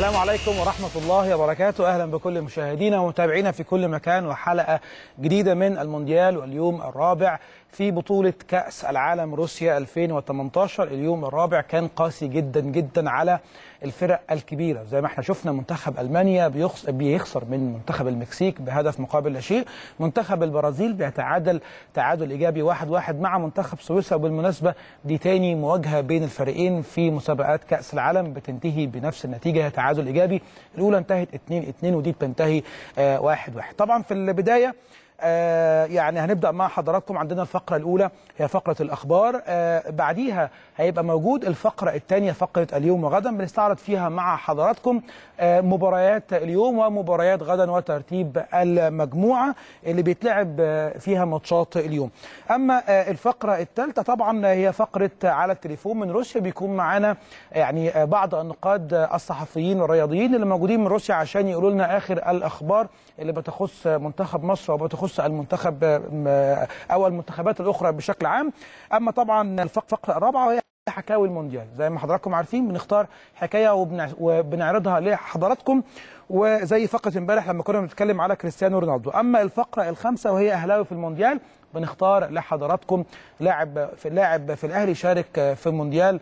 السلام عليكم ورحمة الله وبركاته أهلا بكل مشاهدينا ومتابعينا في كل مكان وحلقة جديدة من المونديال واليوم الرابع في بطولة كأس العالم روسيا 2018 اليوم الرابع كان قاسي جدا جدا على الفرق الكبيرة زي ما احنا شفنا منتخب ألمانيا بيخس- بيخسر من منتخب المكسيك بهدف مقابل لا شيء منتخب البرازيل بيتعادل تعادل إيجابي واحد واحد مع منتخب سويسرا وبالمناسبة دي تاني مواجهة بين الفريقين في مسابقات كأس العالم بتنتهي بنفس النتيجة تعادل إيجابي الأولى انتهت 2-2 ودي بتنتهي 1-1 طبعا في البداية آه، يعني هنبدا مع حضراتكم عندنا الفقره الاولى هي فقره الاخبار آه، بعديها هيبقى موجود الفقره الثانيه فقره اليوم وغدا بنستعرض فيها مع حضراتكم آه، مباريات اليوم ومباريات غدا وترتيب المجموعه اللي بيتلعب آه، فيها ماتشات اليوم اما آه، الفقره الثالثه طبعا هي فقره على التليفون من روسيا بيكون معانا يعني آه، بعض النقاد آه، الصحفيين والرياضيين اللي موجودين من روسيا عشان يقولوا لنا اخر الاخبار اللي بتخص منتخب مصر وبتخص المنتخب آه، او المنتخبات الاخرى بشكل عام اما طبعا الفق- الفقره الرابعه وهي حكاوي المونديال زي ما حضراتكم عارفين بنختار حكايه وبنع- وبنعرضها لحضراتكم وزي فقره امبارح لما كنا بنتكلم على كريستيانو رونالدو اما الفقره الخامسه وهي اهلاوي في المونديال بنختار لحضراتكم لاعب في لاعب في الاهلي شارك في مونديال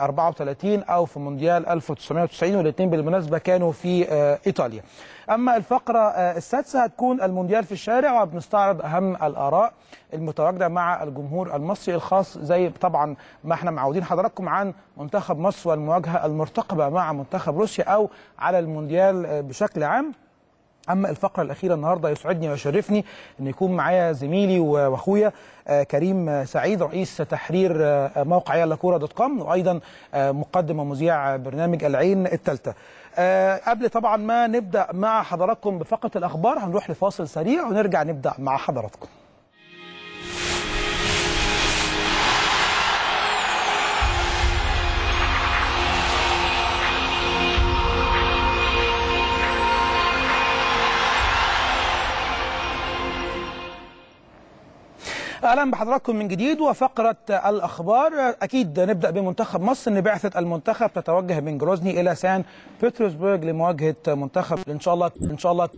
34 او في مونديال 1990 والاثنين بالمناسبه كانوا في آه، ايطاليا. اما الفقره آه، السادسه هتكون المونديال في الشارع وبنستعرض اهم الاراء المتواجده مع الجمهور المصري الخاص زي طبعا ما احنا معودين حضراتكم عن منتخب مصر والمواجهه المرتقبه مع منتخب روسيا او على المونديال آه، بشكل عام. اما الفقره الاخيره النهارده يسعدني ويشرفني ان يكون معايا زميلي و- واخويا آه، كريم آه، سعيد رئيس تحرير آه، موقع يلا كوره دوت كوم وايضا آه، مقدم ومذيع برنامج العين الثالثه. قبل طبعا ما نبدا مع حضراتكم بفقره الاخبار هنروح لفاصل سريع ونرجع نبدا مع حضراتكم. اهلا بحضراتكم من جديد وفقره الاخبار اكيد نبدا بمنتخب مصر ان بعثه المنتخب تتوجه من جروزني الى سان بطرسبرغ لمواجهه منتخب ان شاء الله ان شاء الله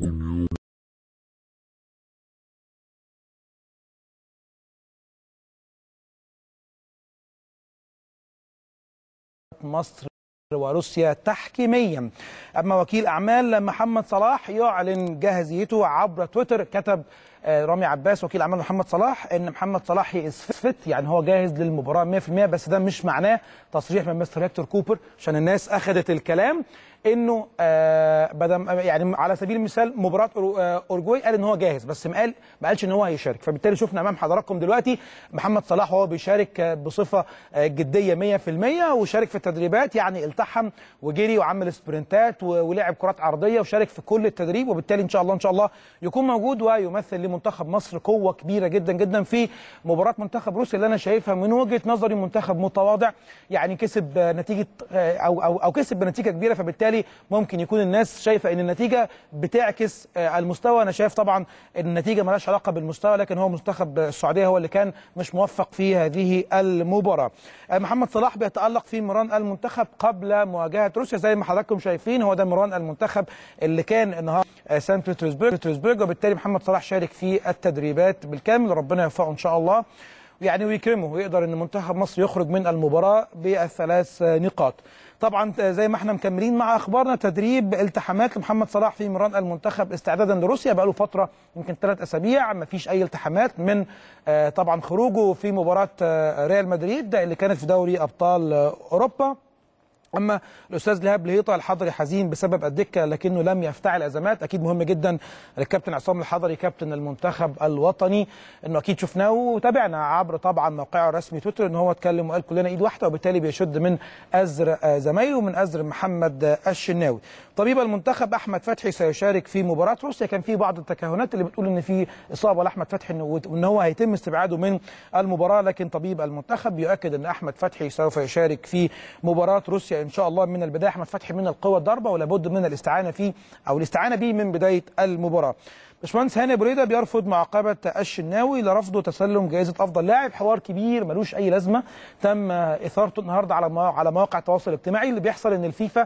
مصر وروسيا تحكيميا اما وكيل اعمال محمد صلاح يعلن جاهزيته عبر تويتر كتب آه، رامي عباس وكيل اعمال محمد صلاح ان محمد صلاح فت يعني هو جاهز للمباراه 100% بس ده مش معناه تصريح من مستر هيكتور كوبر عشان الناس اخذت الكلام انه آه بدم يعني على سبيل المثال مباراه أورو- آه، اورجواي قال ان هو جاهز بس ما قال ما قالش ان هو هيشارك فبالتالي شفنا امام حضراتكم دلوقتي محمد صلاح وهو بيشارك آه، بصفه آه، جديه 100% وشارك في التدريبات يعني التحم وجري وعمل سبرنتات و- ولعب كرات عرضيه وشارك في كل التدريب وبالتالي ان شاء الله ان شاء الله يكون موجود ويمثل لمنتخب مصر قوه كبيره جدا جدا في مباراه منتخب روسيا اللي انا شايفها من وجهه نظري منتخب متواضع يعني كسب آه، نتيجه آه، او او او كسب بنتيجه كبيره فبالتالي ممكن يكون الناس شايفه ان النتيجه بتعكس آه، المستوى انا شايف طبعا ان النتيجه مالهاش علاقه بالمستوى لكن هو منتخب السعوديه هو اللي كان مش موفق في هذه المباراه آه، محمد صلاح بيتالق في مران المنتخب قبل مواجهه روسيا زي ما حضراتكم شايفين هو ده مران المنتخب اللي كان النهارده آه، سان بطرسبرغ بطرسبرغ وبالتالي محمد صلاح شارك في التدريبات بالكامل ربنا يوفقه ان شاء الله يعني ويكرمه ويقدر ان منتخب مصر يخرج من المباراه بالثلاث نقاط. طبعا زي ما احنا مكملين مع اخبارنا تدريب التحامات لمحمد صلاح في مران المنتخب استعدادا لروسيا بقاله فتره يمكن ثلاث اسابيع ما فيش اي التحامات من آه، طبعا خروجه في مباراه آه، ريال مدريد اللي كانت في دوري ابطال آه، اوروبا. اما الاستاذ لهاب لهيطه الحضري حزين بسبب الدكه لكنه لم يفتعل ازمات اكيد مهم جدا الكابتن عصام الحضري كابتن المنتخب الوطني انه اكيد شفناه وتابعنا عبر طبعا موقعه الرسمي تويتر ان هو اتكلم وقال كلنا ايد واحده وبالتالي بيشد من ازر آه، زمايله من ازر محمد آه، الشناوي طبيب المنتخب احمد فتحي سيشارك في مباراه روسيا كان في بعض التكهنات اللي بتقول ان في اصابه لاحمد فتحي إنه- وان هو هيتم استبعاده من المباراه لكن طبيب المنتخب يؤكد ان احمد فتحي سوف يشارك في مباراه روسيا ان شاء الله من البدايه احمد فتحي من القوه الضربه ولابد من الاستعانه فيه او الاستعانه به من بدايه المباراه باشمهندس هاني بريده بيرفض معاقبه الشناوي لرفضه تسلم جائزه افضل لاعب حوار كبير ملوش اي لازمه تم اثارته النهارده على موا- على مواقع التواصل الاجتماعي اللي بيحصل ان الفيفا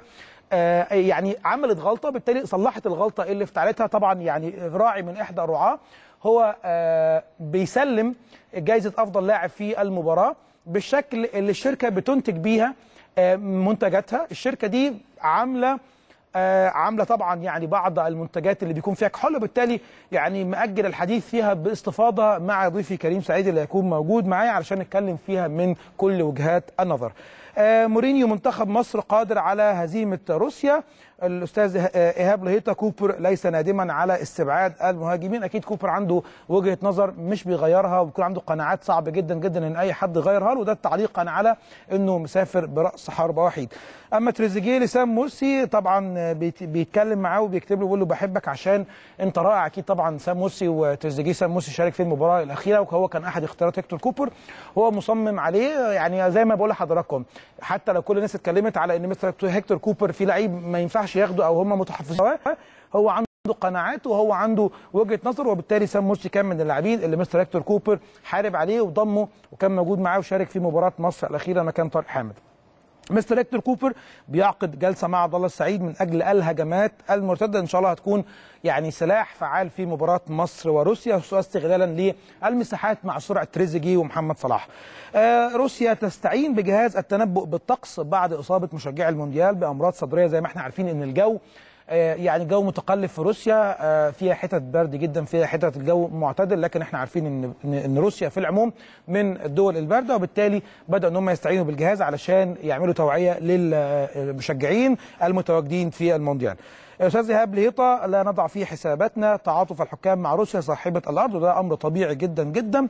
آه، يعني عملت غلطه بالتالي صلحت الغلطه اللي افتعلتها طبعا يعني راعي من احدى الرعاه هو آه، بيسلم جائزه افضل لاعب في المباراه بالشكل اللي الشركه بتنتج بيها آه، منتجاتها الشركه دي عامله آه، عامله طبعا يعني بعض المنتجات اللي بيكون فيها كحول وبالتالي يعني مأجل الحديث فيها باستفاضه مع ضيفي كريم سعيد اللي هيكون موجود معايا علشان نتكلم فيها من كل وجهات النظر. آه، مورينيو منتخب مصر قادر على هزيمه روسيا الاستاذ إه- ايهاب لهيطه كوبر ليس نادما على استبعاد المهاجمين اكيد كوبر عنده وجهه نظر مش بيغيرها وبيكون عنده قناعات صعب جدا جدا ان اي حد يغيرها له وده تعليقا على انه مسافر براس حربه وحيد اما تريزيجيه لسام مرسي طبعا بيت- بيتكلم معاه وبيكتب له بيقول له بحبك عشان انت رائع اكيد طبعا سام مرسي وتريزيجيه سام مرسي شارك في المباراه الاخيره وهو كان احد اختيارات هيكتور كوبر هو مصمم عليه يعني زي ما بقول لحضراتكم حتى لو كل الناس اتكلمت على ان مستر هيكتور كوبر في لعيب ما ينفعش ياخده او هم متحفظين هو عنده قناعات وهو عنده وجهه نظر وبالتالي سام مرسي كان من اللاعبين اللي مستر هيكتور كوبر حارب عليه وضمه وكان موجود معاه وشارك في مباراه مصر الاخيره مكان طارق حامد مستر هيكتور كوبر بيعقد جلسه مع عبد الله السعيد من اجل الهجمات المرتده ان شاء الله هتكون يعني سلاح فعال في مباراه مصر وروسيا استغلالا للمساحات مع سرعه تريزيجيه ومحمد صلاح. آه روسيا تستعين بجهاز التنبؤ بالطقس بعد اصابه مشجعي المونديال بامراض صدريه زي ما احنا عارفين ان الجو آه، يعني جو متقلب في روسيا آه، فيها حتت برد جدا فيها حتت الجو معتدل لكن احنا عارفين ان ان إن روسيا في العموم من الدول البارده وبالتالي بداوا ان هم يستعينوا بالجهاز علشان يعملوا توعيه للمشجعين المتواجدين في المونديال. استاذ ايهاب لهيطه لا نضع في حساباتنا تعاطف الحكام مع روسيا صاحبه الارض وده امر طبيعي جدا جدا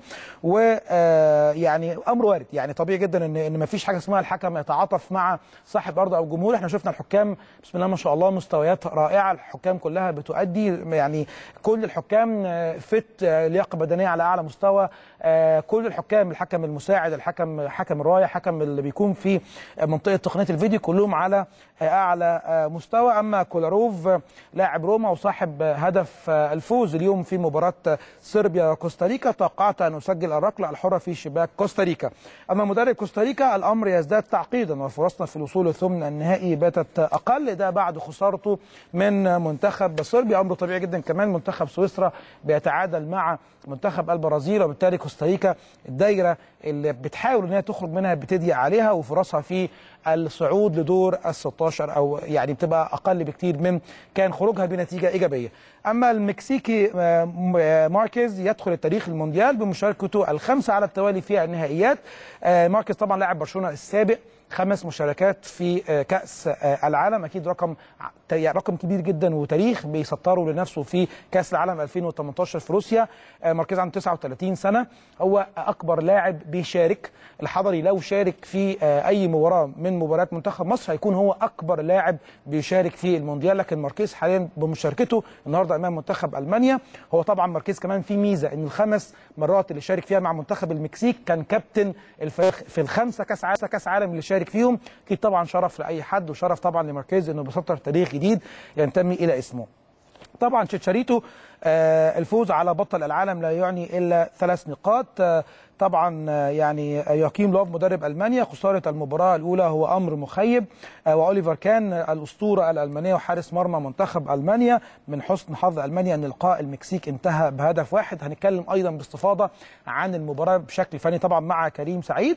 ويعني امر وارد يعني طبيعي جدا ان ان ما فيش حاجه اسمها الحكم يتعاطف مع صاحب ارض او جمهور احنا شفنا الحكام بسم الله ما شاء الله مستويات رائعه الحكام كلها بتؤدي يعني كل الحكام آه، فت آه، لياقه بدنيه على اعلى مستوى آه، كل الحكام الحكم المساعد الحكم حكم الرايه حكم اللي بيكون في منطقه تقنيه الفيديو كلهم على آه، اعلى آه، مستوى اما كولاروف آه، لاعب روما وصاحب آه، هدف آه، الفوز اليوم في مباراه آه، صربيا وكوستاريكا توقعت ان اسجل الركله الحره في شباك كوستاريكا اما مدرب كوستاريكا الامر يزداد تعقيدا وفرصنا في الوصول للثمن النهائي باتت اقل ده بعد خسارته من منتخب صربيا امر طبيعي جدا كمان منتخب سويسرا بيتعادل مع منتخب البرازيل وبالتالي كوستاريكا الدايره اللي بتحاول ان هي تخرج منها بتضيق عليها وفرصها في الصعود لدور ال 16 او يعني بتبقى اقل بكتير من كان خروجها بنتيجه ايجابيه. اما المكسيكي آه، م- آه، ماركيز يدخل التاريخ المونديال بمشاركته الخامسه على التوالي في النهائيات. آه، ماركيز طبعا لاعب برشلونه السابق خمس مشاركات في آه، كاس آه، العالم اكيد رقم ع- يعني رقم كبير جدا وتاريخ بيسطره لنفسه في كاس العالم 2018 في روسيا آه، ماركيز عنده 39 سنه هو اكبر لاعب بيشارك الحضري لو شارك في آه، اي مباراه من مباريات منتخب مصر هيكون هو اكبر لاعب بيشارك في المونديال لكن ماركيز حاليا بمشاركته النهارده امام منتخب المانيا هو طبعا ماركيز كمان في ميزه ان الخمس مرات اللي شارك فيها مع منتخب المكسيك كان كابتن الفريق في الخمسه كاس عالم كاس عالم اللي شارك فيهم اكيد طبعا شرف لاي حد وشرف طبعا لماركيز انه بيسطر تاريخ جديد ينتمي الى اسمه طبعا تشيتشاريتو آه، الفوز على بطل العالم لا يعني الا ثلاث نقاط آه، طبعا آه، يعني يوكيم لوف مدرب المانيا خساره المباراه الاولى هو امر مخيب آه، واوليفر كان الاسطوره الالمانيه وحارس مرمى منتخب المانيا من حسن حظ المانيا ان لقاء المكسيك انتهى بهدف واحد هنتكلم ايضا باستفاضه عن المباراه بشكل فني طبعا مع كريم سعيد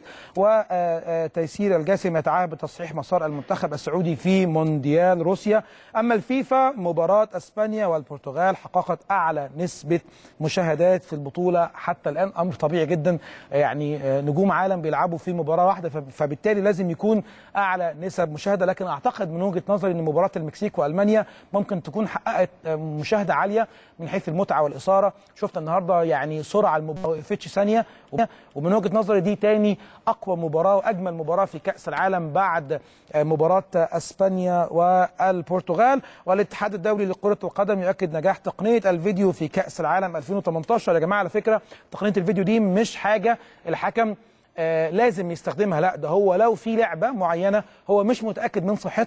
وتيسير الجاسم يتعهد بتصحيح مسار المنتخب السعودي في مونديال روسيا اما الفيفا مباراه اسبانيا والبرتغال حققت اعلى نسبه مشاهدات في البطوله حتى الان امر طبيعي جدا يعني نجوم عالم بيلعبوا في مباراه واحده فب- فبالتالي لازم يكون اعلى نسب مشاهده لكن اعتقد من وجهه نظري ان مباراه المكسيك والمانيا ممكن تكون حققت مشاهده عاليه من حيث المتعه والاثاره شفنا النهارده يعني سرعه المباراه ما وقفتش ثانيه ومن وجهه نظري دي تاني اقوى مباراه واجمل مباراه في كاس العالم بعد مباراه اسبانيا والبرتغال والاتحاد الدولي لكره القدم يؤكد نجاح تقنيه الفيديو في كاس العالم 2018 يا جماعه على فكره تقنيه الفيديو دي مش حاجه الحكم آه لازم يستخدمها لا ده هو لو في لعبه معينه هو مش متاكد من صحتها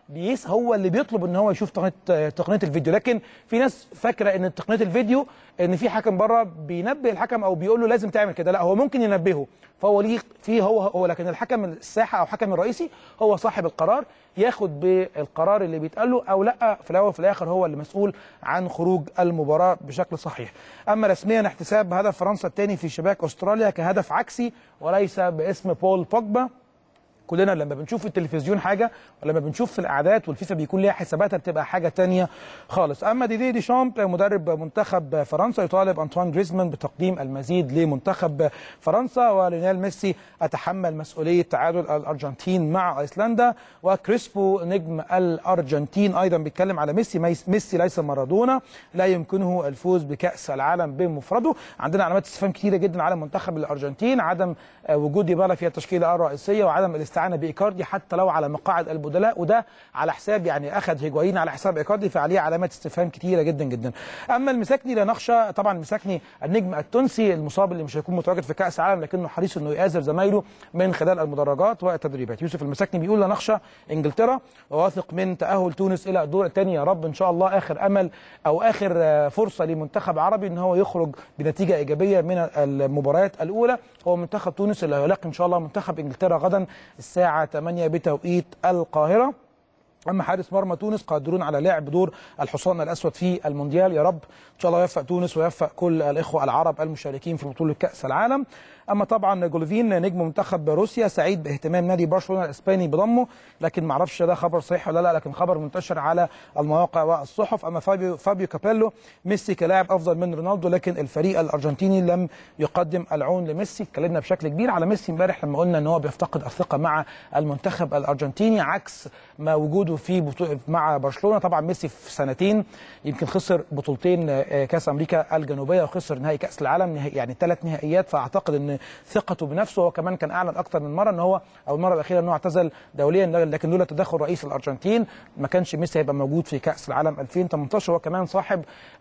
بيس هو اللي بيطلب ان هو يشوف تقنيه تقنيه الفيديو لكن في ناس فاكره ان تقنيه الفيديو ان في حكم بره بينبه الحكم او بيقول له لازم تعمل كده لا هو ممكن ينبهه فهو ليه فيه هو هو لكن الحكم الساحه او الحكم الرئيسي هو صاحب القرار ياخد بالقرار اللي بيتقال له او لا في الاول وفي الاخر هو اللي مسؤول عن خروج المباراه بشكل صحيح اما رسميا احتساب هدف فرنسا الثاني في شباك استراليا كهدف عكسي وليس باسم بول بوجبا كلنا لما بنشوف في التلفزيون حاجه ولما بنشوف في الاعداد والفيفا بيكون ليها حساباتها بتبقى حاجه تانية خالص اما ديدي دي شامب مدرب منتخب فرنسا يطالب انطوان جريزمان بتقديم المزيد لمنتخب فرنسا وليونيل ميسي اتحمل مسؤوليه تعادل الارجنتين مع ايسلندا وكريسبو نجم الارجنتين ايضا بيتكلم على ميسي ميسي ليس مارادونا لا يمكنه الفوز بكاس العالم بمفرده عندنا علامات استفهام كثيره جدا على منتخب الارجنتين عدم وجود ديبالا في التشكيله الرئيسيه وعدم الاستعانه بايكاردي حتى لو على مقاعد البدلاء وده على حساب يعني اخذ هيجوايين على حساب ايكاردي فعليه علامات استفهام كثيره جدا جدا اما المساكني لا نخشى طبعا المساكني النجم التونسي المصاب اللي مش هيكون متواجد في كاس العالم لكنه حريص انه يآزر زمايله من خلال المدرجات والتدريبات يوسف المساكني بيقول لا نخشى انجلترا وواثق من تاهل تونس الى الدور الثاني يا رب ان شاء الله اخر امل او اخر فرصه لمنتخب عربي ان هو يخرج بنتيجه ايجابيه من المباريات الاولى هو منتخب تونس اللي هيلاقي ان شاء الله منتخب انجلترا غدا الساعه 8 بتوقيت القاهره اما حارس مرمى تونس قادرون على لعب دور الحصان الاسود في المونديال يا رب ان شاء الله يوفق تونس ويوفق كل الاخوه العرب المشاركين في بطوله كاس العالم اما طبعا جولفين نجم منتخب روسيا سعيد باهتمام نادي برشلونه الاسباني بضمه لكن ما اعرفش ده خبر صحيح ولا لا لكن خبر منتشر على المواقع والصحف اما فابيو فابيو كابيلو ميسي كلاعب افضل من رونالدو لكن الفريق الارجنتيني لم يقدم العون لميسي اتكلمنا بشكل كبير على ميسي امبارح لما قلنا ان هو بيفتقد الثقه مع المنتخب الارجنتيني عكس ما وجوده في بطو... مع برشلونه طبعا ميسي في سنتين يمكن خسر بطولتين كاس امريكا الجنوبيه وخسر نهائي كاس العالم نهائي يعني ثلاث نهائيات فاعتقد ان ثقته بنفسه هو كمان كان اعلن اكثر من مره ان هو او المره الاخيره ان هو اعتزل دوليا لكن لولا تدخل رئيس الارجنتين ما كانش ميسي هيبقى موجود في كاس العالم 2018 هو كمان صاحب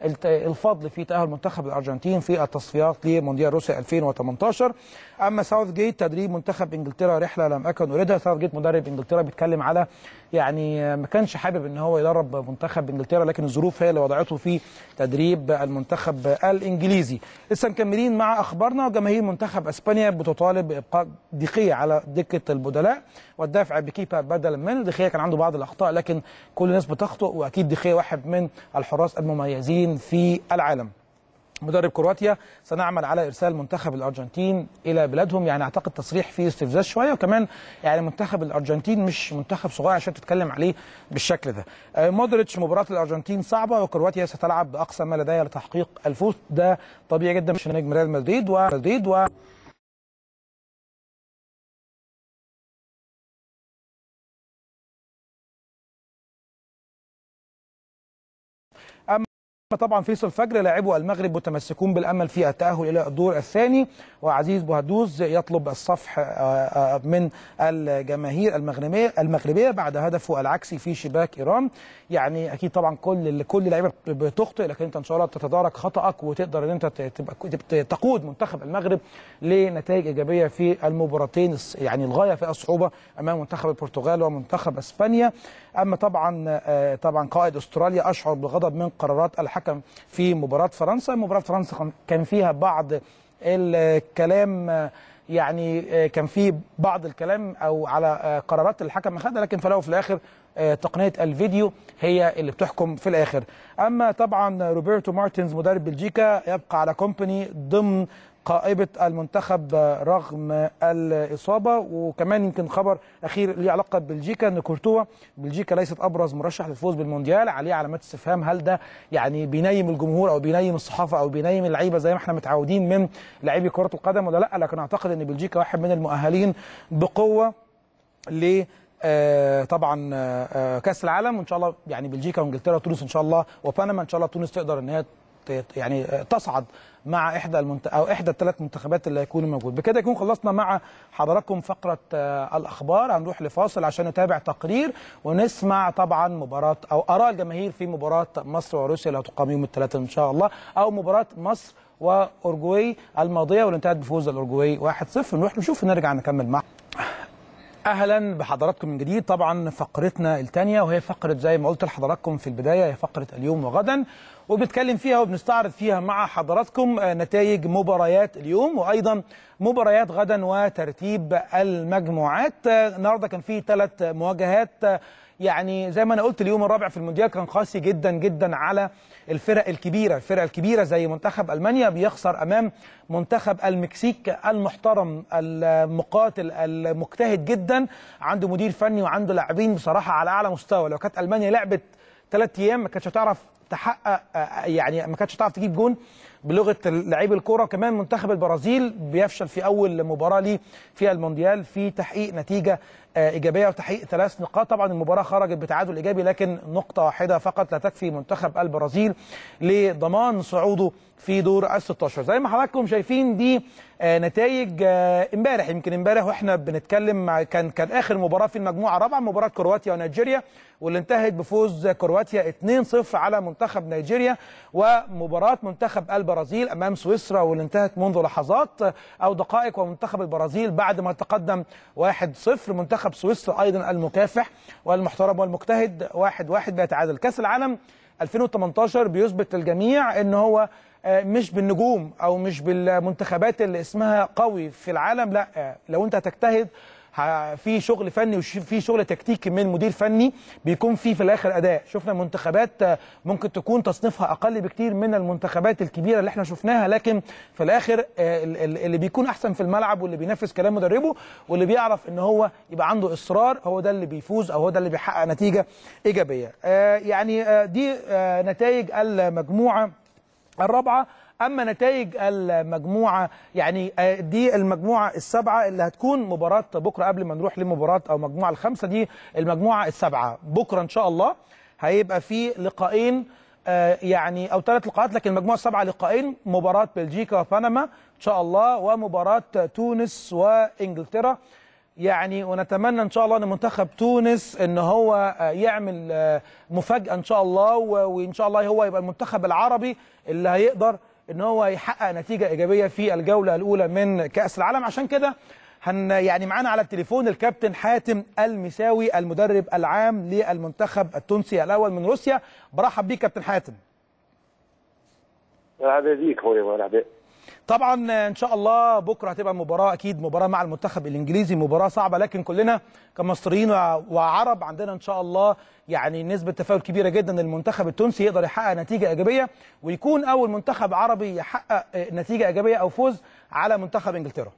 الفضل في تاهل منتخب الارجنتين في التصفيات لمونديال روسيا 2018 اما ساوث جيت تدريب منتخب انجلترا رحله لم اكن اريدها ساوث جيت مدرب انجلترا بيتكلم على يعني ما كانش حابب ان هو يدرب منتخب انجلترا لكن الظروف هي اللي وضعته في تدريب المنتخب الانجليزي لسه مكملين مع اخبارنا وجماهير منتخب اسبانيا بتطالب بابقاء دقيه على دكه البدلاء والدافع بكيبا بدلا من دخيه كان عنده بعض الاخطاء لكن كل الناس بتخطئ واكيد دخيه واحد من الحراس المميزين في العالم مدرب كرواتيا سنعمل على ارسال منتخب الارجنتين الى بلادهم يعني اعتقد تصريح فيه استفزاز شويه وكمان يعني منتخب الارجنتين مش منتخب صغير عشان تتكلم عليه بالشكل ده مودريتش مباراه الارجنتين صعبه وكرواتيا ستلعب باقصى ما لديها لتحقيق الفوز ده طبيعي جدا مش نجم ريال مدريد ومدريد و طبعا فيصل فجر لاعبو المغرب متمسكون بالامل في التاهل الى الدور الثاني وعزيز بوهدوز يطلب الصفح من الجماهير المغربيه المغربيه بعد هدفه العكسي في شباك ايران يعني اكيد طبعا كل كل لعيبه بتخطئ لكن انت ان شاء الله تتدارك خطاك وتقدر ان انت تبقى تقود منتخب المغرب لنتائج ايجابيه في المباراتين يعني الغايه في الصعوبه امام منتخب البرتغال ومنتخب اسبانيا اما طبعا طبعا قائد استراليا اشعر بالغضب من قرارات الحكم في مباراه فرنسا مباراه فرنسا كان فيها بعض الكلام يعني كان في بعض الكلام او على قرارات الحكم اخذها لكن في الاول وفي الاخر تقنيه الفيديو هي اللي بتحكم في الاخر اما طبعا روبرتو مارتينز مدرب بلجيكا يبقى على كومباني ضمن قائمة المنتخب رغم الإصابة وكمان يمكن خبر أخير ليه علاقة ببلجيكا أن كورتوا بلجيكا ليست أبرز مرشح للفوز بالمونديال عليه علامات استفهام هل ده يعني بينيم الجمهور أو بينيم الصحافة أو بينيم اللعيبة زي ما احنا متعودين من لاعبي كرة القدم ولا لا لكن أعتقد أن بلجيكا واحد من المؤهلين بقوة ل آه طبعا آه كاس العالم وان شاء الله يعني بلجيكا وانجلترا وتونس ان شاء الله وبنما ان شاء الله تونس تقدر ان هي يعني تصعد مع احدى المنت... او احدى الثلاث منتخبات اللي هيكونوا موجود بكده يكون خلصنا مع حضراتكم فقره آه الاخبار هنروح لفاصل عشان نتابع تقرير ونسمع طبعا مباراه او اراء الجماهير في مباراه مصر وروسيا اللي هتقام يوم الثلاثاء ان شاء الله او مباراه مصر واورجواي الماضيه واللي انتهت بفوز الاورجواي 1-0 نروح نشوف ونرجع نكمل مع اهلا بحضراتكم من جديد طبعا فقرتنا الثانيه وهي فقره زي ما قلت لحضراتكم في البدايه هي فقره اليوم وغدا وبنتكلم فيها وبنستعرض فيها مع حضراتكم نتائج مباريات اليوم وايضا مباريات غدا وترتيب المجموعات النهارده كان في ثلاث مواجهات يعني زي ما انا قلت اليوم الرابع في المونديال كان قاسي جدا جدا على الفرق الكبيره، الفرق الكبيره زي منتخب المانيا بيخسر امام منتخب المكسيك المحترم المقاتل المجتهد جدا عنده مدير فني وعنده لاعبين بصراحه على اعلى مستوى، لو كانت المانيا لعبت ثلاث ايام ما كانتش هتعرف تحقق يعني ما كانتش هتعرف تجيب جون بلغه لعيب الكوره كمان منتخب البرازيل بيفشل في اول مباراه ليه في المونديال في تحقيق نتيجه ايجابيه وتحقيق ثلاث نقاط طبعا المباراه خرجت بتعادل ايجابي لكن نقطه واحده فقط لا تكفي منتخب البرازيل لضمان صعوده في دور ال 16 زي ما حضراتكم شايفين دي نتائج امبارح يمكن امبارح واحنا بنتكلم كان كان اخر مباراه في المجموعه الرابعه مباراه كرواتيا ونيجيريا واللي انتهت بفوز كرواتيا 2-0 على منتخب نيجيريا ومباراه منتخب البرازيل امام سويسرا واللي انتهت منذ لحظات او دقائق ومنتخب البرازيل بعد ما تقدم 1-0 منتخب سويسرا ايضا المكافح والمحترم والمجتهد 1-1 بيتعادل كاس العالم 2018 بيثبت للجميع ان هو مش بالنجوم او مش بالمنتخبات اللي اسمها قوي في العالم لا لو انت هتجتهد في شغل فني وفي شغل تكتيكي من مدير فني بيكون في في الاخر اداء شفنا منتخبات ممكن تكون تصنيفها اقل بكتير من المنتخبات الكبيره اللي احنا شفناها لكن في الاخر اللي بيكون احسن في الملعب واللي بينفذ كلام مدربه واللي بيعرف ان هو يبقى عنده اصرار هو ده اللي بيفوز او هو ده اللي بيحقق نتيجه ايجابيه يعني دي نتائج المجموعه الرابعه اما نتائج المجموعه يعني دي المجموعه السبعه اللي هتكون مباراه بكره قبل ما نروح لمباراه او مجموعه الخمسه دي المجموعه السبعه بكره ان شاء الله هيبقى في لقاءين يعني او ثلاث لقاءات لكن المجموعه السبعه لقاءين مباراه بلجيكا وبنما ان شاء الله ومباراه تونس وانجلترا يعني ونتمنى ان شاء الله ان منتخب تونس ان هو يعمل مفاجاه ان شاء الله وان شاء الله هو يبقى المنتخب العربي اللي هيقدر ان هو يحقق نتيجه ايجابيه في الجوله الاولى من كاس العالم عشان كده هن يعني معانا على التليفون الكابتن حاتم المساوي المدرب العام للمنتخب التونسي الاول من روسيا برحب بيك كابتن حاتم مرحبا بيك خويا مرحبا طبعا ان شاء الله بكره هتبقى مباراه اكيد مباراه مع المنتخب الانجليزي مباراه صعبه لكن كلنا كمصريين وعرب عندنا ان شاء الله يعني نسبه تفاؤل كبيره جدا ان المنتخب التونسي يقدر يحقق نتيجه ايجابيه ويكون اول منتخب عربي يحقق نتيجه ايجابيه او فوز على منتخب انجلترا.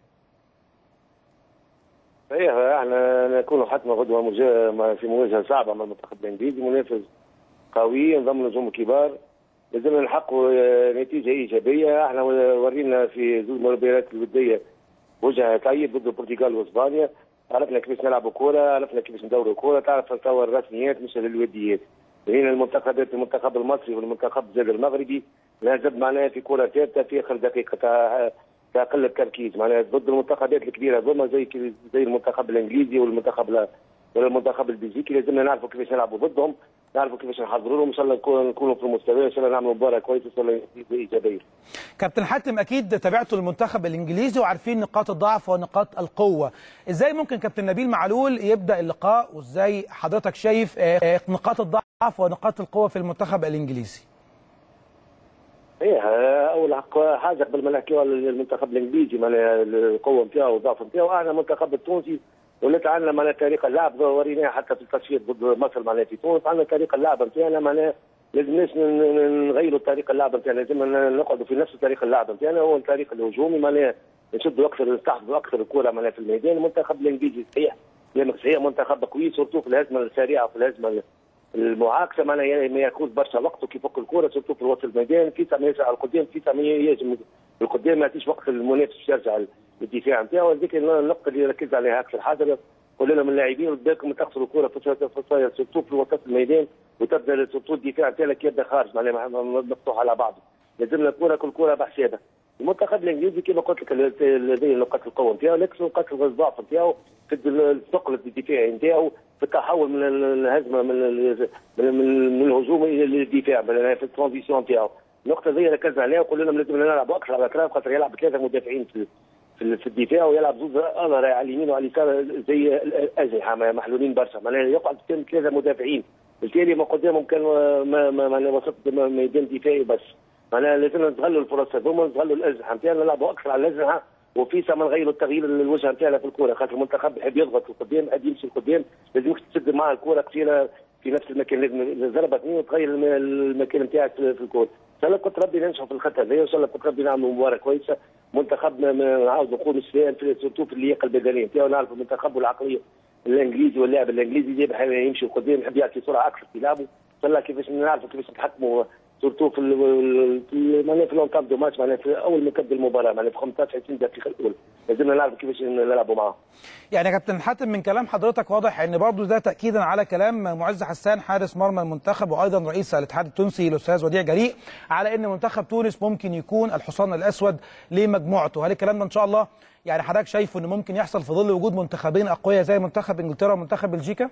صحيح احنا نكون حتما غدوه في مواجهه صعبه مع المنتخب الانجليزي منافس قوي انضم نجوم كبار لازمنا نحققوا نتيجه ايجابيه احنا ورينا في زوج مباريات الوديه وجه طيب ضد البرتغال واسبانيا عرفنا كيفاش نلعبوا كوره عرفنا كيفاش ندوروا كوره تعرف نصور الرسميات مش للوديات هنا المنتخبات المنتخب المصري والمنتخب الجزائري المغربي لازم معناها في كوره ثابته في اخر دقيقه تقل التركيز معناها ضد المنتخبات الكبيره هذوما زي زي المنتخب الانجليزي والمنتخب ولا المنتخب البلجيكي لازمنا نعرفوا كيفاش نلعبوا ضدهم نعرفوا كيفاش نحضروا لهم ان شاء الله نكونوا في المستوى ان شاء الله نعملوا مباراه كويسه ان شاء الله ايجابيه. كابتن حاتم اكيد تابعتوا المنتخب الانجليزي وعارفين نقاط الضعف ونقاط القوه، ازاي ممكن كابتن نبيل معلول يبدا اللقاء وازاي حضرتك شايف نقاط الضعف ونقاط القوه في المنتخب الانجليزي؟ ايه اول حاجه قبل ما نحكيو على المنتخب الانجليزي معناها القوه نتاعو والضعف نتاعو احنا المنتخب التونسي ولات عندنا معناها طريقه اللعب وريناها حتى في التصفيات ضد مصر معناها في تونس عندنا طريقه اللعب نتاعنا معناها لازمناش نغيروا طريقه اللعب نتاعنا لازم نقعدوا في نفس طريقه اللعب نتاعنا هو الطريق الهجومي معناها نشدوا اكثر نستحفظوا اكثر الكره معناها في الميدان المنتخب الانجليزي صحيح كلامك صحيح منتخب قوي سورتو في الهزمه السريعه في الهزمه المعاكسه معناها يعني ما ياخذ برشا وقت وكيف يفك الكره سورتو في وسط الميدان في سامي يسعى القدام في سامي يهاجم القدام ما يعطيش وقت المنافس يرجع للدفاع نتاعو هذيك النقطه اللي ركز عليها اكثر حاجه كلنا من اللاعبين قدامكم تخسروا الكره في سورتو في وسط الميدان وتبدا سورتو الدفاع نتاعك يبدا خارج معناها مفتوح على بعضه لازمنا الكره كل كره بحسابها المنتخب الانجليزي كما قلت لك لديه نقاط القوه نتاعو لكن نقاط الضعف نتاعو في الثقل الدفاعي نتاعو في التحول من الهزمه من من الهجوم الى الدفاع في الترانزيسيون نتاعو النقطه زي ركزنا عليها وقلنا لازم نلعب اكثر على الاطراف خاطر يلعب ثلاثه مدافعين في في في الدفاع ويلعب زوز اظهر على اليمين وعلى اليسار زي الاجنحه محلولين برشا معناها يقعد قدام ثلاثه مدافعين بالتالي ما قدامهم كان ما ما ما وسط ميدان دفاعي بس معناها لازم نتغلوا الفرص هذوما نتغلوا الاجنحه نتاعنا نلعبوا اكثر على الاجنحه وفي ما نغيروا التغيير الوجه نتاعنا في الكوره خاطر المنتخب يحب يضغط لقدام يحب يمشي لقدام لازمك تسد معاه الكوره قصيره في نفس المكان لازم ضربه اثنين وتغير المكان نتاعك في الكوره ان شاء الله كنت ربي ننجحوا في الخط هذا وان شاء الله كنت ربي نعملوا مباراه كويسه منتخب نعاود نقول مستوى سورتو في اللياقه البدنيه نتاعو نعرفوا المنتخب والعقليه الانجليزي واللاعب الانجليزي يحب يمشي قدام يحب يعطي سرعه اكثر في لعبه ان شاء الله كيفاش نعرفوا كيفاش نتحكموا سورتو في معناها في لونتاب دو ماتش معناها في اول ما تبدا المباراه معناها في 15 20 دقيقه الاولى لازمنا نعرف كيفاش نلعبوا معاه يعني يا كابتن حاتم من كلام حضرتك واضح ان برضه ده تاكيدا على كلام معز حسان حارس مرمى المنتخب وايضا رئيس الاتحاد التونسي الاستاذ وديع جريء على ان منتخب تونس ممكن يكون الحصان الاسود لمجموعته هل الكلام ده ان شاء الله يعني حضرتك شايفه انه ممكن يحصل في ظل وجود منتخبين اقوياء زي منتخب انجلترا ومنتخب بلجيكا؟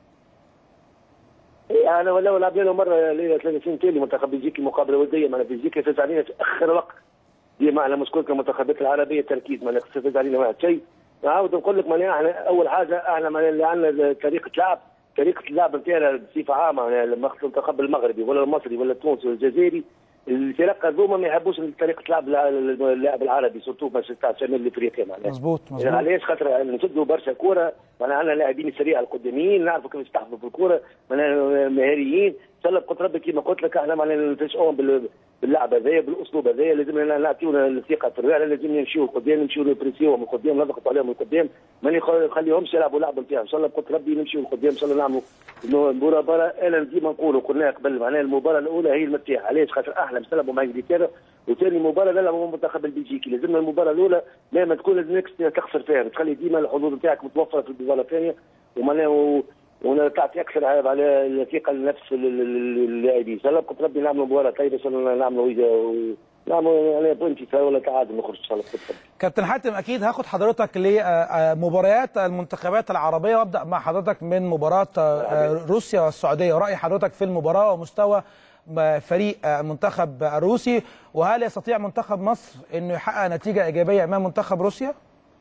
انا ولا لعبنا مره ليله ثلاث سنين تالي منتخب بلجيكي مقابله وديه مع بلجيكا فاز علينا في اخر وقت ديما على مشكورة المنتخبات العربيه التركيز معناها فاز علينا واحد شيء نعاود نقول لك معناها احنا اول حاجه احنا معناها اللي عندنا طريقه لعب طريقه اللعب نتاعنا بصفه عامه معناها المنتخب المغربي ولا المصري ولا التونسي ولا الجزائري الفرق هذوما ما يحبوش طريقه لعب اللاعب العربي سورتو باش تاع شمال افريقيا معناها مظبوط مظبوط يعني علاش خاطر نشدوا برشا كوره معناها عندنا لاعبين سريع القداميين نعرفوا كيف يستحفظوا في الكوره معناها مهاريين ان شاء الله بقدر ربي كيما قلت لك احنا معناها نتشئون باللعب هذايا بالاسلوب هذايا لازم نعطيونا الثقه في الرياضه لازم نمشيو لقدام نمشيو نبريسيو من قدام نضغطوا عليهم من قدام ما نخليهمش يلعبوا اللعب نتاعهم ان شاء الله بقدر ربي نمشيو لقدام ان شاء الله نعملوا مباراه انا ديما نقولوا قلناها قبل معناها المباراه الاولى هي المفتاح علاش خاطر احنا باش نلعبوا مع انجلترا وثاني مباراه نلعبوا مع المنتخب البلجيكي لازمنا المباراه الاولى ما تكون لازمك تخسر فيها تخلي ديما الحظوظ نتاعك متوفره في المباراه الثانيه ومعناها ونعطي اكثر على الثقه لنفس اللاعبين ان شاء الله كنت ربي نعملوا مباراه طيبه ان شاء الله نعملوا نعملوا يعني بوينتي ولا تعادل نخرج ان شاء الله كابتن حاتم اكيد هاخد حضرتك لمباريات المنتخبات العربيه وابدا مع حضرتك من مباراه روسيا والسعوديه راي حضرتك في المباراه ومستوى فريق المنتخب الروسي وهل يستطيع منتخب مصر انه يحقق نتيجه ايجابيه امام منتخب روسيا؟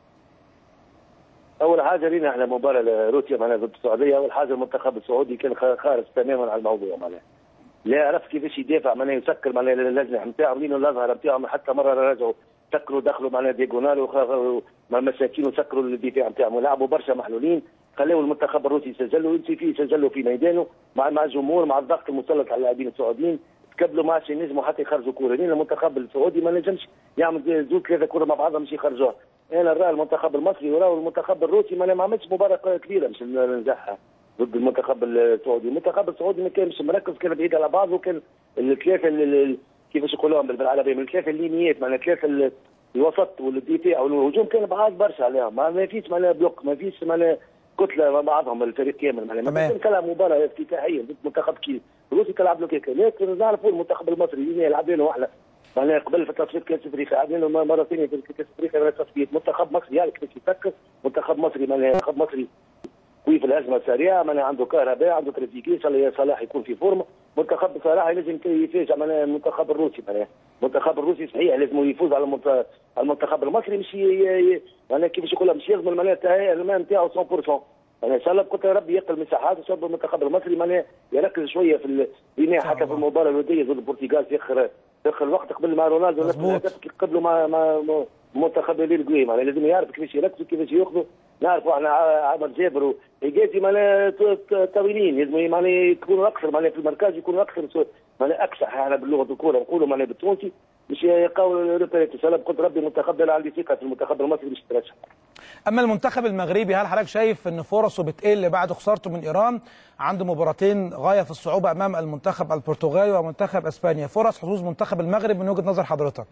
اول حاجه لينا احنا مباراه روسيا معناها ضد السعوديه اول حاجه المنتخب السعودي كان خارج تماما على الموضوع معناها لا عرف كيفاش يدافع معناها يسكر معناها اللجنه نتاعهم لين الاظهر نتاعهم حتى مره رجعوا سكروا دخلوا معناها دياغونال مع المساكين وسكروا الدفاع نتاعهم ولعبوا برشا محلولين خلاوا المنتخب الروسي يسجلوا يمشي فيه يسجلوا في ميدانه مع مع الجمهور مع الضغط المسلط على اللاعبين السعوديين تقبلوا ما عادش ينجموا حتى يخرجوا كوره لان المنتخب السعودي ما نجمش يعمل زوج ثلاثه كوره مع بعضها مش يخرجوها انا نرى المنتخب المصري وراه المنتخب الروسي ما ما عملش مباراه كبيره مش ننجحها ضد المنتخب السعودي، المنتخب السعودي ما كانش مركز كان بعيد على بعضه كان الثلاثه كيفاش يقولوهم بالعربيه من الثلاثه اللينيات معناها الثلاثه الوسط والدفاع والهجوم كان بعاد برشا عليهم ما فيش معناها بلوك ما فيش معناها كتله مع بعضهم الفريق كامل معناها ما كان كلام مباراه افتتاحيه ضد منتخب كي الروسي كان له كيك لكن نعرفوا المنتخب المصري يلعب له احلى معناها قبل في تصفيات كاس افريقيا عدنا مره ثانيه في كاس افريقيا تصفيات منتخب مصري يعرف كيف يفكر منتخب مصري معناها منتخب مصري قوي في الهجمه السريعه معناها عنده كهرباء عنده تريزيجيه صلاح صلاح يكون في فورمه منتخب بصراحه لازم يفاجئ معناها المنتخب الروسي معناها المنتخب الروسي صحيح لازم يفوز على المنتخب المصري مش معناها كيفاش يقولها مش يضمن معناها الماء نتاعو 100% يعني ان شاء الله قلت يا ربي يقل مساحات ان شاء الله المنتخب المصري معناها يركز شويه في البناء حتى في المباراه الوديه ضد البرتغال في اخر في اخر الوقت قبل ما رونالدو قبله مع مع منتخب الأورجواي معناها لازم يعرف كيفاش يركزوا كيفاش ياخذوا نعرفوا احنا عمر جابر وإيجازي معناها طويلين لازم معناها يكونوا اكثر معناها في المركز يكونوا اكثر معناها اكسح احنا باللغه الكوره نقولوا معناها بالتونسي مش يقاول ريبيريتي سلام قلت ربي المنتخب ده عندي ثقه في المنتخب المصري مش ترشح اما المنتخب المغربي هل حضرتك شايف ان فرصه بتقل بعد خسارته من ايران عنده مباراتين غايه في الصعوبه امام المنتخب البرتغالي ومنتخب اسبانيا فرص حظوظ منتخب المغرب من وجهه نظر حضرتك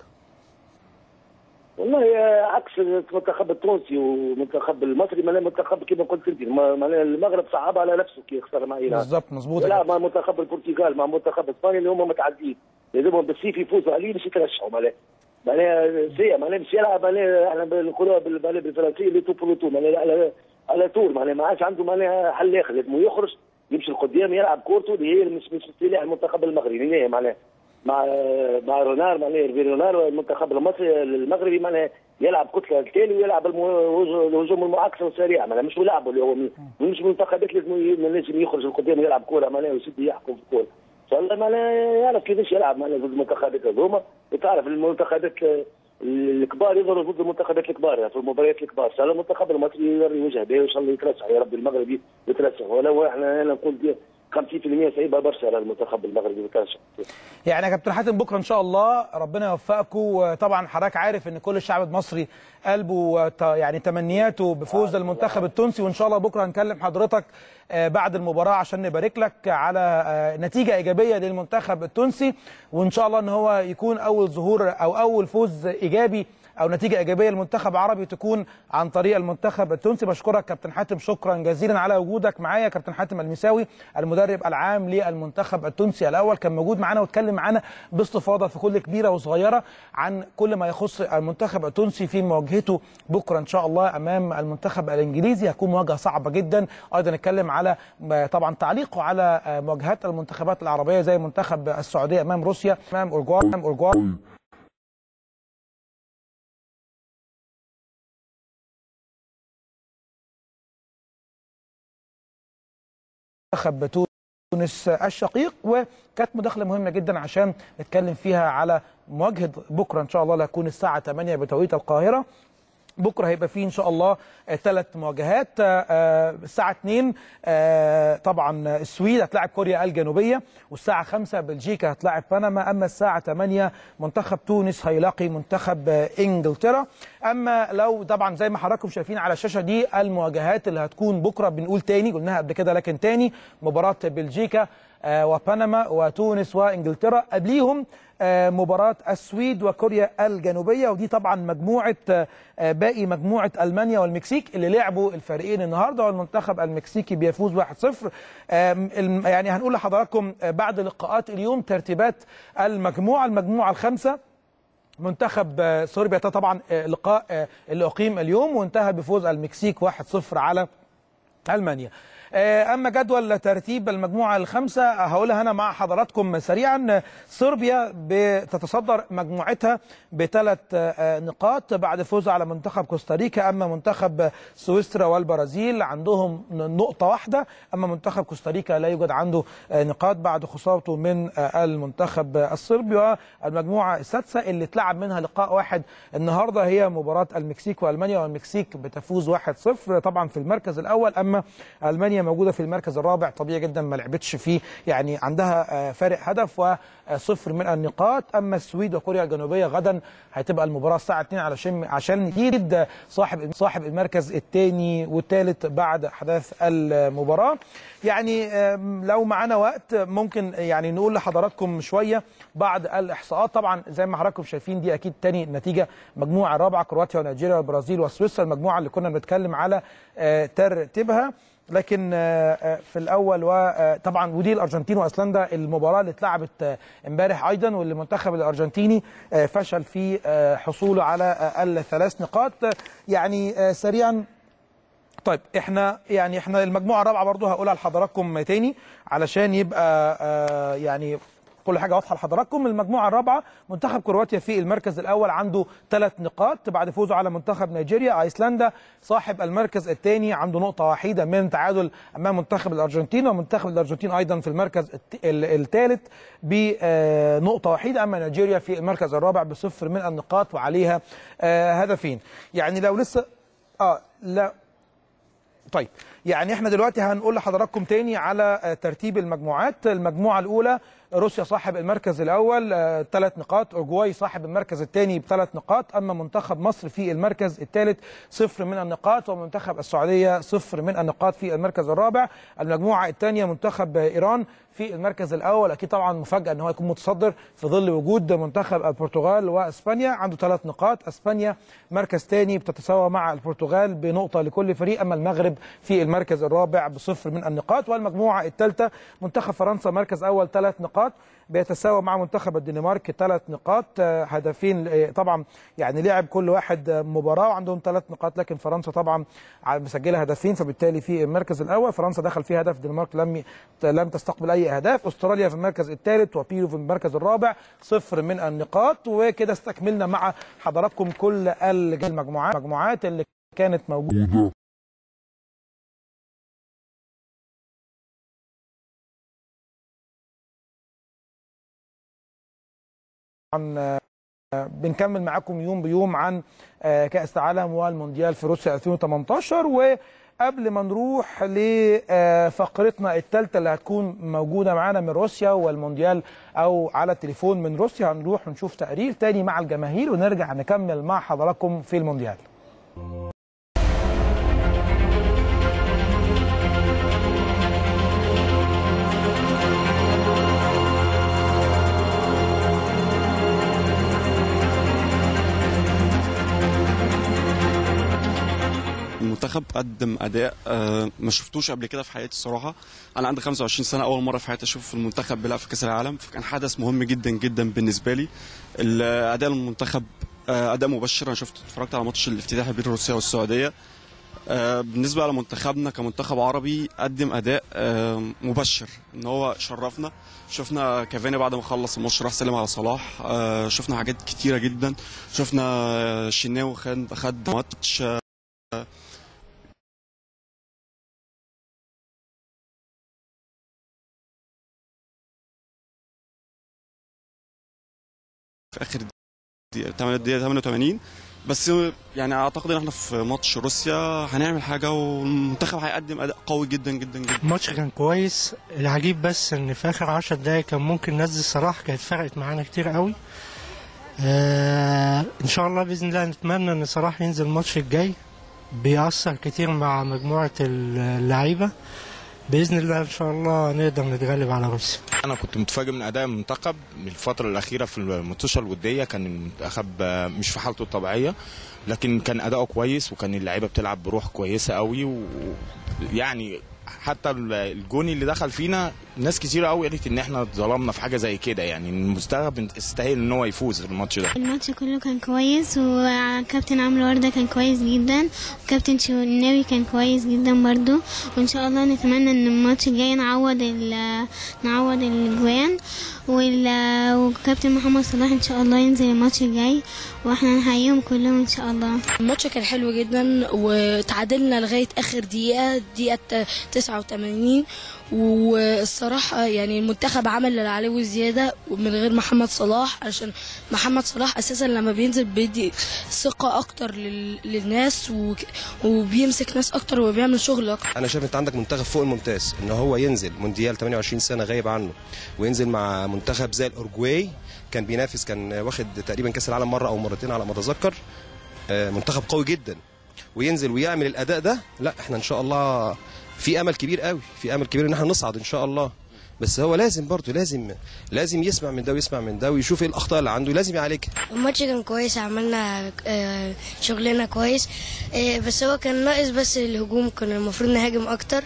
والله عكس المنتخب التونسي والمنتخب المصري معناها المنتخب كما قلت انت معناها المغرب صعب على نفسه كي خسر مع ايران بالضبط مظبوط لا مع منتخب البرتغال مع منتخب اسبانيا اللي هم متعدين لازمهم بالسيف يفوزوا عليه باش يترشحوا معناها معناها سي معناها مش يلعب معناها احنا بنقولوها بالفرنسيه اللي تو بلو تو معناها على على طول معناها ما عادش عنده معناها حل اخر لازم يخرج يمشي لقدام يلعب كورته اللي هي مش مش سلاح المنتخب المغربي معناها مع مع رونار معناها هيرفي رونار المنتخب المصري المغربي معناها يلعب كتله التالي ويلعب المو- الهجوم المعاكس والسريع معناها مش ملعبه اللي هو من- مش منتخبات لازم ي- لازم يخرج لقدام يلعب كوره معناها ويسد يحكم في الكوره ان شاء الله معناها يعرف كيفاش يلعب معناها ضد المنتخبات هذوما وتعرف المنتخبات الكبار يظهروا ضد المنتخبات الكبار في المباريات الكبار ان شاء الله المنتخب المصري يوري وجه باهي وان شاء الله يترشح يا رب المغربي يترشح ولو احنا انا نقول دي 50% صعيبه برشا على المنتخب المغربي يترشح يعني يا كابتن حاتم بكره ان شاء الله ربنا يوفقكم طبعا حضرتك عارف ان كل الشعب المصري قلبه ت- يعني تمنياته بفوز المنتخب التونسي وان شاء الله بكره هنكلم حضرتك آه، بعد المباراه عشان نبارك لك على آه، نتيجه ايجابيه للمنتخب التونسي وان شاء الله ان هو يكون اول ظهور او اول فوز ايجابي او نتيجه ايجابيه للمنتخب العربي تكون عن طريق المنتخب التونسي بشكرك كابتن حاتم شكرا جزيلا على وجودك معايا كابتن حاتم المساوي المدرب العام للمنتخب التونسي الاول كان موجود معانا واتكلم معانا باستفاضه في كل كبيره وصغيره عن كل ما يخص المنتخب التونسي في مواجهته بكره ان شاء الله امام المنتخب الانجليزي هتكون مواجهه صعبه جدا ايضا نتكلم على طبعا تعليقه على مواجهات المنتخبات العربيه زي منتخب السعوديه امام روسيا امام اورجواي امام اورجواي منتخب تونس الشقيق وكانت مداخله مهمه جدا عشان نتكلم فيها على مواجهه بكره ان شاء الله اللي هتكون الساعه 8 بتوقيت القاهره بكره هيبقى فيه ان شاء الله ثلاث مواجهات آه، الساعه 2 آه، طبعا السويد هتلاعب كوريا الجنوبيه والساعه 5 بلجيكا هتلاعب بنما اما الساعه 8 منتخب تونس هيلاقي منتخب آه، انجلترا اما لو طبعا زي ما حضراتكم شايفين على الشاشه دي المواجهات اللي هتكون بكره بنقول تاني قلناها قبل كده لكن تاني مباراه بلجيكا آه، وبنما وتونس وانجلترا قبليهم آه، مباراة السويد وكوريا الجنوبية ودي طبعا مجموعة آه، آه، باقي مجموعة ألمانيا والمكسيك اللي لعبوا الفريقين النهاردة والمنتخب المكسيكي بيفوز 1-0 آم، الم- يعني هنقول لحضراتكم آه، بعد لقاءات اليوم ترتيبات المجموعة المجموعة الخامسة منتخب آه، صربيا ده طبعا آه، لقاء آه، اللي أقيم اليوم وانتهى بفوز المكسيك 1-0 على المانيا آه، اما جدول ترتيب المجموعه الخامسه هقولها انا مع حضراتكم سريعا صربيا بتتصدر مجموعتها بثلاث آه، نقاط بعد فوز على منتخب كوستاريكا اما منتخب سويسرا والبرازيل عندهم نقطه واحده اما منتخب كوستاريكا لا يوجد عنده آه، نقاط بعد خسارته من آه، المنتخب الصربي والمجموعه السادسه اللي اتلعب منها لقاء واحد النهارده هي مباراه المكسيك والمانيا والمكسيك بتفوز 1-0 طبعا في المركز الاول اما المانيا موجوده في المركز الرابع طبيعي جدا ما لعبتش فيه يعني عندها آه، فارق هدف وصفر من النقاط اما السويد وكوريا الجنوبيه غدا هتبقى المباراه الساعه 2 علشان عشان نجيد صاحب صاحب المركز الثاني والثالث بعد احداث المباراه يعني آم، لو معانا وقت ممكن يعني نقول لحضراتكم شويه بعض الاحصاءات طبعا زي ما حضراتكم شايفين دي اكيد تاني نتيجه مجموعه رابعه كرواتيا ونيجيريا والبرازيل وسويسرا المجموعه اللي كنا بنتكلم على آه، ترتيبها لكن آه، آه، في الاول وطبعا ودي الارجنتين وايسلندا المباراه اللي اتلعبت آه، امبارح ايضا واللي المنتخب الارجنتيني آه، فشل في آه، حصوله على آه، الثلاث نقاط آه، يعني آه، سريعا طيب احنا يعني احنا المجموعه الرابعه برضو هقولها لحضراتكم تاني علشان يبقى آه يعني كل حاجه واضحه لحضراتكم المجموعه الرابعه منتخب كرواتيا في المركز الاول عنده ثلاث نقاط بعد فوزه على منتخب نيجيريا ايسلندا صاحب المركز الثاني عنده نقطه وحيده من تعادل امام منتخب الارجنتين ومنتخب الارجنتين ايضا في المركز الثالث بنقطه وحيده اما نيجيريا في المركز الرابع بصفر من النقاط وعليها آه هدفين يعني لو لسه اه لا طيب يعني احنا دلوقتي هنقول لحضراتكم تاني على آه، ترتيب المجموعات المجموعة الأولى روسيا صاحب المركز الأول ثلاث نقاط أورجواي صاحب المركز الثاني بثلاث نقاط أما منتخب مصر في المركز الثالث صفر من النقاط ومنتخب السعودية صفر من النقاط في المركز الرابع المجموعة الثانية منتخب إيران في المركز الأول أكيد طبعا مفاجأة أن هو يكون متصدر في ظل وجود منتخب البرتغال وإسبانيا عنده ثلاث نقاط إسبانيا مركز ثاني بتتساوى مع البرتغال بنقطة لكل فريق أما المغرب في المركز الرابع بصفر من النقاط والمجموعة الثالثة منتخب فرنسا مركز أول ثلاث نقاط نقاط بيتساوى مع منتخب الدنمارك ثلاث نقاط آه، هدفين آه، طبعا يعني لعب كل واحد آه، مباراه وعندهم ثلاث نقاط لكن فرنسا طبعا ع- مسجله هدفين فبالتالي في المركز الاول فرنسا دخل فيه هدف الدنمارك لم ي- لم تستقبل اي اهداف استراليا في المركز الثالث وبيرو في المركز الرابع صفر من النقاط وكده استكملنا مع حضراتكم كل المجموعات المجموعات اللي كانت موجوده طبعا آه، بنكمل معاكم يوم بيوم عن آه، كأس العالم والمونديال في روسيا 2018 وقبل ما نروح لفقرتنا الثالثة اللي هتكون موجودة معانا من روسيا والمونديال أو على التليفون من روسيا هنروح ونشوف تقرير تاني مع الجماهير ونرجع نكمل مع حضراتكم في المونديال المنتخب قدم اداء آه، ما شفتوش قبل كده في حياتي الصراحه انا عندي 25 سنه اول مره في حياتي اشوف المنتخب بيلعب في كاس العالم فكان حدث مهم جدا جدا بالنسبه لي الاداء المنتخب آه، اداء مبشر انا شفت اتفرجت على ماتش الافتتاحي بين روسيا والسعوديه آه، بالنسبه لمنتخبنا كمنتخب عربي قدم اداء آه، مبشر ان هو شرفنا شفنا كافاني بعد ما خلص الماتش راح سلم على صلاح آه، شفنا حاجات كتيره جدا شفنا آه، شناوي خد خد ماتش آه، في اخر دقيقه 8 دقيقه 88 بس يعني اعتقد ان احنا في ماتش روسيا هنعمل حاجه والمنتخب هيقدم اداء قوي جدا جدا جدا الماتش كان كويس العجيب بس ان في اخر عشر دقايق كان ممكن ننزل صلاح كانت فرقت معانا كتير قوي آه ان شاء الله باذن الله نتمنى ان صلاح ينزل الماتش الجاي بيأثر كتير مع مجموعة اللعيبة بإذن الله إن شاء الله نقدر نتغلب على روسيا انا كنت متفاجئ من اداء المنتخب الفتره الاخيره في الماتشات الوديه كان المنتخب آه، مش في حالته الطبيعيه لكن كان اداؤه كويس وكان اللعيبه بتلعب بروح كويسه قوي ويعني حتى الجون اللي دخل فينا ناس كتير قوي قالت ان احنا اتظلمنا في حاجه زي كده يعني المنتخب يستاهل ان هو يفوز في الماتش ده الماتش كله كان كويس وكابتن عمرو وردة كان كويس جدا وكابتن شناوي كان كويس جدا برضو وان شاء الله نتمنى ان الماتش الجاي نعوض ال- نعوض الاجوان وال- وكابتن محمد صلاح ان شاء الله ينزل الماتش الجاي واحنا نحييهم كلهم ان شاء الله الماتش كان حلو جدا وتعادلنا لغايه اخر دقيقه دقيقه 89 والصراحه يعني المنتخب عمل اللي عليه وزياده من غير محمد صلاح عشان محمد صلاح اساسا لما بينزل بيدي ثقه اكتر لل- للناس وك- وبيمسك ناس اكتر وبيعمل شغل اكتر انا شايف انت عندك منتخب فوق الممتاز ان هو ينزل مونديال 28 سنه غايب عنه وينزل مع منتخب زي الاورجواي كان بينافس كان واخد تقريبا كاس العالم مره او مرتين على ما اتذكر آه، منتخب قوي جدا وينزل ويعمل الاداء ده لا احنا ان شاء الله في امل كبير قوي في امل كبير ان احنا نصعد ان شاء الله بس هو لازم برضه لازم لازم يسمع من ده ويسمع من ده ويشوف ايه الاخطاء اللي عنده لازم يعالجها الماتش كان كويس عملنا آه، شغلنا كويس آه، بس هو كان ناقص بس الهجوم كنا المفروض نهاجم اكتر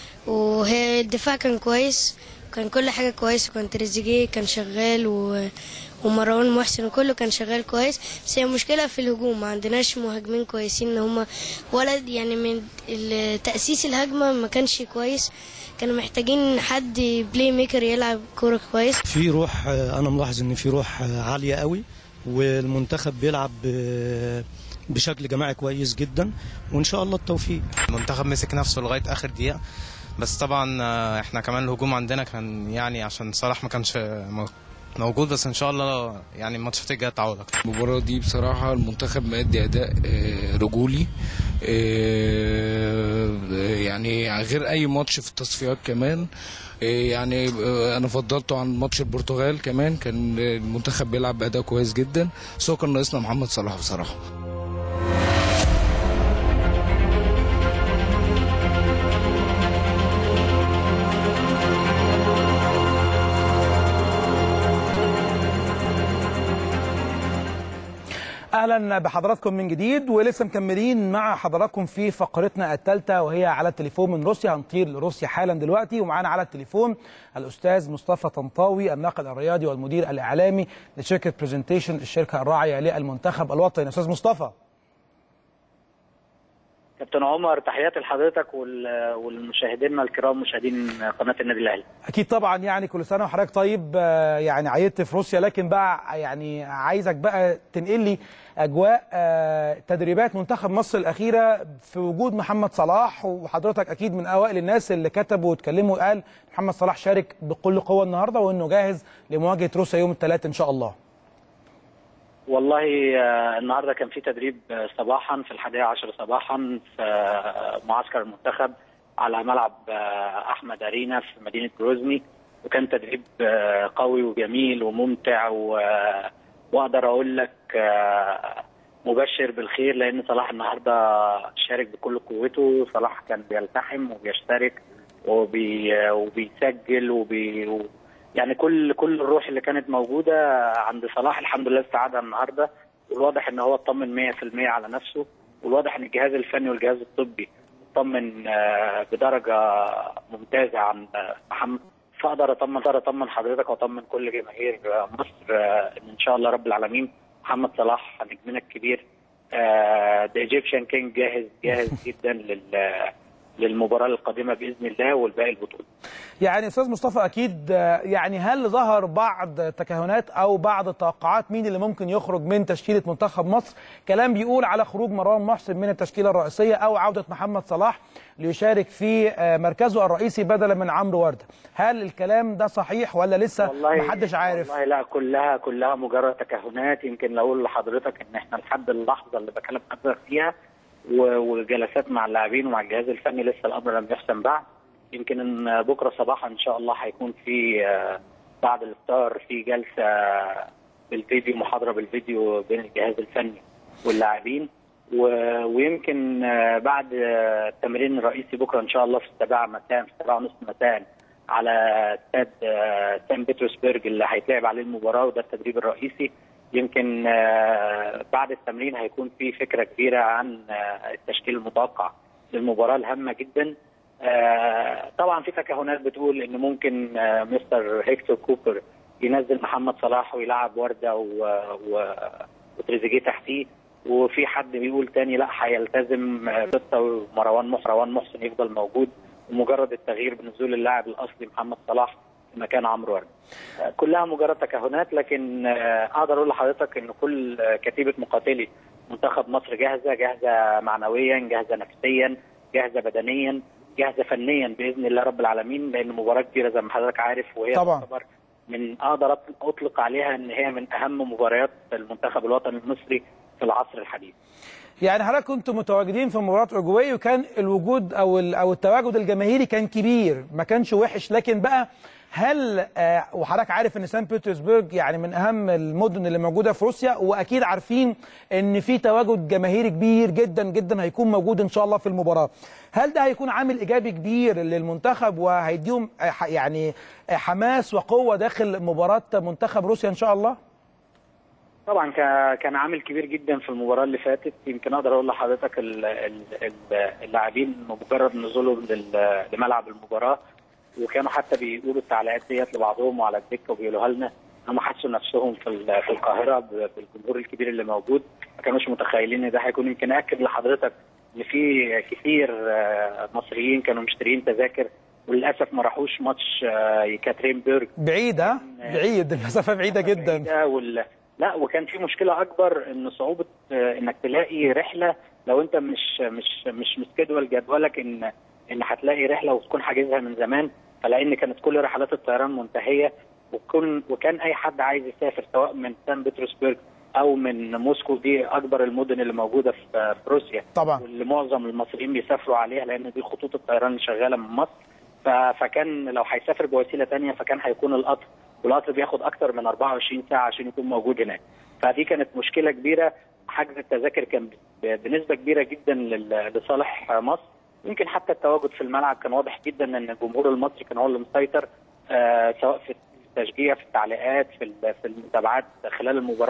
وهي الدفاع كان كويس كان كل حاجة كويس وكان تريزيجيه كان شغال و... ومروان محسن وكله كان شغال كويس بس هي المشكلة في الهجوم ما عندناش مهاجمين كويسين ان هم ولا يعني من ال- تأسيس الهجمة ما كانش كويس كانوا محتاجين حد بلاي ميكر يلعب كورة كويس في روح آه، انا ملاحظ ان في روح آه، عاليه قوي والمنتخب بيلعب آه، بشكل جماعي كويس جدا وان شاء الله التوفيق المنتخب مسك نفسه لغايه اخر دقيقه بس طبعا آه، احنا كمان الهجوم عندنا كان يعني عشان صلاح ما كانش مو- موجود بس ان شاء الله يعني الماتشات الجايه تعوض اكتر المباراة دي بصراحة المنتخب مادي أداء آه، رجولي آه، يعني غير أي ماتش في التصفيات كمان آه، يعني آه، أنا فضلته عن ماتش البرتغال كمان كان المنتخب بيلعب بأداء كويس جدا بس هو كان ناقصنا محمد صلاح بصراحة اهلا بحضراتكم من جديد ولسه مكملين مع حضراتكم في فقرتنا الثالثه وهي على التليفون من روسيا هنطير لروسيا حالا دلوقتي ومعانا على التليفون الاستاذ مصطفى طنطاوي الناقد الرياضي والمدير الاعلامي لشركه برزنتيشن الشركه الراعيه للمنتخب الوطني استاذ مصطفى كابتن عمر تحياتي لحضرتك وال- والمشاهدين الكرام مشاهدين قناه النادي الاهلي اكيد طبعا يعني كل سنه وحضرتك طيب آه، يعني عيدت في روسيا لكن بقى يعني عايزك بقى تنقل لي اجواء آه، تدريبات منتخب مصر الاخيره في وجود محمد صلاح وحضرتك اكيد من اوائل الناس اللي كتبوا واتكلموا وقال محمد صلاح شارك بكل قوه النهارده وانه جاهز لمواجهه روسيا يوم الثلاث ان شاء الله والله آه، النهارده كان في تدريب آه، صباحا في الحادية عشر صباحا في آه، معسكر المنتخب على ملعب آه، احمد ارينا في مدينه جروزني وكان تدريب آه، قوي وجميل وممتع و- واقدر اقول لك آه، مبشر بالخير لان صلاح النهارده شارك بكل قوته صلاح كان بيلتحم وبيشترك وبي وبيسجل وبي و- يعني كل كل الروح اللي كانت موجوده عند صلاح الحمد لله استعادها النهارده والواضح ان هو اطمن 100% على نفسه والواضح ان الجهاز الفني والجهاز الطبي اطمن آه، بدرجه ممتازه عن آه، محمد فاقدر اطمن اقدر اطمن حضرتك واطمن كل جماهير آه، مصر آه، ان ان شاء الله رب العالمين محمد صلاح نجمنا الكبير ذا ايجيبشن كينج جاهز جاهز جدا لل للمباراه القادمه باذن الله والباقي البطوله يعني استاذ مصطفى اكيد آه، يعني هل ظهر بعض تكهنات او بعض التوقعات مين اللي ممكن يخرج من تشكيله منتخب مصر كلام بيقول على خروج مروان محسن من التشكيله الرئيسيه او عوده محمد صلاح ليشارك في آه، مركزه الرئيسي بدلا من عمرو ورده هل الكلام ده صحيح ولا لسه محدش عارف والله لا كلها كلها مجرد تكهنات يمكن لو اقول لحضرتك ان احنا لحد اللحظه اللي بكلم حضرتك فيها و- وجلسات مع اللاعبين ومع الجهاز الفني لسه الامر لم يحسم بعد يمكن ان بكره صباحا ان شاء الله هيكون في آه، بعد الافطار في جلسه بالفيديو محاضره بالفيديو بين الجهاز الفني واللاعبين و- ويمكن آه، بعد آه، التمرين الرئيسي بكره ان شاء الله في السابعه مساء في السابعه ونص مساء على استاد آه، سان بطرسبرج اللي هيتلعب عليه المباراه وده التدريب الرئيسي يمكن آه، بعد التمرين هيكون في فكره كبيره عن آه، التشكيل المتوقع للمباراه الهامه جدا آه، طبعا في تكهنات بتقول ان ممكن آه، مستر هيكتور كوبر ينزل محمد صلاح ويلعب ورده و- و- وتريزيجيه تحتيه وفي حد بيقول تاني لا هيلتزم آه، خطه ومروان محسن مروان محسن يفضل موجود ومجرد التغيير بنزول اللاعب الاصلي محمد صلاح في مكان عمرو ورده آه، كلها مجرد تكهنات لكن آه، اقدر اقول لحضرتك ان كل آه، كتيبه مقاتلي منتخب مصر جاهزه جاهزه معنويا جاهزه نفسيا جاهزه بدنيا جاهزه فنيا باذن الله رب العالمين لان مباراه كبيره زي ما حضرتك عارف وهي طبعاً. تعتبر من اقدر أط- اطلق عليها ان هي من اهم مباريات المنتخب الوطني المصري في العصر الحديث يعني حضرتك كنتوا متواجدين في مباراه اورجواي وكان الوجود او ال- او التواجد الجماهيري كان كبير ما كانش وحش لكن بقى هل آه وحضرتك عارف ان سان بطرسبرج يعني من اهم المدن اللي موجوده في روسيا واكيد عارفين ان في تواجد جماهيري كبير جدا جدا هيكون موجود ان شاء الله في المباراه هل ده هيكون عامل ايجابي كبير للمنتخب وهيديهم آه، ح- يعني آه، حماس وقوه داخل مباراه منتخب روسيا ان شاء الله طبعا كا- كان عامل كبير جدا في المباراه اللي فاتت يمكن اقدر اقول لحضرتك ال- ال- ال- اللاعبين مجرد نزولهم لل- لملعب المباراه وكانوا حتى بيقولوا التعليقات ديت لبعضهم وعلى الدكه وبيقولوها لنا هم حسوا نفسهم في ال- في القاهره ب- بالجمهور الكبير اللي موجود ما كانوش متخيلين ان ده هيكون يمكن اكد لحضرتك ان في كتير آه، مصريين كانوا مشترين تذاكر وللاسف ما راحوش ماتش آه، يكاترينبرج بعيد ها بعيد المسافه بعيده جدا ده وال... لا وكان في مشكله اكبر ان صعوبه آه، انك تلاقي رحله لو انت مش مش مش مسكدول جدولك ان ان هتلاقي رحله وتكون حاجزها من زمان فلان كانت كل رحلات الطيران منتهيه وكن وكان اي حد عايز يسافر سواء من سان بطرسبرج او من موسكو دي اكبر المدن اللي موجوده في في روسيا طبعا واللي معظم المصريين بيسافروا عليها لان دي خطوط الطيران اللي شغاله من مصر ف- فكان لو هيسافر بوسيله تانية فكان هيكون القطر والقطر بياخد اكتر من 24 ساعه عشان يكون موجود هناك فدي كانت مشكله كبيره حجز التذاكر كان ب- بنسبه كبيره جدا لل- لصالح مصر يمكن حتى التواجد في الملعب كان واضح جدا ان الجمهور المصري كان هو اللي مسيطر آه سواء في التشجيع في التعليقات في ال- في المتابعات خلال المباراه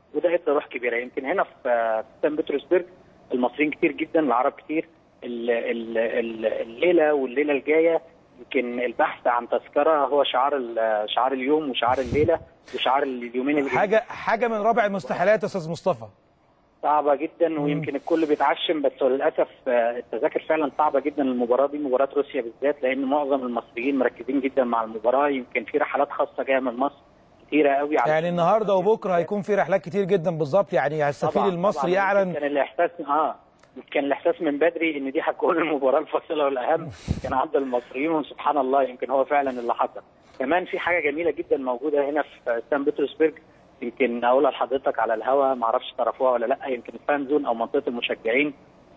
وده ادى روح كبيره يمكن هنا في في سان بطرسبرج المصريين كتير جدا العرب كتير ال- ال- ال- الليله والليله الجايه يمكن البحث عن تذكره هو شعار ال- شعار اليوم وشعار الليله وشعار اليومين اللي حاجه حاجه من رابع المستحيلات يا استاذ مصطفى صعبة جدا ويمكن الكل بيتعشم بس للأسف آه، التذاكر فعلا صعبة جدا المباراة دي مباراة روسيا بالذات لأن معظم المصريين مركزين جدا مع المباراة يمكن في رحلات خاصة جاية من مصر كتيرة قوي على يعني النهارده وبكره هيكون في رحلات كتير جدا بالظبط يعني السفير طبعاً- المصري طبعاً. اعلن كان الإحساس اه كان الإحساس من بدري إن دي هتكون المباراة الفاصلة والأهم كان عند المصريين وسبحان الله يمكن هو فعلا اللي حصل كمان في حاجة جميلة جدا موجودة هنا في سان بطرسبرج يمكن اقولها لحضرتك على الهوا ما اعرفش تعرفوها ولا لا يمكن الفان زون او منطقه المشجعين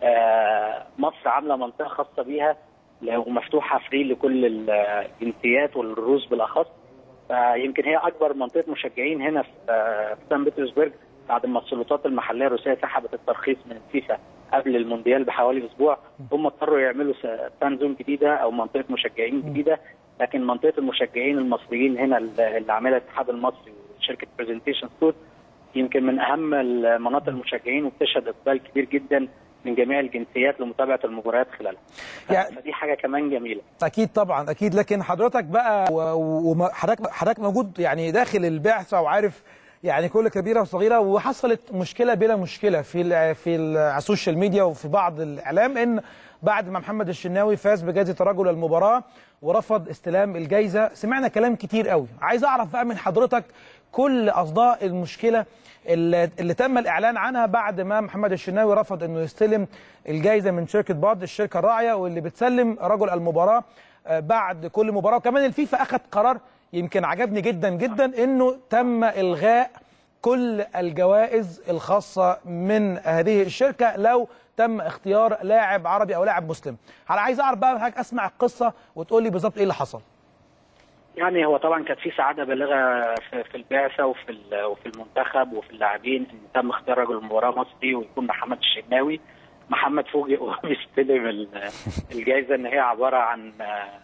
آه، مصر عامله منطقه خاصه بيها ل- ومفتوحه فري لكل الجنسيات والروس بالاخص فيمكن هي اكبر منطقه مشجعين هنا في آه، في سان بطرسبرج بعد ما السلطات المحليه الروسيه سحبت الترخيص من الفيفا قبل المونديال بحوالي اسبوع هم اضطروا يعملوا س- فان زون جديده او منطقه مشجعين جديده لكن منطقه المشجعين المصريين هنا اللي اللي عاملها الاتحاد المصري وشركه برزنتيشن ستور يمكن من اهم المناطق المشجعين وبتشهد اقبال كبير جدا من جميع الجنسيات لمتابعه المباريات خلالها. يعني فدي حاجه كمان جميله. اكيد طبعا اكيد لكن حضرتك بقى وحضرتك حضرتك موجود يعني داخل البعثه وعارف يعني كل كبيره وصغيره وحصلت مشكله بلا مشكله في ال في ال على السوشيال ميديا وفي بعض الاعلام ان بعد ما محمد الشناوي فاز بجائزه رجل المباراه ورفض استلام الجائزه سمعنا كلام كتير قوي عايز اعرف بقى من حضرتك كل اصداء المشكله اللي, اللي تم الاعلان عنها بعد ما محمد الشناوي رفض انه يستلم الجائزه من شركه باد الشركه الراعيه واللي بتسلم رجل المباراه آه، بعد كل مباراه وكمان الفيفا اخذ قرار يمكن عجبني جدا جدا انه تم الغاء كل الجوائز الخاصه من هذه الشركه لو تم اختيار لاعب عربي او لاعب مسلم انا عايز اعرف بقى من حضرتك اسمع القصه وتقول لي بالظبط ايه اللي حصل يعني هو طبعا كانت في سعاده بالغه في, في البعثه وفي ال- وفي المنتخب وفي اللاعبين ان تم اختيار رجل المباراه مصري ويكون محمد الشناوي محمد فوجئ وهو بيستلم ال- الجائزه ان هي عباره عن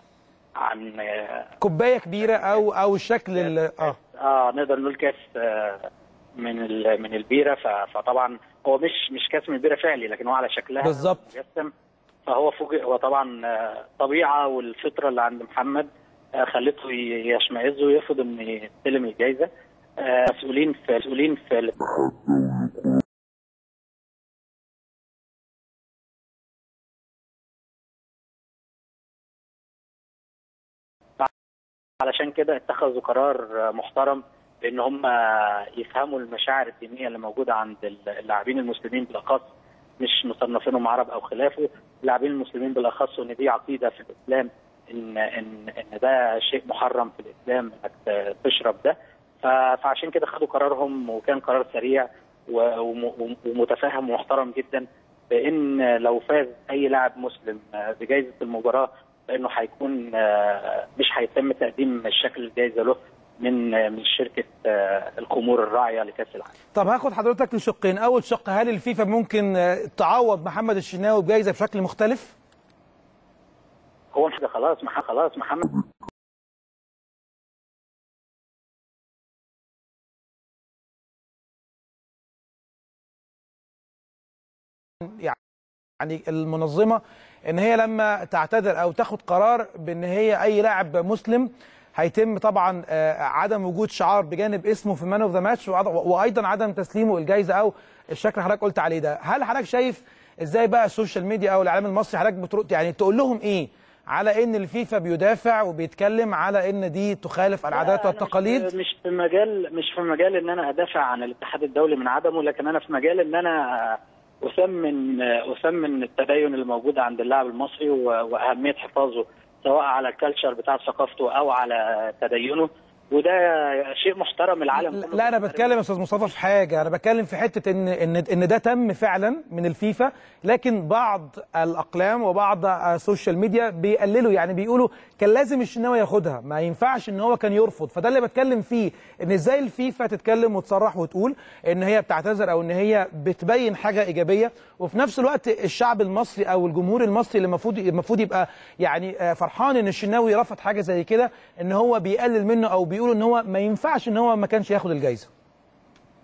عن كوبايه كبيره او او الشكل ال- اه اه نقدر نقول كاس آه، من ال- من البيره ف- فطبعا هو مش مش كاس من البيره فعلي لكن هو على شكلها بالظبط. مجسم فهو فوجئ هو طبعا آه، طبيعه والفطره اللي عند محمد آه، خلته ي- يشمئز ويرفض ان يستلم الجائزه آه، مسؤولين في مسؤولين في ال- علشان كده اتخذوا قرار محترم بان هم يفهموا المشاعر الدينيه اللي موجوده عند اللاعبين المسلمين بالاخص مش مصنفينهم عرب او خلافه، اللاعبين المسلمين بالاخص وان دي عقيده في الاسلام ان ان ان ده شيء محرم في الاسلام انك تشرب ده ف- فعشان كده خدوا قرارهم وكان قرار سريع و- وم- ومتفاهم ومحترم جدا بان لو فاز اي لاعب مسلم بجائزه المباراه فانه هيكون آه، مش هيتم تقديم الشكل الجائزه له من آه، من شركه آه، الخمور الراعيه لكاس العالم. طب هاخد حضرتك لشقين اول شق هل الفيفا ممكن آه، تعوض محمد الشناوي بجائزه بشكل مختلف هو مش ده خلاص محمد خلاص محمد يعني المنظمه ان هي لما تعتذر او تاخد قرار بان هي اي لاعب مسلم هيتم طبعا آه، عدم وجود شعار بجانب اسمه في مان اوف ذا ماتش وايضا عدم تسليمه الجائزه او الشكل اللي حضرتك قلت عليه ده هل حضرتك شايف ازاي بقى السوشيال ميديا او الاعلام المصري حضرتك بترد يعني تقول لهم ايه على ان الفيفا بيدافع وبيتكلم على ان دي تخالف العادات أنا والتقاليد مش مش في مجال مش في مجال ان انا ادافع عن الاتحاد الدولي من عدمه لكن انا في مجال ان انا اثمن اثمن التدين اللي موجود عند اللاعب المصري و- واهميه حفاظه سواء على الكالتشر بتاع ثقافته او على تدينه وده شيء محترم العالم كله لا انا بتكلم يا استاذ مصطفى في حاجه انا بتكلم في حته ان ان ان ده تم فعلا من الفيفا لكن بعض الاقلام وبعض السوشيال ميديا بيقللوا يعني بيقولوا كان لازم الشناوي ياخدها ما ينفعش ان هو كان يرفض فده اللي بتكلم فيه ان ازاي الفيفا تتكلم وتصرح وتقول ان هي بتعتذر او ان هي بتبين حاجه ايجابيه وفي نفس الوقت الشعب المصري او الجمهور المصري اللي المفروض المفروض يبقى يعني آه، فرحان ان الشناوي رفض حاجه زي كده ان هو بيقلل منه او بيقول ان هو ما ينفعش ان هو ما كانش ياخد الجائزه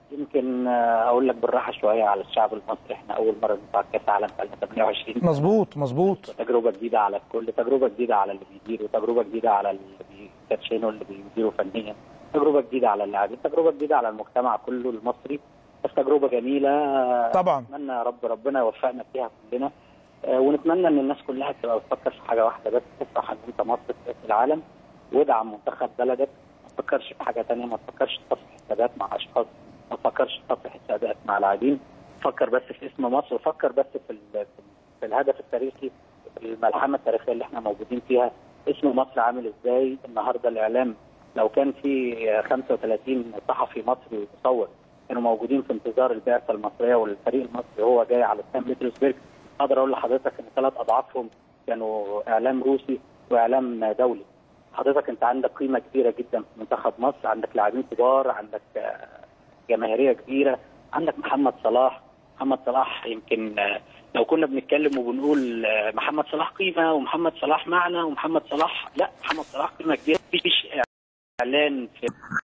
يمكن آه، اقول لك بالراحه شويه على الشعب المصري احنا اول مره نطلع كاس عالم في 28 مظبوط مظبوط تجربه جديده على الكل تجربه جديده على اللي بيديروا تجربه جديده على اللي بيكاتشينوا اللي بيديروا فنيا تجربه جديده على اللاعبين تجربه جديده على المجتمع كله المصري بس تجربه جميله طبعا اتمنى يا رب ربنا يوفقنا فيها كلنا آه، ونتمنى ان الناس كلها تبقى بتفكر في حاجه واحده بس تفرح ان انت مصر في كاس العالم وادعم منتخب بلدك ما تفكرش في حاجه ثانيه ما تفكرش تصفي حسابات مع اشخاص ما تفكرش تصفي حسابات مع لاعبين فكر بس في اسم مصر وفكر بس في ال- في الهدف التاريخي في الملحمه التاريخيه اللي احنا موجودين فيها اسم مصر عامل ازاي النهارده الاعلام لو كان في 35 صحفي مصري مصور كانوا موجودين في انتظار البعثه المصريه والفريق المصري وهو جاي على سان بطرسبرج اقدر اقول لحضرتك ان ثلاث اضعافهم كانوا اعلام روسي واعلام دولي حضرتك انت عندك قيمه كبيره جدا في منتخب مصر عندك لاعبين كبار عندك آه، جماهيريه كبيره عندك محمد صلاح محمد صلاح يمكن آه، لو كنا بنتكلم وبنقول آه، محمد صلاح قيمه ومحمد صلاح معنى ومحمد صلاح لا محمد صلاح قيمه كبيره مفيش اعلان في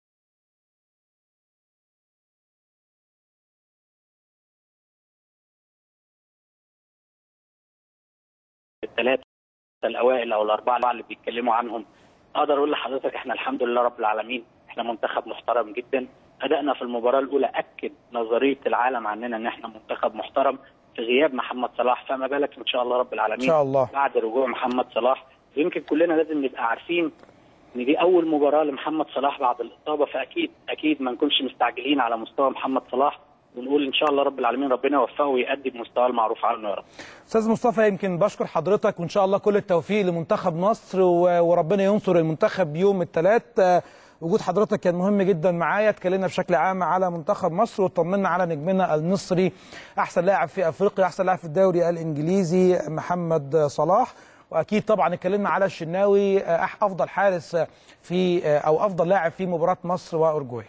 الثلاثه الاوائل او الاربعه اللي بيتكلموا عنهم اقدر اقول لحضرتك احنا الحمد لله رب العالمين احنا منتخب محترم جدا ادائنا في المباراه الاولى اكد نظريه العالم عننا ان احنا منتخب محترم في غياب محمد صلاح فما بالك ان شاء الله رب العالمين إن شاء الله. بعد رجوع محمد صلاح يمكن كلنا لازم نبقى عارفين ان دي اول مباراه لمحمد صلاح بعد الاصابه فاكيد اكيد ما نكونش مستعجلين على مستوى محمد صلاح ونقول ان شاء الله رب العالمين ربنا يوفقه ويأدي بمستواه المعروف عنه يا رب استاذ مصطفى يمكن بشكر حضرتك وان شاء الله كل التوفيق لمنتخب مصر و- وربنا ينصر المنتخب يوم الثلاث آه، وجود حضرتك كان مهم جدا معايا اتكلمنا بشكل عام على منتخب مصر وطمنا على نجمنا المصري احسن لاعب في افريقيا احسن لاعب في الدوري الانجليزي محمد صلاح واكيد طبعا اتكلمنا على الشناوي آه، أح- افضل حارس في آه، او افضل لاعب في مباراه مصر واورجواي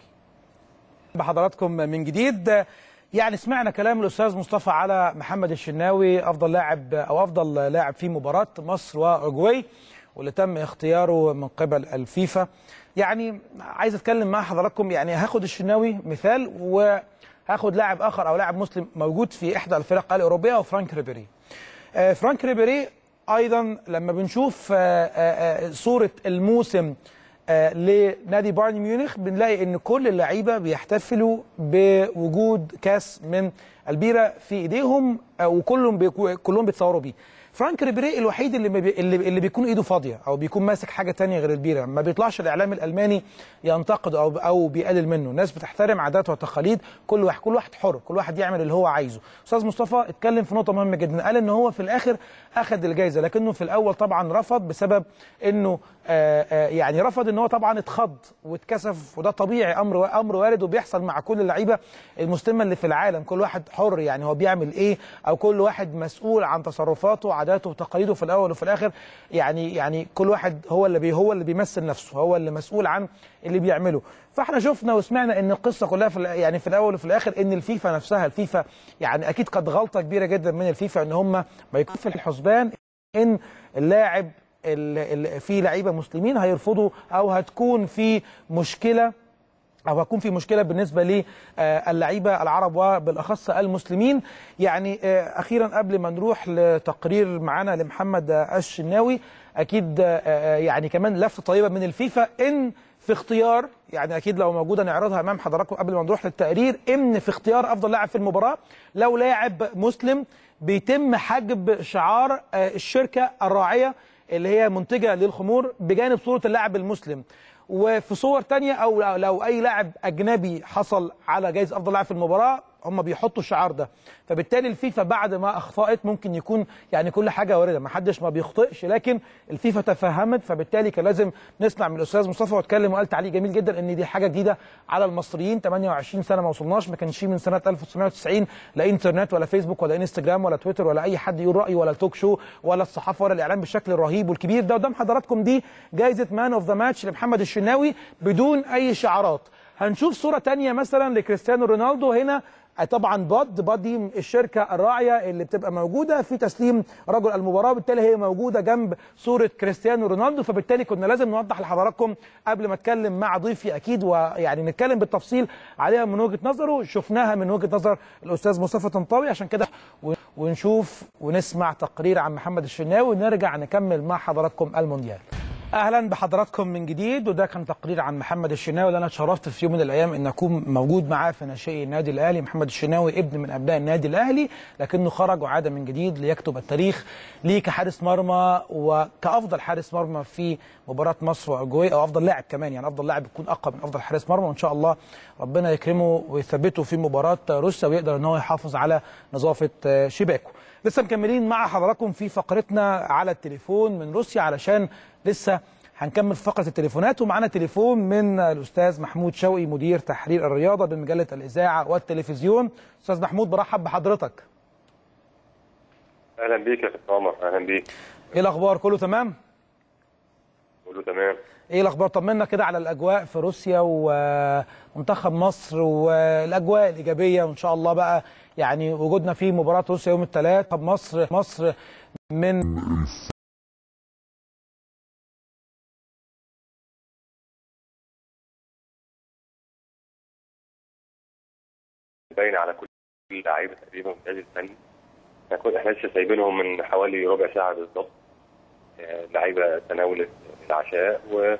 بحضراتكم من جديد يعني سمعنا كلام الاستاذ مصطفى على محمد الشناوي افضل لاعب او افضل لاعب في مباراه مصر واورجواي واللي تم اختياره من قبل الفيفا يعني عايز اتكلم مع حضراتكم يعني هاخد الشناوي مثال وهاخد لاعب اخر او لاعب مسلم موجود في احدى الفرق الاوروبيه وفرانك ريبيري آه، فرانك ريبيري ايضا لما بنشوف آه، آه، آه، صوره الموسم آه، لنادي بايرن ميونخ بنلاقي ان كل اللعيبه بيحتفلوا بوجود كاس من البيره في ايديهم آه، وكلهم بيكو كلهم بيتصوروا بيه فرانك ريبيري الوحيد اللي ما بي اللي, اللي بيكون ايده فاضيه او بيكون ماسك حاجه تانية غير البيره ما بيطلعش الاعلام الالماني ينتقد او او بيقلل منه الناس بتحترم عادات وتقاليد كل واحد كل واحد حر كل واحد يعمل اللي هو عايزه استاذ مصطفى اتكلم في نقطه مهمه جدا قال ان هو في الاخر اخذ الجائزه لكنه في الاول طبعا رفض بسبب انه آه آه يعني رفض ان هو طبعا اتخض واتكسف وده طبيعي امر امر وارد وبيحصل مع كل اللعيبه المسلمه اللي في العالم كل واحد حر يعني هو بيعمل ايه او كل واحد مسؤول عن تصرفاته وعاداته وتقاليده في الاول وفي الاخر يعني يعني كل واحد هو اللي بي هو اللي بيمثل نفسه هو اللي مسؤول عن اللي بيعمله فاحنا شفنا وسمعنا ان القصه كلها في ال- يعني في الاول وفي الاخر ان الفيفا نفسها الفيفا يعني اكيد كانت غلطه كبيره جدا من الفيفا ان هم ما يكون في الحسبان ان اللاعب ال- ال- في لعيبه مسلمين هيرفضوا او هتكون في مشكله او هتكون في مشكله بالنسبه للعيبه العرب وبالاخص المسلمين يعني آه، اخيرا قبل ما نروح لتقرير معانا لمحمد آه، الشناوي اكيد آه، آه، يعني كمان لفته طيبه من الفيفا ان في اختيار يعني اكيد لو موجوده نعرضها امام حضراتكم قبل ما نروح للتقرير ان في اختيار افضل لاعب في المباراه لو لاعب مسلم بيتم حجب شعار آه، الشركه الراعيه اللي هي منتجه للخمور بجانب صوره اللاعب المسلم وفي صور تانية او لو اي لاعب اجنبي حصل على جائزه افضل لاعب في المباراه هم بيحطوا الشعار ده فبالتالي الفيفا بعد ما اخطات ممكن يكون يعني كل حاجه وارده ما حدش ما بيخطئش لكن الفيفا تفهمت فبالتالي كان لازم نسمع من الاستاذ مصطفى واتكلم وقال تعليق جميل جدا ان دي حاجه جديده على المصريين 28 سنه ما وصلناش ما كانش من سنه 1990 لا انترنت ولا فيسبوك ولا انستجرام ولا تويتر ولا اي حد يقول رايه ولا التوك شو ولا الصحافه ولا الاعلام بالشكل الرهيب والكبير ده قدام حضراتكم دي جائزه مان اوف ذا ماتش لمحمد الشناوي بدون اي شعارات هنشوف صوره تانية مثلا لكريستيانو رونالدو هنا طبعا باد باد دي الشركه الراعيه اللي بتبقى موجوده في تسليم رجل المباراه بالتالي هي موجوده جنب صوره كريستيانو رونالدو فبالتالي كنا لازم نوضح لحضراتكم قبل ما اتكلم مع ضيفي اكيد ويعني نتكلم بالتفصيل عليها من وجهه نظره شفناها من وجهه نظر الاستاذ مصطفى طنطاوي عشان كده ونشوف ونسمع تقرير عن محمد الشناوي ونرجع نكمل مع حضراتكم المونديال اهلا بحضراتكم من جديد وده كان تقرير عن محمد الشناوي اللي انا اتشرفت في يوم من الايام ان اكون موجود معاه في ناشئي النادي الاهلي محمد الشناوي ابن من ابناء النادي الاهلي لكنه خرج وعاد من جديد ليكتب التاريخ ليه كحارس مرمى وكافضل حارس مرمى في مباراه مصر واورجواي او افضل لاعب كمان يعني افضل لاعب يكون اقوى من افضل حارس مرمى وان شاء الله ربنا يكرمه ويثبته في مباراه روسيا ويقدر ان هو يحافظ على نظافه شباكه لسه مكملين مع حضراتكم في فقرتنا على التليفون من روسيا علشان لسه هنكمل فقره التليفونات ومعانا تليفون من الاستاذ محمود شوقي مدير تحرير الرياضه بمجله الاذاعه والتلفزيون استاذ محمود برحب بحضرتك اهلا بيك يا كابتن عمر اهلا بيك ايه الاخبار كله تمام كله تمام ايه الاخبار طمنا كده على الاجواء في روسيا ومنتخب مصر والاجواء الايجابيه وان شاء الله بقى يعني وجودنا في مباراه روسيا يوم الثلاث مصر مصر من باين على كل لعيبه تقريبا من النادي الفني احنا احنا لسه سايبينهم من حوالي ربع ساعه بالظبط لعيبه تناولت العشاء و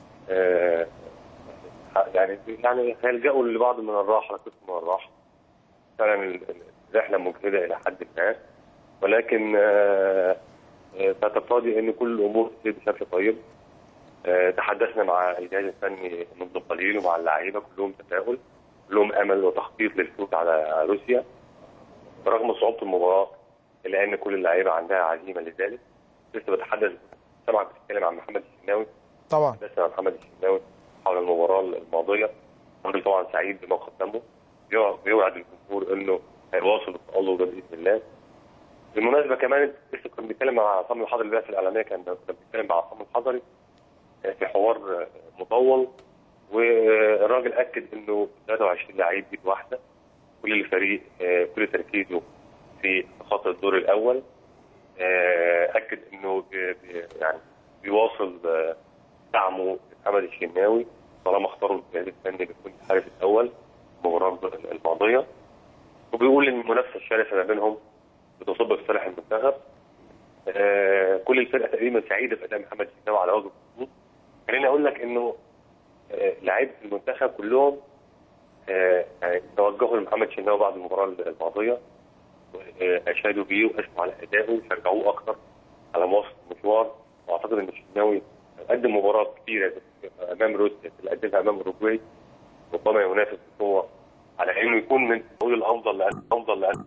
يعني يعني هيلجأوا لبعض من الراحه قسم من الراحه فعلا الرحله مجهده الى حد ما ولكن ستقتضي ان كل الامور تسير بشكل طيب تحدثنا مع الجهاز الفني منذ قليل ومع اللعيبه كلهم تفاؤل لهم امل وتخطيط للفوز على روسيا برغم صعوبه المباراه الا ان كل اللعيبه عندها عزيمه لذلك لسه بتحدث سمعك بتتكلم عن محمد الشناوي طبعا لسه عن محمد الشناوي حول المباراه الماضيه الراجل طبعا سعيد بما قدمه بيوعد الجمهور انه هيواصل التالق ده باذن الله بالمناسبه كمان لسه كنا بنتكلم مع عصام الحضري البعثه الاعلاميه كان بنتكلم مع عصام الحضري في حوار مطول والراجل اكد انه 23 لعيب بيد واحده كل الفريق كل تركيزه في خط الدور الاول اكد انه يعني بيواصل دعمه محمد الشناوي طالما اختاروا الجهاز الفني ليكون الحارس الاول المباراه الماضيه وبيقول ان المنافسه الشرسه ما بينهم بتصب في صالح المنتخب كل الفرقه تقريبا سعيده باداء محمد الشناوي على وجه الخصوص خليني اقول لك انه لعيبه المنتخب كلهم يعني توجهوا لمحمد شناوي بعد المباراه الماضيه اشادوا بيه واشوا على ادائه وشجعوه اكثر على مواصله المشوار واعتقد ان الشناوي قدم مباراه كثيره امام روسيا اللي قدمها امام اوروجواي ربما ينافس بقوه على انه يكون من نقول الافضل لأن افضل لأن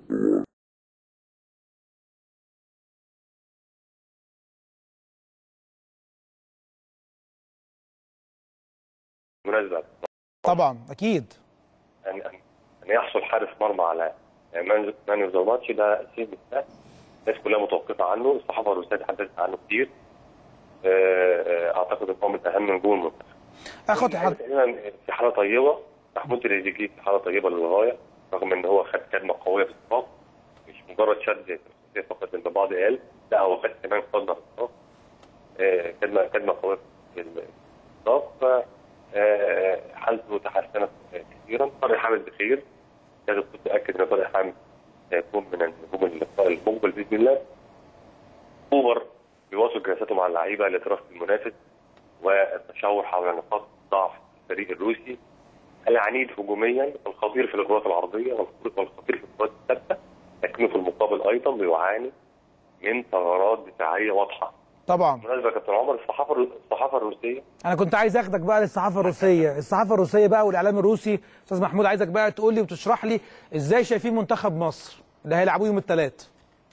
مناسبه طبعا اكيد ان ان ان يحصل حارس مرمى على مان مان اوف ذا ماتش ده شيء مش سهل الناس كلها متوقفه عنه الصحافه الروسيه تحدثت عنه كتير اعتقد ان هو من اهم نجوم المنتخب اخد حد تقريبا في حاله طيبه محمود تريزيجيه في حاله طيبه للغايه رغم ان هو خد كدمه قويه في الصف مش مجرد شد فقط زي ما البعض قال لا هو خد كمان صدمه في الصف كدمه كدمه قويه في الصف حالته تحسنت كثيرا طارق حامد بخير لازم كنت متاكد ان طارق حامد سيكون من النجوم اللقاء المقبل باذن الله اوبر بيواصل جلساته مع اللعيبه لدراسه المنافس والتشاور حول نقاط ضعف الفريق الروسي العنيد هجوميا الخطير في الكرات العرضيه والخطير في الكرات الثابته لكنه في المقابل ايضا بيعاني من ثغرات دفاعيه واضحه طبعا بالمناسبه يا كابتن عمر الصحافه الصحافه الروسيه انا كنت عايز اخدك بقى للصحافه الروسيه الصحافه الروسيه بقى والاعلام الروسي استاذ محمود عايزك بقى تقول لي وتشرح لي ازاي شايفين منتخب مصر اللي هيلعبوه يوم الثلاث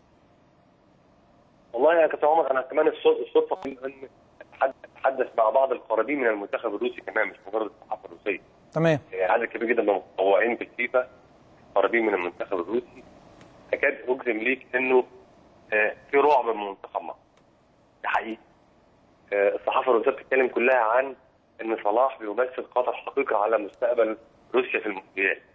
والله يا كابتن عمر انا كمان الصدفه ان اتحدث مع بعض القريبين من المنتخب الروسي كمان مش مجرد الصحافه الروسيه تمام عدد كبير جدا من المتطوعين في الفيفا قريبين من المنتخب الروسي اكاد اجزم ليك انه في رعب من منتخب مصر ده حقيقي الصحافه الروسيه بتتكلم كلها عن ان صلاح بيمثل خطر حقيقي على مستقبل روسيا في المونديال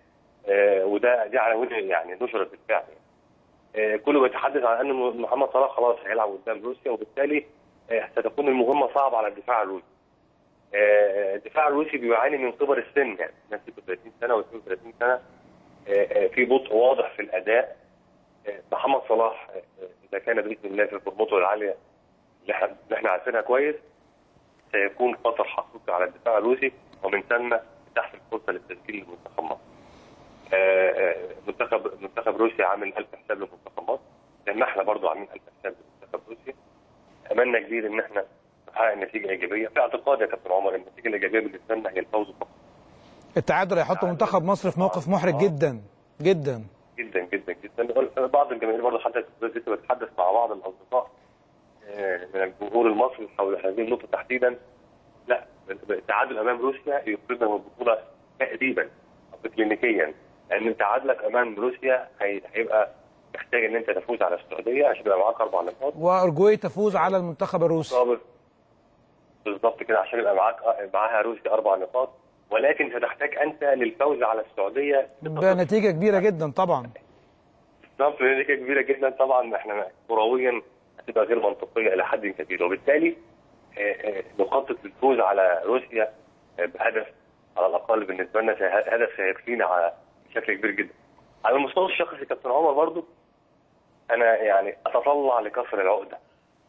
آه، وده دي عناوين يعني نشرت بالفعل آه، كله بيتحدث عن ان محمد صلاح خلاص هيلعب قدام روسيا وبالتالي آه، ستكون المهمه صعبه على الدفاع الروسي. آه، الدفاع الروسي بيعاني من كبر السن يعني ناس 36 سنه و 32 سنه آه، آه، في بطء واضح في الاداء آه، محمد صلاح آه، اذا كان باذن الله في فورمته العاليه اللي احنا اللي احنا عارفينها كويس سيكون خطر حقيقي على الدفاع الروسي ومن ثم تحت الفرصه للتسجيل لمنتخب مصر. آه، آه، منتخب منتخب روسيا عامل ألف حساب لمنتخب مصر لان احنا برضو عاملين ألف حساب لمنتخب روسيا املنا كبير ان احنا نحقق نتيجه ايجابيه في اعتقاد يا كابتن عمر ان النتيجه الايجابيه بالنسبه لنا هي الفوز فقط التعادل هيحط منتخب مصر في موقف محرج جدا جدا جدا جدا جدا بعض الجماهير برضه حتى لسه بتحدث مع بعض الاصدقاء آه، من الجمهور المصري حول هذه النقطه تحديدا لا التعادل امام روسيا يخرجنا من البطوله تقريبا او كلينيكيا لان تعادلك امام روسيا هي- هيبقى محتاج ان انت تفوز على السعوديه عشان يبقى معاك اربع نقاط وارجواي تفوز على المنتخب الروسي مقابل بالظبط كده عشان يبقى معاك معاها روسيا اربع نقاط ولكن ستحتاج انت للفوز على السعوديه بنتيجه كبيره جدا طبعا بالظبط نتيجه كبيره جدا طبعا احنا كرويا هتبقى غير منطقيه الى حد كبير وبالتالي آه، آه، نخطط للفوز على روسيا آه، بهدف على الاقل بالنسبه لنا سي- هدف سيكفينا على بشكل كبير جدا. على المستوى الشخصي كابتن عمر برضو انا يعني اتطلع لكسر العقده.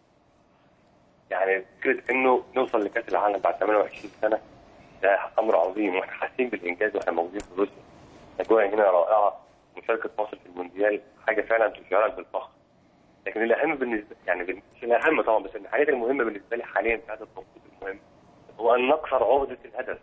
يعني فكره انه نوصل لكاس العالم بعد 28 سنه ده امر عظيم واحنا حاسين بالانجاز واحنا موجودين في روسيا. الاجواء هنا رائعه مشاركه مصر في المونديال حاجه فعلا تشعرك بالفخر. لكن الاهم بالنسبه يعني بال- مش الاهم طبعا بس الحاجات المهمه بالنسبه لي حاليا في هذا التوقيت المهم هو ان نكسر عقده الهدف.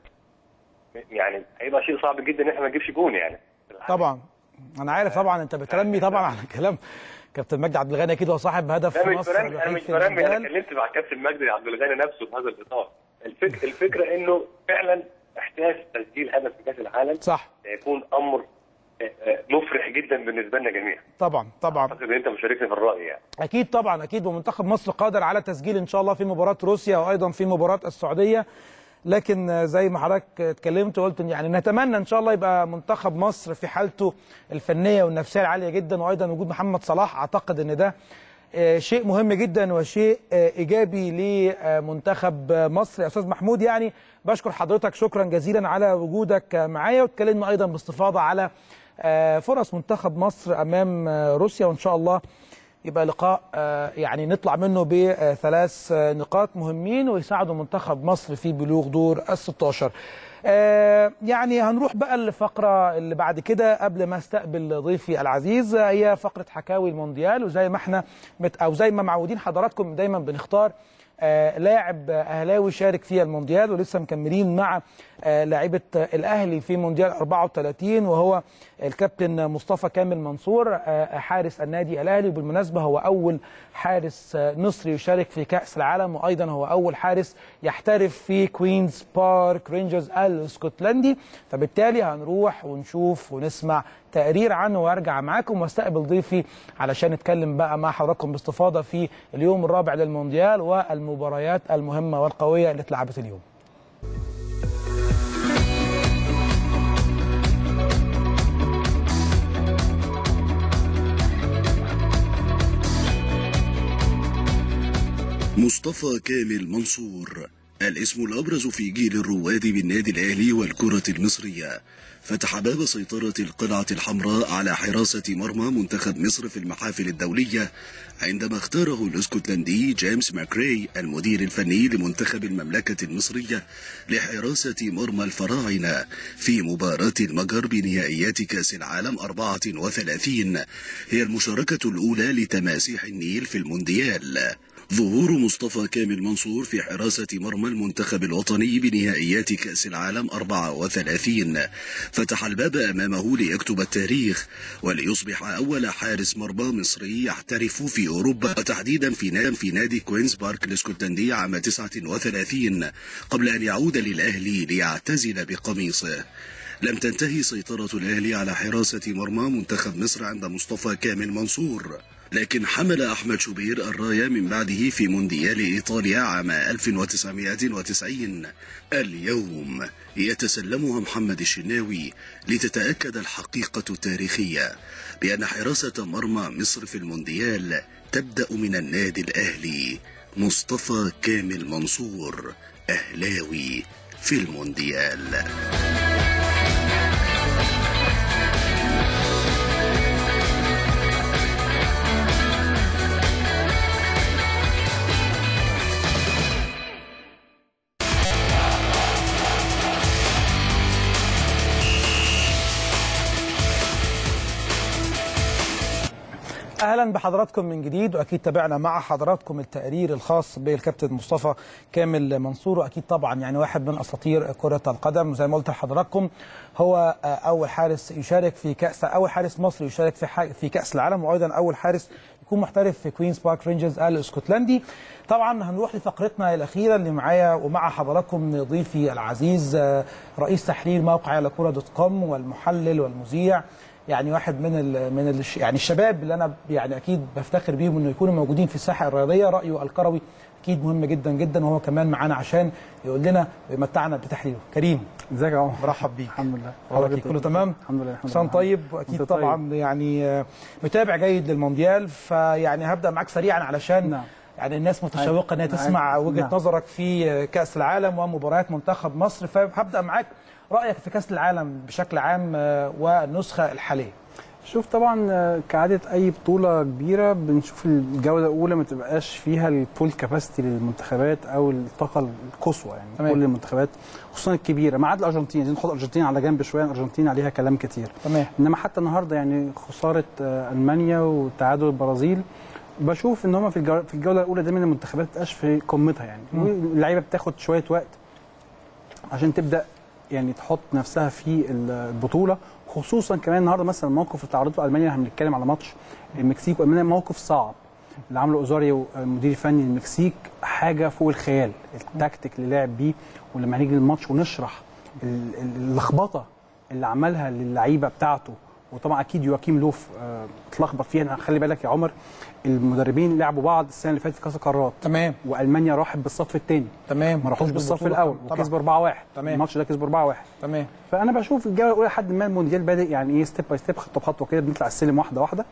يعني هيبقى شيء صعب جدا ان احنا ما نجيبش جون يعني. طبعا انا عارف طبعا انت بترمي طبعا على كلام كابتن مجدي عبد الغني اكيد هو صاحب هدف لا في مش مصر برمي انا الوحيد مش في برمي انا المونديال. اتكلمت مع كابتن مجدي عبد الغني نفسه في هذا الاطار الفك... الفكره انه فعلا احداث تسجيل هدف في كاس العالم صح سيكون امر آه، آه، مفرح جدا بالنسبه لنا جميعا طبعا طبعا اعتقد ان انت مشاركني في الراي يعني اكيد طبعا اكيد ومنتخب مصر قادر على تسجيل ان شاء الله في مباراه روسيا وايضا في مباراه السعوديه لكن آه، زي ما حضرتك اتكلمت وقلت إن يعني نتمنى ان شاء الله يبقى منتخب مصر في حالته الفنيه والنفسيه العاليه جدا وايضا وجود محمد صلاح اعتقد ان ده آه، شيء مهم جدا وشيء آه، ايجابي لمنتخب مصر يا استاذ محمود يعني بشكر حضرتك شكرا جزيلا على وجودك معايا واتكلمنا ايضا باستفاضه على آه، فرص منتخب مصر امام آه، روسيا وان شاء الله يبقى لقاء آه، يعني نطلع منه بثلاث آه، نقاط مهمين ويساعدوا منتخب مصر في بلوغ دور ال 16 آه، يعني هنروح بقى الفقرة اللي بعد كده قبل ما استقبل ضيفي العزيز آه، هي فقرة حكاوي المونديال وزي ما احنا مت أو زي ما معودين حضراتكم دايما بنختار آه، لاعب اهلاوي شارك في المونديال ولسه مكملين مع آه، لاعيبه الاهلي في مونديال 34 وهو الكابتن مصطفى كامل منصور آه، حارس النادي الاهلي وبالمناسبه هو اول حارس آه، مصري يشارك في كاس العالم وايضا هو اول حارس يحترف في كوينز بارك رينجرز الاسكتلندي فبالتالي هنروح ونشوف ونسمع تقرير عنه وارجع معاكم واستقبل ضيفي علشان نتكلم بقى مع حضراتكم باستفاضه في اليوم الرابع للمونديال والمباريات المهمه والقويه اللي اتلعبت اليوم. مصطفى كامل منصور الاسم الأبرز في جيل الرواد بالنادي الأهلي والكرة المصرية فتح باب سيطرة القلعة الحمراء على حراسة مرمى منتخب مصر في المحافل الدولية عندما اختاره الاسكتلندي جيمس ماكري المدير الفني لمنتخب المملكة المصرية لحراسة مرمى الفراعنة في مباراة المجر بنهائيات كأس العالم 34 هي المشاركة الأولى لتماسيح النيل في المونديال ظهور مصطفى كامل منصور في حراسة مرمى المنتخب الوطني بنهائيات كأس العالم 34 فتح الباب أمامه ليكتب التاريخ وليصبح أول حارس مرمى مصري يحترف في أوروبا وتحديدا في نادي في نادي كوينز بارك الاسكتلندي عام 39 قبل أن يعود للأهلي ليعتزل بقميصه لم تنتهي سيطرة الأهلي على حراسة مرمى منتخب مصر عند مصطفى كامل منصور لكن حمل أحمد شوبير الراية من بعده في مونديال إيطاليا عام 1990 اليوم يتسلمها محمد الشناوي لتتأكد الحقيقة التاريخية بأن حراسة مرمى مصر في المونديال تبدأ من النادي الأهلي مصطفى كامل منصور أهلاوي في المونديال اهلا بحضراتكم من جديد واكيد تابعنا مع حضراتكم التقرير الخاص بالكابتن مصطفى كامل منصور واكيد طبعا يعني واحد من اساطير كره القدم زي ما قلت لحضراتكم هو اول حارس يشارك في كاس اول حارس مصري يشارك في ح- في كاس العالم وايضا اول حارس يكون محترف في كوينز بارك رينجرز الاسكتلندي طبعا هنروح لفقرتنا الاخيره اللي معايا ومع حضراتكم ضيفي العزيز آه، رئيس تحرير موقع على كوره دوت كوم والمحلل والمذيع يعني واحد من ال من ال يعني الشباب اللي انا يعني اكيد بفتخر بيهم انه يكونوا موجودين في الساحه الرياضيه رايه الكروي اكيد مهم جدا جدا وهو كمان معانا عشان يقول لنا ويمتعنا بتحليله كريم ازيك يا عمر مرحب بيك الحمد لله حضرتك كله تمام الحمد لله الحمد حسام لله طيب واكيد وأنت طيب. طبعا يعني آه، متابع جيد للمونديال فيعني هبدا معاك سريعا علشان نعم. يعني الناس متشوقه ان هي نعم. تسمع وجهه نعم. نظرك في آه، كاس العالم ومباريات منتخب مصر فهبدا معاك رايك في كاس العالم بشكل عام آه، والنسخه الحاليه شوف طبعا آه، كعادة أي بطولة كبيرة بنشوف الجولة الأولى ما تبقاش فيها الفول كاباسيتي للمنتخبات أو الطاقة القصوى يعني تمام. كل المنتخبات خصوصا الكبيرة ما عدا الأرجنتين عايزين نحط الأرجنتين على جنب شوية الأرجنتين عليها كلام كتير تمام إنما حتى النهاردة يعني خسارة آه، ألمانيا وتعادل البرازيل بشوف ان هم في الجو- في الجوله الاولى دايما المنتخبات بتبقاش في قمتها يعني مم. واللعيبه بتاخد شويه وقت عشان تبدا يعني تحط نفسها في البطوله خصوصا كمان النهارده مثلا الموقف اللي تعرضته له المانيا احنا بنتكلم على ماتش المكسيك والمانيا موقف صعب اللي عمله اوزاريو المدير الفني للمكسيك حاجه فوق الخيال التكتيك اللي لعب بيه ولما نيجي للماتش ونشرح ال- ال- اللخبطه اللي عملها للعيبه بتاعته وطبعا اكيد يواكيم لوف آه، اتلخبط فيها خلي بالك يا عمر المدربين لعبوا بعض السنه اللي فاتت في كاس القارات تمام والمانيا راحت بالصف الثاني تمام ما راحوش كسبوا بالصف البطولة الاول طبعاً. وكسبوا 4 1 تمام. الماتش ده كسبوا 4 1 تمام فانا بشوف الجوله الاولى لحد ما المونديال بادئ يعني ايه ستيب باي ستيب خطوه بخطوه كده بنطلع السلم واحده واحده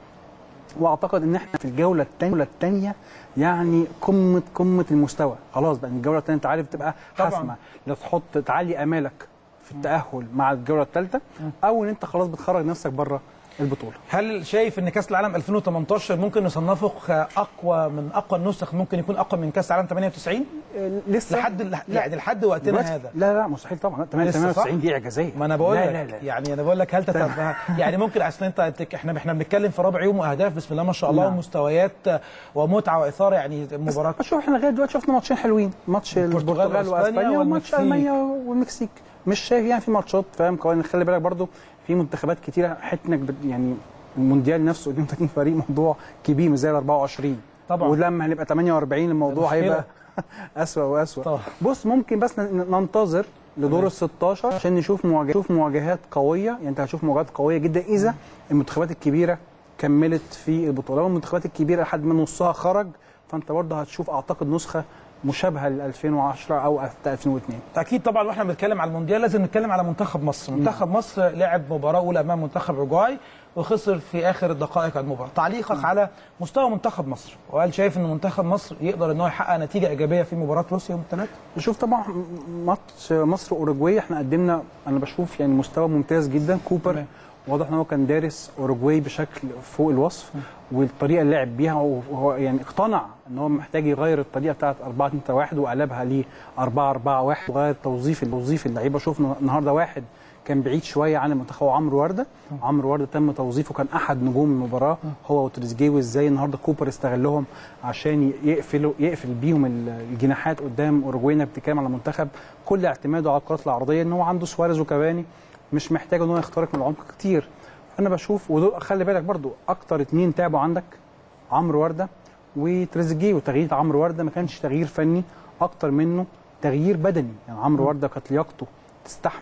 واعتقد ان احنا في الجوله الثانيه الثانيه يعني قمه قمه المستوى خلاص بقى الجوله الثانيه انت عارف تبقى طبعاً. حاسمه لا تحط تعلي امالك في التاهل مع الجوله الثالثه او ان انت خلاص بتخرج نفسك بره البطوله هل شايف ان كاس العالم 2018 ممكن نصنفه اقوى من اقوى النسخ ممكن يكون اقوى من كاس العالم 98 لسه لحد يعني لحد وقتنا دلوقتي- هذا لا لا مستحيل طبعا لا، لسه 98 صح؟ دي اعجازيه ما انا بقول لا لك لا لا. يعني انا بقول لك هل تتبع يعني ممكن اصل انت أنت- احنا احنا بنتكلم في ربع يوم واهداف بسم الله ما شاء الله نعم. ومستويات ومتعه واثاره يعني مباراه شوف احنا لغايه دلوقتي شفنا ماتشين حلوين ماتش البرتغال البرتغال وأسبانيا واسبانيا وماتش والمكسيك. المانيا والمكسيك مش شايف يعني في ماتشات فاهم كمان خلي بالك برضو في منتخبات كتيره حتنك بت- يعني المونديال نفسه 32 فريق موضوع كبير مش زي ال 24 طبعا. ولما هنبقى 48 الموضوع مشكلة. هيبقى اسوء واسوء طبعا. بص ممكن بس ن- ننتظر لدور ال 16 عشان نشوف مواجهات نشوف مواجهات قويه يعني انت هتشوف مواجهات قويه جدا اذا المنتخبات الكبيره كملت في البطوله لو المنتخبات الكبيره لحد ما نصها خرج فانت برضه هتشوف اعتقد نسخه مشابهه ل 2010 او 2002 اكيد طبعا واحنا بنتكلم على المونديال لازم نتكلم على منتخب مصر منتخب مصر لعب مباراه اولى امام منتخب اوروجواي وخسر في اخر دقائق المباراه تعليقك على مستوى منتخب مصر وهل شايف ان منتخب مصر يقدر ان هو يحقق نتيجه ايجابيه في مباراه روسيا يوم الثلاث شوف طبعا ماتش مصر اوروجواي احنا قدمنا انا بشوف يعني مستوى ممتاز جدا كوبر تمام. واضح ان هو كان دارس اوروجواي بشكل فوق الوصف والطريقه اللي لعب بيها وهو يعني اقتنع ان هو محتاج يغير الطريقه بتاعت 4 2 1 وقلبها ل 4 4 1 وغير توظيف توظيف اللعيبه شفنا النهارده واحد كان بعيد شويه عن المنتخب عمرو ورده عمرو ورده تم توظيفه كان احد نجوم المباراه هو وتريزيجيه وازاي النهارده كوبر استغلهم عشان يقفلوا يقفل بيهم الجناحات قدام اوروجواي إنك بتتكلم على منتخب كل اعتماده على الكرات العرضيه ان هو عنده سواريز وكافاني مش محتاج ان هو يخترق من العمق كتير انا بشوف ودول خلي بالك برضو اكتر اتنين تعبوا عندك عمرو ورده وتريزيجيه وتغيير عمرو ورده ما كانش تغيير فني اكتر منه تغيير بدني يعني عمرو ورده كانت لياقته تستحمل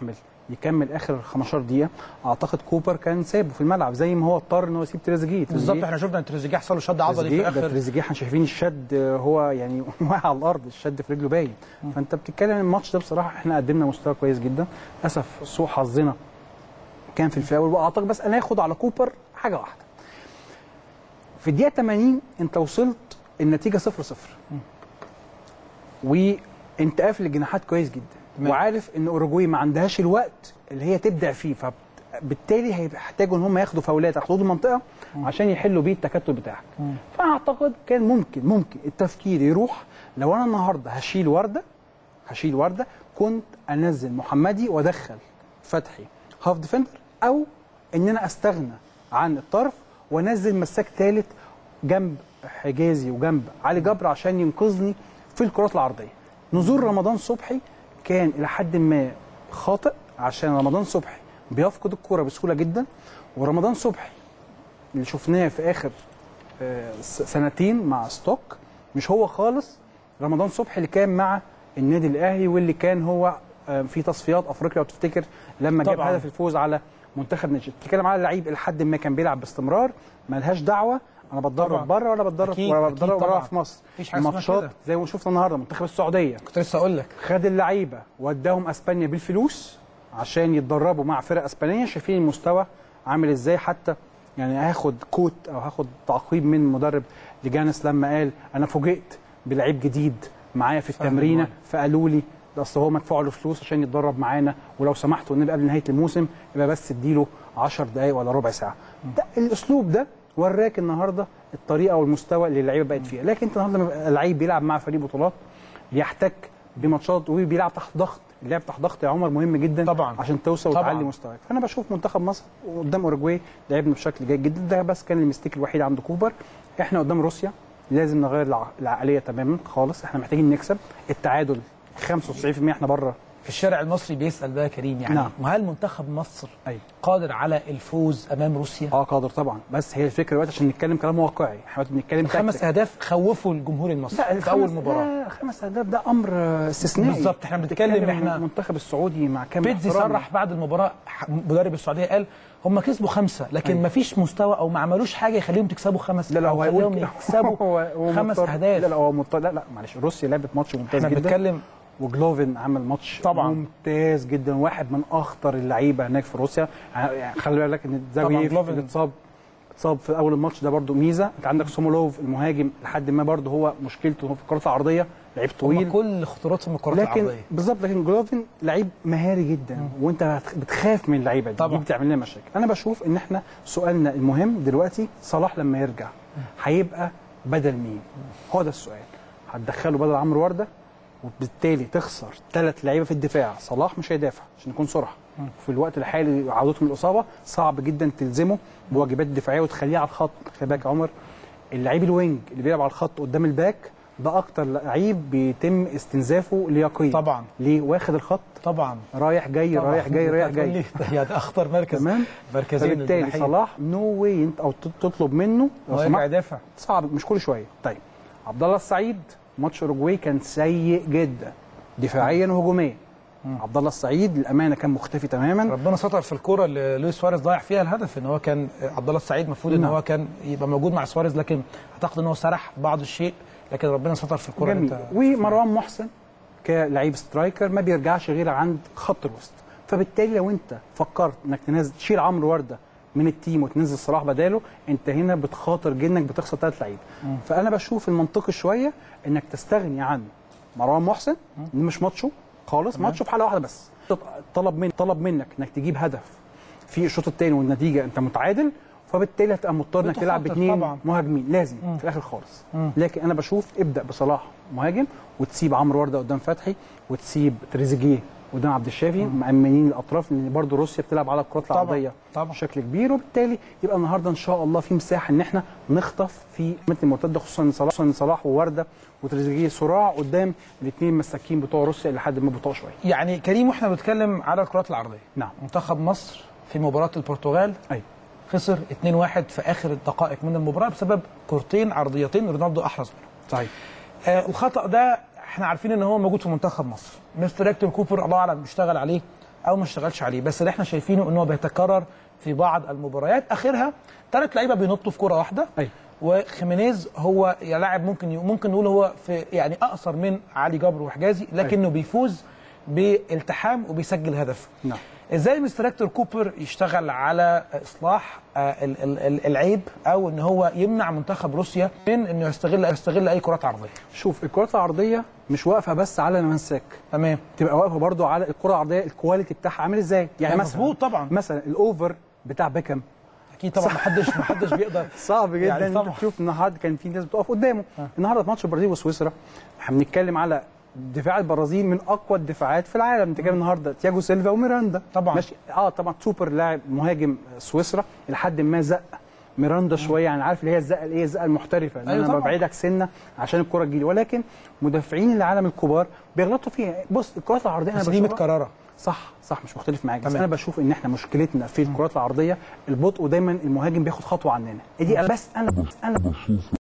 يكمل اخر 15 دقيقه اعتقد كوبر كان سابه في الملعب زي ما هو اضطر ان هو يسيب تريزيجيه بالظبط تريزيجيه- احنا شفنا ان تريزيجيه حصل له شد عضلي في تريزيجيه- ده اخر تريزيجيه احنا شايفين الشد آه، هو يعني واقع على الارض الشد في رجله باين فانت بتتكلم الماتش ده بصراحه احنا قدمنا مستوى كويس جدا للاسف سوء حظنا كان في الفاول واعتقد بس انا هاخد على كوبر حاجه واحده في الدقيقه 80 انت وصلت النتيجه 0 0 وانت قافل الجناحات كويس جدا تمام. وعارف ان اوروجواي ما عندهاش الوقت اللي هي تبدع فيه فبالتالي هيحتاجوا ان هم ياخدوا فاولات على حدود المنطقه عشان يحلوا بيه التكتل بتاعك فاعتقد كان ممكن ممكن التفكير يروح لو انا النهارده هشيل ورده هشيل ورده كنت انزل محمدي وادخل فتحي هاف ديفندر او ان انا استغنى عن الطرف وانزل مساك ثالث جنب حجازي وجنب علي جبر عشان ينقذني في الكرات العرضيه نزول رمضان صبحي كان الى حد ما خاطئ عشان رمضان صبحي بيفقد الكرة بسهوله جدا ورمضان صبحي اللي شفناه في اخر آه، س- سنتين مع ستوك مش هو خالص رمضان صبحي اللي كان مع النادي الاهلي واللي كان هو آه، في تصفيات افريقيا لو تفتكر لما جاب طبعاً. هدف الفوز على منتخب نيجيريا بتتكلم على لعيب لحد ما كان بيلعب باستمرار مالهاش دعوه انا بتدرب طبعاً. بره ولا بتدرب أكيد، ولا أكيد بتدرب طبعاً. بره في مصر مفيش حاجة اسمها الماتشات كده. زي ما شفنا النهارده منتخب السعوديه كنت لسه اقول لك خد اللعيبه وداهم اسبانيا بالفلوس عشان يتدربوا مع فرق اسبانيه شايفين المستوى عامل ازاي حتى يعني هاخد كوت او هاخد تعقيب من مدرب لجانس لما قال انا فوجئت بلعيب جديد معايا في فاهم التمرينه والله. فقالوا لي ده اصل هو مدفوع له فلوس عشان يتدرب معانا ولو سمحتوا النبي قبل نهايه الموسم يبقى بس اديله 10 دقائق ولا ربع ساعه ده الاسلوب ده وراك النهارده الطريقه والمستوى اللي اللعيبه بقت فيها لكن انت النهارده لما يبقى لعيب بيلعب مع فريق بطولات بيحتك بماتشات وبيلعب تحت ضغط اللعب تحت ضغط يا عمر مهم جدا طبعا عشان توصل طبعاً. وتعلي مستواك فانا بشوف منتخب مصر قدام اوروجواي لعبنا بشكل جيد جدا ده بس كان المستيك الوحيد عند كوبر احنا قدام روسيا لازم نغير الع- العقليه تماما خالص احنا محتاجين نكسب التعادل 95% احنا بره في الشارع المصري بيسال ده يا كريم يعني نعم. وهل منتخب مصر أيوة. قادر على الفوز امام روسيا؟ اه قادر طبعا بس هي الفكره دلوقتي عشان نتكلم كلام واقعي احنا دلوقتي بنتكلم خمس تكتيك. اهداف خوفوا الجمهور المصري لا في اول الخمس- مباراه لا خمس اهداف ده امر آه، استثنائي بالظبط احنا بنتكلم احنا المنتخب السعودي مع كامل بيتزي احترامي. صرح بعد المباراه ح- مدرب السعوديه قال هم كسبوا خمسه لكن أيوة. ما فيش مستوى او ما عملوش حاجه يخليهم تكسبوا خمس لا لا هو أو هيقول يخليهم كده. يكسبوا هو هو خمس مضطر- اهداف لا لا هو مضطر لا لا معلش روسيا لعبت ماتش ممتاز احنا جدا بنتكلم وجلوفن عمل ماتش طبعاً. ممتاز جدا واحد من اخطر اللعيبه هناك في روسيا يعني خلي بالك ان زاوية جلوفن. اللي اتصاب اتصاب في اول الماتش ده برده ميزه انت عندك سومولوف المهاجم لحد ما برده هو مشكلته في الكرات العرضيه لعيب طويل هم كل خطوراتهم الكرات لكن العرضيه بالظبط لكن جلوفن لعيب مهاري جدا وانت هت- بتخاف من اللعيبه دي طبعاً. دي بتعمل لنا مشاكل انا بشوف ان احنا سؤالنا المهم دلوقتي صلاح لما يرجع هيبقى بدل مين هو ده السؤال هتدخله بدل عمرو ورده وبالتالي تخسر ثلاث لعيبه في الدفاع صلاح مش هيدافع عشان نكون صراحه في الوقت الحالي عودته من الاصابه صعب جدا تلزمه بواجبات دفاعيه وتخليه على الخط خلي بالك يا عمر اللعيب الوينج اللي بيلعب على الخط قدام الباك ده اكتر لعيب بيتم استنزافه لياقيا طبعا ليه واخد الخط طبعا رايح جاي طبعاً. رايح جاي رايح أنت هتقول جاي لي يعني اخطر مركز تمام مركزين فبالتالي الجناحين. صلاح نو واي انت او ت- تطلب منه لو هو يرجع سمحت يدافع صعب مش كل شويه طيب عبد الله السعيد ماتش اوروجواي كان سيء جدا دفاعيا وهجوميا عبد الله السعيد للامانه كان مختفي تماما ربنا ستر في الكوره اللي لويس سواريز ضيع فيها الهدف ان هو كان عبد الله السعيد المفروض ان نعم. هو كان يبقى موجود مع سواريز لكن اعتقد ان هو سرح بعض الشيء لكن ربنا ستر في الكوره اللي جميل انت ومروان محسن كلاعب سترايكر ما بيرجعش غير عند خط الوسط فبالتالي لو انت فكرت انك تنزل تشيل عمرو ورده من التيم وتنزل صلاح بداله انت هنا بتخاطر جدا انك بتخسر ثلاث لعيبه مم. فانا بشوف المنطقي شويه انك تستغني عن مروان محسن إن مش ماتشه خالص تمام. ماتشه في حاله واحده بس طلب من طلب منك انك تجيب هدف في الشوط الثاني والنتيجه انت متعادل فبالتالي هتبقى مضطر انك تلعب بتخاطر باثنين طبعاً. مهاجمين لازم مم. في الاخر خالص مم. لكن انا بشوف ابدا بصلاح مهاجم وتسيب عمرو ورده قدام فتحي وتسيب تريزيجيه قدام عبد الشافي مأمنين الاطراف لان برضه روسيا بتلعب على الكرات طبعاً. العرضيه طبعاً. بشكل كبير وبالتالي يبقى النهارده ان شاء الله في مساحه ان احنا نخطف في مثل المرتده خصوصا إن صلاح خصوصاً إن صلاح وورده وتريزيجيه صراع قدام الاثنين مساكين بتوع روسيا لحد ما بطاقه شويه يعني كريم واحنا بنتكلم على الكرات العرضيه نعم منتخب مصر في مباراه البرتغال ايوه خسر 2-1 في اخر الدقائق من المباراه بسبب كورتين عرضيتين رونالدو احرز منهم صحيح آه الخطا ده احنا عارفين ان هو موجود في منتخب مصر مستر هيكتور كوبر الله اعلم بيشتغل عليه او ما اشتغلش عليه بس اللي احنا شايفينه ان هو بيتكرر في بعض المباريات اخرها ثلاث لعيبه بينطوا في كره واحده أيوة. وخيمينيز هو يا لاعب ممكن ممكن نقول هو في يعني اقصر من علي جبر وحجازي لكنه بيفوز بالتحام وبيسجل هدف نعم ازاي مستر هيكتور كوبر يشتغل على اصلاح آه، ال- ال- ال- العيب او ان هو يمنع منتخب روسيا من انه يستغل يستغل اي كرات عرضيه شوف الكرات العرضيه مش واقفه بس على المساك تمام تبقى واقفه برضو على الكره العرضيه الكواليتي بتاعها عامل ازاي يعني يعني مثلا مظبوط طبعا مثلا الاوفر بتاع بيكهام اكيد طبعا محدش محدش بيقدر صعب جدا يعني يعني طبعا. تشوف النهارده كان في ناس بتقف قدامه النهارده في ماتش البرازيل وسويسرا احنا بنتكلم على دفاع البرازيل من اقوى الدفاعات في العالم بنتكلم النهارده تياجو سيلفا وميراندا طبعا. ماشي اه طبعا سوبر لاعب مهاجم سويسرا لحد ما زق ميراندا شويه يعني عارف اللي هي الزقه اللي هي الزقه المحترفه ان أيوة انا طبعا. ببعدك سنه عشان الكره تجيلي ولكن مدافعين العالم الكبار بيغلطوا فيها بص الكرات العرضيه انا بس دي بشوفها- متكرره صح صح مش مختلف معاك بس تمام. انا بشوف ان احنا مشكلتنا في الكرات العرضيه البطء ودايما المهاجم بياخد خطوه عننا دي بس انا انا بشوف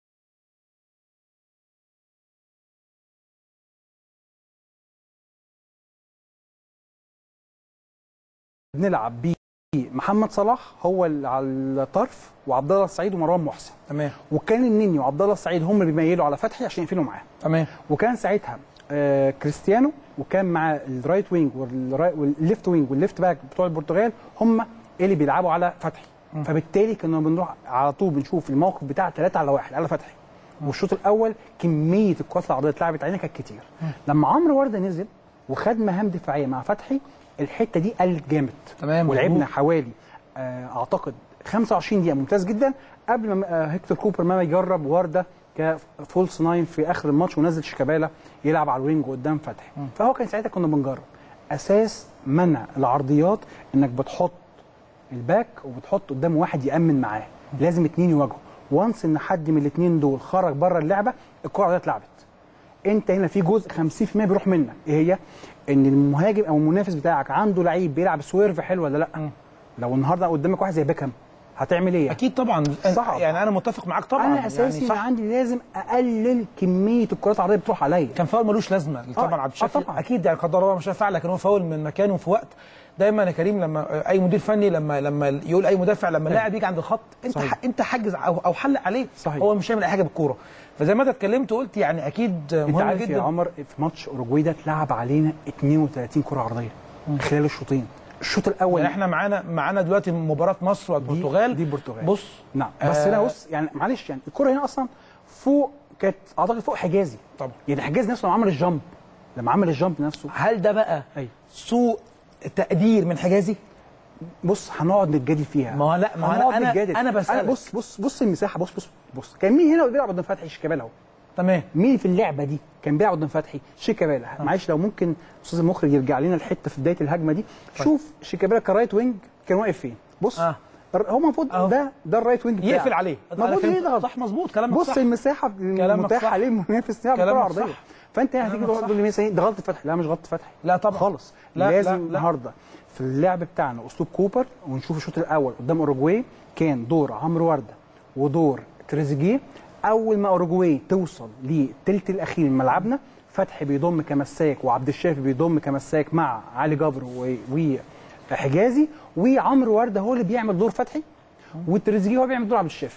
بنلعب بيه محمد صلاح هو اللي على الطرف وعبد الله السعيد ومروان محسن تمام وكان النني وعبد الله السعيد هم اللي بيميلوا على فتحي عشان يقفلوا معاه تمام وكان ساعتها آه كريستيانو وكان مع الرايت وينج والراي- والليفت وينج والليفت باك بتوع البرتغال هم اللي بيلعبوا على فتحي فبالتالي كنا بنروح على طول بنشوف الموقف بتاع 3 على 1 على فتحي والشوط الاول كميه الكرات العرضيه اللي اتلعبت علينا كانت كتير لما عمرو ورده نزل وخد مهام دفاعيه مع فتحي الحته دي قلت جامد تمام ولعبنا مظبوط. حوالي آه، اعتقد 25 دقيقه ممتاز جدا قبل ما آه، هيكتور كوبر ما يجرب ورده كفولس ناين في اخر الماتش ونزل شيكابالا يلعب على الوينج قدام فتحي فهو كان ساعتها كنا بنجرب اساس منع العرضيات انك بتحط الباك وبتحط قدام واحد يامن معاه لازم اتنين يواجهوا وانس ان حد من الاثنين دول خرج بره اللعبه الكره دي اتلعبت انت هنا في جزء 50% بيروح منك ايه هي ان المهاجم او المنافس بتاعك عنده لعيب بيلعب سويرف حلو ولا لا لو النهارده قدامك واحد زي بيكهام هتعمل ايه اكيد طبعا صعب. يعني انا متفق معاك طبعا انا اساسي يعني يعني عندي لازم اقلل كميه الكرات العرضيه بتروح عليا كان فاول ملوش لازمه طبعا عبد الشافي آه طبعا. اكيد يعني قدر الله ما شاء فعل لكن هو فاول من مكانه في وقت دايما يا كريم لما اي مدير فني لما لما يقول اي مدافع لما اللاعب يجي عند الخط انت صحيح. ح- انت حجز او او حلق عليه صحيح. هو مش هيعمل اي حاجه بالكوره فزي ما انت اتكلمت قلت يعني اكيد انت مهم عارف يا جدا عمر في ماتش اوروجواي ده اتلعب علينا 32 كره عرضيه خلال الشوطين الشوط الاول يعني احنا معانا معانا دلوقتي مباراه مصر والبرتغال دي البرتغال بص نعم بس آه، هنا بص يعني معلش يعني الكره هنا اصلا فوق كانت اعتقد فوق حجازي طبعا يعني حجازي نفسه لما عمل الجامب لما عمل الجامب نفسه هل ده بقى ايوه سوء تقدير من حجازي بص هنقعد نتجادل فيها ما هو لا ما هو هنقعد انا نتجادل. انا انا بسالك بص بص بص المساحه بص بص بص كان مين هنا اللي بيلعب قدام فتحي شيكابالا اهو تمام مين في اللعبه دي كان بيلعب قدام فتحي شيكابالا معلش لو ممكن استاذ المخرج يرجع لنا الحته في بدايه الهجمه دي شوف شيكابالا كرايت وينج كان واقف فين بص آه. هو المفروض ده ده الرايت وينج بتاعه يقفل عليه أنا المفروض فهمت. يضغط صح مظبوط كلامك بص صح المساحه كلامك المتاحه صح. للمنافس يلعب كره كلامك عرضيه صح. فانت هنا هتيجي كلامك تقول لي مثلا ده غلطه فتحي لا مش غلطه فتحي لا طبعا خالص لا، لازم لا، لا. النهارده في اللعب بتاعنا اسلوب كوبر ونشوف الشوط الاول قدام اوروجواي كان دور عمرو ورده ودور تريزيجيه اول ما اوروجواي توصل للثلث الاخير من ملعبنا فتحي بيضم كمساك وعبد الشافي بيضم كمساك مع علي جبر و- وحجازي وعمرو ورده هو اللي بيعمل دور فتحي والتريزيجيه هو بيعمل دور عبد الشافي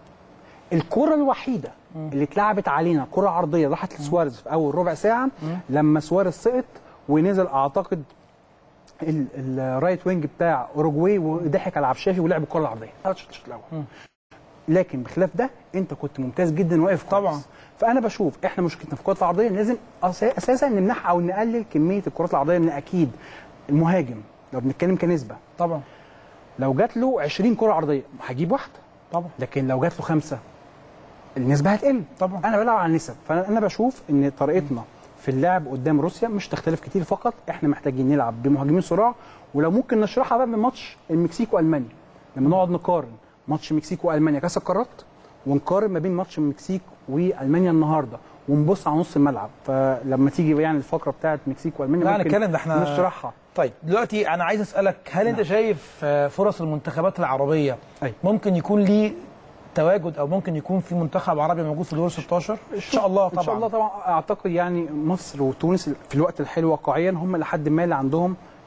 الكرة الوحيدة اللي اتلعبت علينا كرة عرضية راحت لسواريز في أول ربع ساعة لما سواريز سقط ونزل أعتقد ال- الرايت وينج بتاع أوروجواي وضحك على عبد الشافي ولعب الكرة العرضية هذا الشوط الشوط الأول لكن بخلاف ده أنت كنت ممتاز جدا واقف طبعا فأنا بشوف إحنا مشكلتنا في الكرات العرضية لازم أسا- أساسا نمنعها أو نقلل كمية الكرات العرضية لأن أكيد المهاجم لو بنتكلم كنسبة طبعا لو جات له 20 كرة عرضية هجيب واحدة طبعا لكن لو جات له خمسة النسبه هتقل طبعا انا بلعب على النسب فانا انا بشوف ان طريقتنا في اللعب قدام روسيا مش تختلف كتير فقط احنا محتاجين نلعب بمهاجمين صراع ولو ممكن نشرحها بقى من ماتش المكسيك والمانيا لما نقعد نقارن ماتش المكسيك والمانيا كاس القارات ونقارن ما بين ماتش المكسيك والمانيا النهارده ونبص على نص الملعب فلما تيجي يعني الفقره بتاعت المكسيك والمانيا لا ممكن نتكلم ده احنا نشرحها طيب دلوقتي انا عايز اسالك هل انت شايف آه، فرص المنتخبات العربيه أي. ممكن يكون ليه تواجد او ممكن يكون في منتخب عربي موجود في دور 16 ان شاء الله طبعا ان شاء الله طبعا اعتقد يعني مصر وتونس في الوقت الحالي واقعيا هم لحد ما اللي عندهم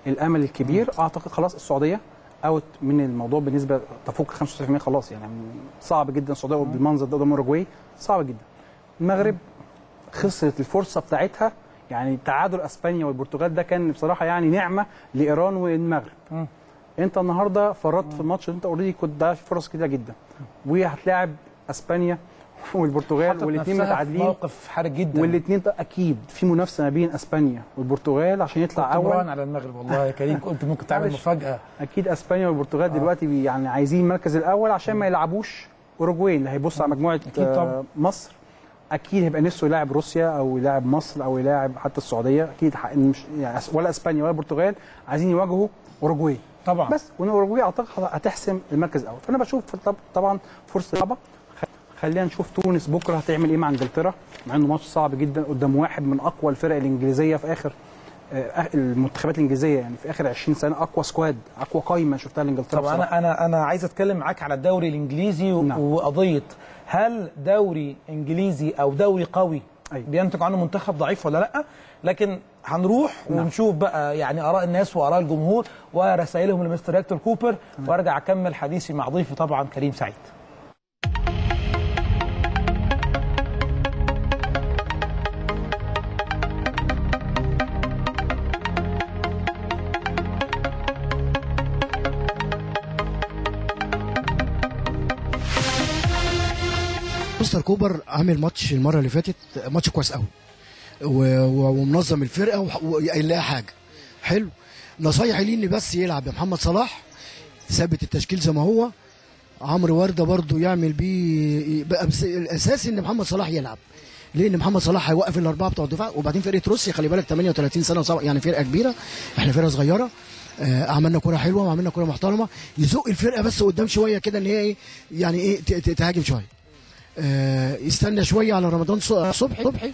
الامل الكبير اعتقد خلاص السعوديه اوت من الموضوع بالنسبه تفوق 95% خلاص يعني صعب جدا السعوديه بالمنظر ده قدام اوروجواي صعب جدا المغرب خسرت الفرصه بتاعتها يعني تعادل اسبانيا والبرتغال ده كان بصراحه يعني نعمه لايران والمغرب انت النهارده فرطت في الماتش انت اوريدي كنت ضيعت فرص كتيره جدا وهتلاعب اسبانيا والبرتغال حطت والاثنين نفسها في متعادلين موقف حرج جدا والاثنين اكيد في منافسه ما بين اسبانيا والبرتغال عشان يطلع كنت مران اول على المغرب والله يا كريم قلت ممكن تعمل معلش. مفاجاه اكيد اسبانيا والبرتغال دلوقتي بي- يعني عايزين المركز الاول عشان ما يلعبوش اوروجواي اللي هيبص على مجموعه أكيد طبعاً. آه، مصر اكيد هيبقى نفسه يلاعب روسيا او يلاعب مصر او يلاعب حتى السعوديه اكيد ح- مش يعني أس- ولا اسبانيا ولا البرتغال عايزين يواجهوا اوروجواي طبعا بس وان اوروجواي اعتقد هتحسم المركز الاول فانا بشوف طب- طبعا فرصه صعبه خ- خلينا نشوف تونس بكره هتعمل ايه مع انجلترا مع انه ماتش صعب جدا قدام واحد من اقوى الفرق الانجليزيه في اخر آه، المنتخبات الانجليزيه يعني في اخر 20 سنه اقوى سكواد اقوى قايمه شفتها لانجلترا طب بصراحة. انا انا انا عايز اتكلم معاك على الدوري الانجليزي و... نعم. وقضيه هل دوري انجليزي او دوري قوي أيوة. بينتج عنه منتخب ضعيف ولا لا لكن هنروح نعم. ونشوف بقى يعني اراء الناس واراء الجمهور ورسائلهم لمستر هيكتور كوبر وارجع اكمل حديثي مع ضيفي طبعا كريم سعيد مستر كوبر عامل ماتش المره اللي فاتت ماتش كويس قوي و- و- ومنظم الفرقه وح- وقايل لها حاجه حلو نصايحي ليه ان بس يلعب بمحمد صلاح ثابت التشكيل زي ما هو عمرو ورده برضو يعمل بيه بقى بس الاساسي ان محمد صلاح يلعب لان محمد صلاح هيوقف الاربعه بتوع الدفاع وبعدين فرقه روسيا خلي بالك 38 سنه صعب يعني فرقه كبيره احنا فرقه صغيره آه، عملنا كره حلوه وعملنا كره محترمه يزق الفرقه بس قدام شويه كده ان هي ايه يعني ايه ت- ت- تهاجم شويه آه، يستنى شويه على رمضان ص- صبحي صبحي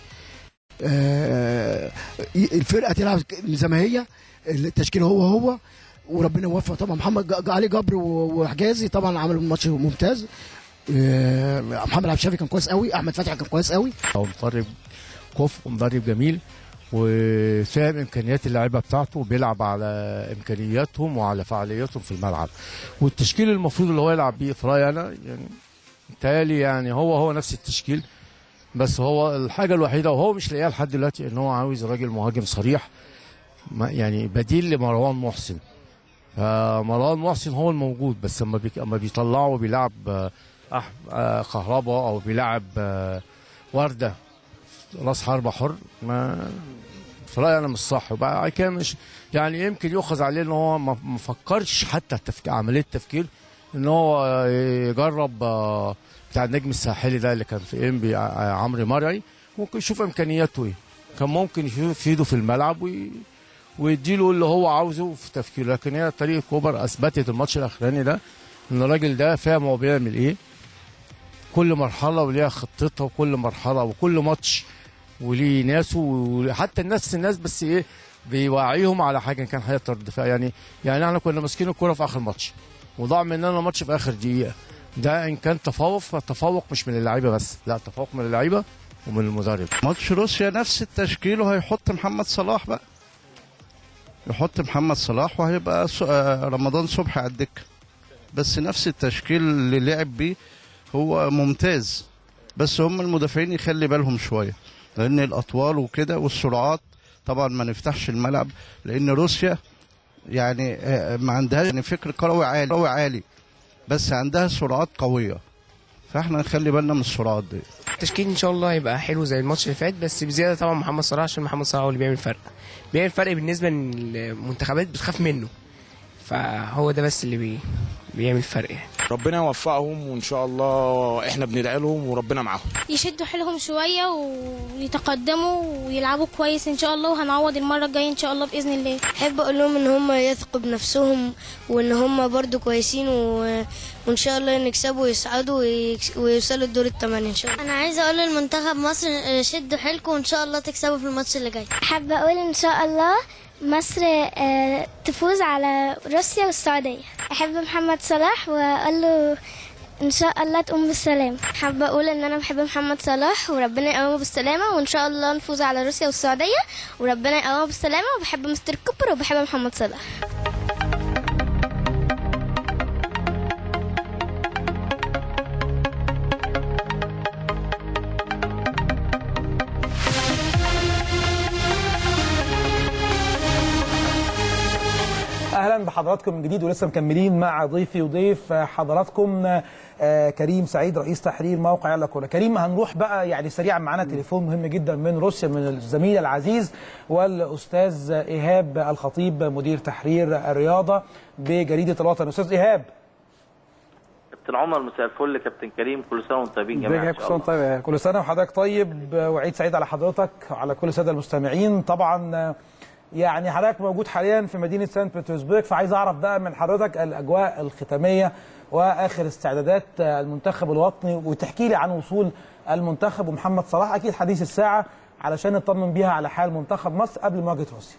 آه، ي- الفرقه تلعب زي ما هي التشكيل هو هو وربنا يوفق طبعا محمد ج- علي جبر و- وحجازي طبعا عملوا ماتش ممتاز آه، محمد عبد الشافي كان كويس قوي احمد فتحي كان كويس قوي هو مدرب كفء ومدرب جميل وفاهم امكانيات اللعيبه بتاعته وبيلعب على امكانياتهم وعلى فعالياتهم في الملعب والتشكيل المفروض اللي هو يلعب بيه في رايي انا يعني تالي يعني هو هو نفس التشكيل بس هو الحاجه الوحيده وهو مش لاقيها لحد دلوقتي ان هو عاوز راجل مهاجم صريح ما- يعني بديل لمروان محسن فمروان محسن هو الموجود بس اما بي... اما بيطلعه بيلعب آه، أح... آه، كهربا او بيلعب آه، ورده راس حربة حر ما في رايي انا مش صح وبقى كده مش يعني يمكن يؤخذ عليه ان هو ما ما فكرش حتى التفكير عمليه التفكير ان هو يجرب آه، بتاع النجم الساحلي ده اللي كان في انبي آه، عمرو مرعي ممكن يشوف امكانياته ايه كان ممكن يشوف يفيده في الملعب وي... ويديله اللي هو عاوزه في تفكيره لكن هي طريقه كوبر اثبتت الماتش الاخراني ده ان الراجل ده فاهم هو بيعمل ايه كل مرحله وليها خطتها وكل مرحله وكل ماتش وليه ناسه وحتى نفس الناس بس ايه بيوعيهم على حاجه إن كان هيطر الدفاع يعني يعني احنا كنا ماسكين الكوره في اخر ماتش وضاع مننا ماتش في اخر دقيقه ده ان كان تفوق فالتفوق مش من اللعيبه بس لا تفوق من اللعيبه ومن المدرب ماتش روسيا نفس التشكيل وهيحط محمد صلاح بقى يحط محمد صلاح وهيبقى س- آه، رمضان صبحي على الدكه بس نفس التشكيل اللي لعب بيه هو ممتاز بس هم المدافعين يخلي بالهم شويه لان الاطوال وكده والسرعات طبعا ما نفتحش الملعب لان روسيا يعني آه، ما عندهاش يعني فكر كروي عالي كروي عالي بس عندها سرعات قويه فاحنا نخلي بالنا من السرعات دي التشكيل ان شاء الله هيبقى حلو زي الماتش اللي فات بس بزياده طبعا محمد صلاح عشان محمد صلاح هو اللي بيعمل فرق بيعمل فرق بالنسبه ان المنتخبات بتخاف منه فهو ده بس اللي بي بيعمل فرق يعني ربنا يوفقهم وان شاء الله احنا بندعي لهم وربنا معاهم يشدوا حيلهم شوية ويتقدموا ويلعبوا كويس إن شاء الله وهنعوض المرة الجاية إن شاء الله بإذن الله احب اقول لهم ان هم يثقوا بنفسهم وان هم برضو كويسين و... وان شاء الله نكسبوا ويصعدوا ويكس- ويوصلوا الدور الثمانية ان شاء الله انا عايزه اقول للمنتخب مصر آه، شدوا حيلكم وان شاء الله تكسبوا في الماتش اللي جاي حابة أقول إن شاء الله مصر آه، تفوز على روسيا والسعودية أحب محمد صلاح وأقول له ان شاء الله تقوم بالسلام حابه اقول ان انا بحب محمد صلاح وربنا يقومه بالسلامه وان شاء الله نفوز على روسيا والسعوديه وربنا يقومه بالسلامه وبحب مستر كوبر وبحب محمد صلاح اهلا بحضراتكم من جديد ولسه مكملين مع ضيفي وضيف حضراتكم آه، كريم سعيد رئيس تحرير موقع يلا كوره كريم هنروح بقى يعني سريعا معانا تليفون مهم جدا من روسيا من الزميل العزيز والاستاذ ايهاب الخطيب مدير تحرير الرياضه بجريده الوطن استاذ ايهاب كابتن عمر مساء الفل كابتن كريم كل سنه وانتم طيبين جميعا ان شاء الله طيب كل سنه وحضرتك طيب وعيد سعيد على حضرتك وعلى كل الساده المستمعين طبعا آه، يعني حضرتك موجود حاليا في مدينه سانت بطرسبرغ فعايز اعرف بقى من حضرتك الاجواء الختاميه واخر استعدادات المنتخب الوطني وتحكي لي عن وصول المنتخب ومحمد صلاح اكيد حديث الساعه علشان نطمن بيها على حال منتخب مصر قبل مواجهه روسيا.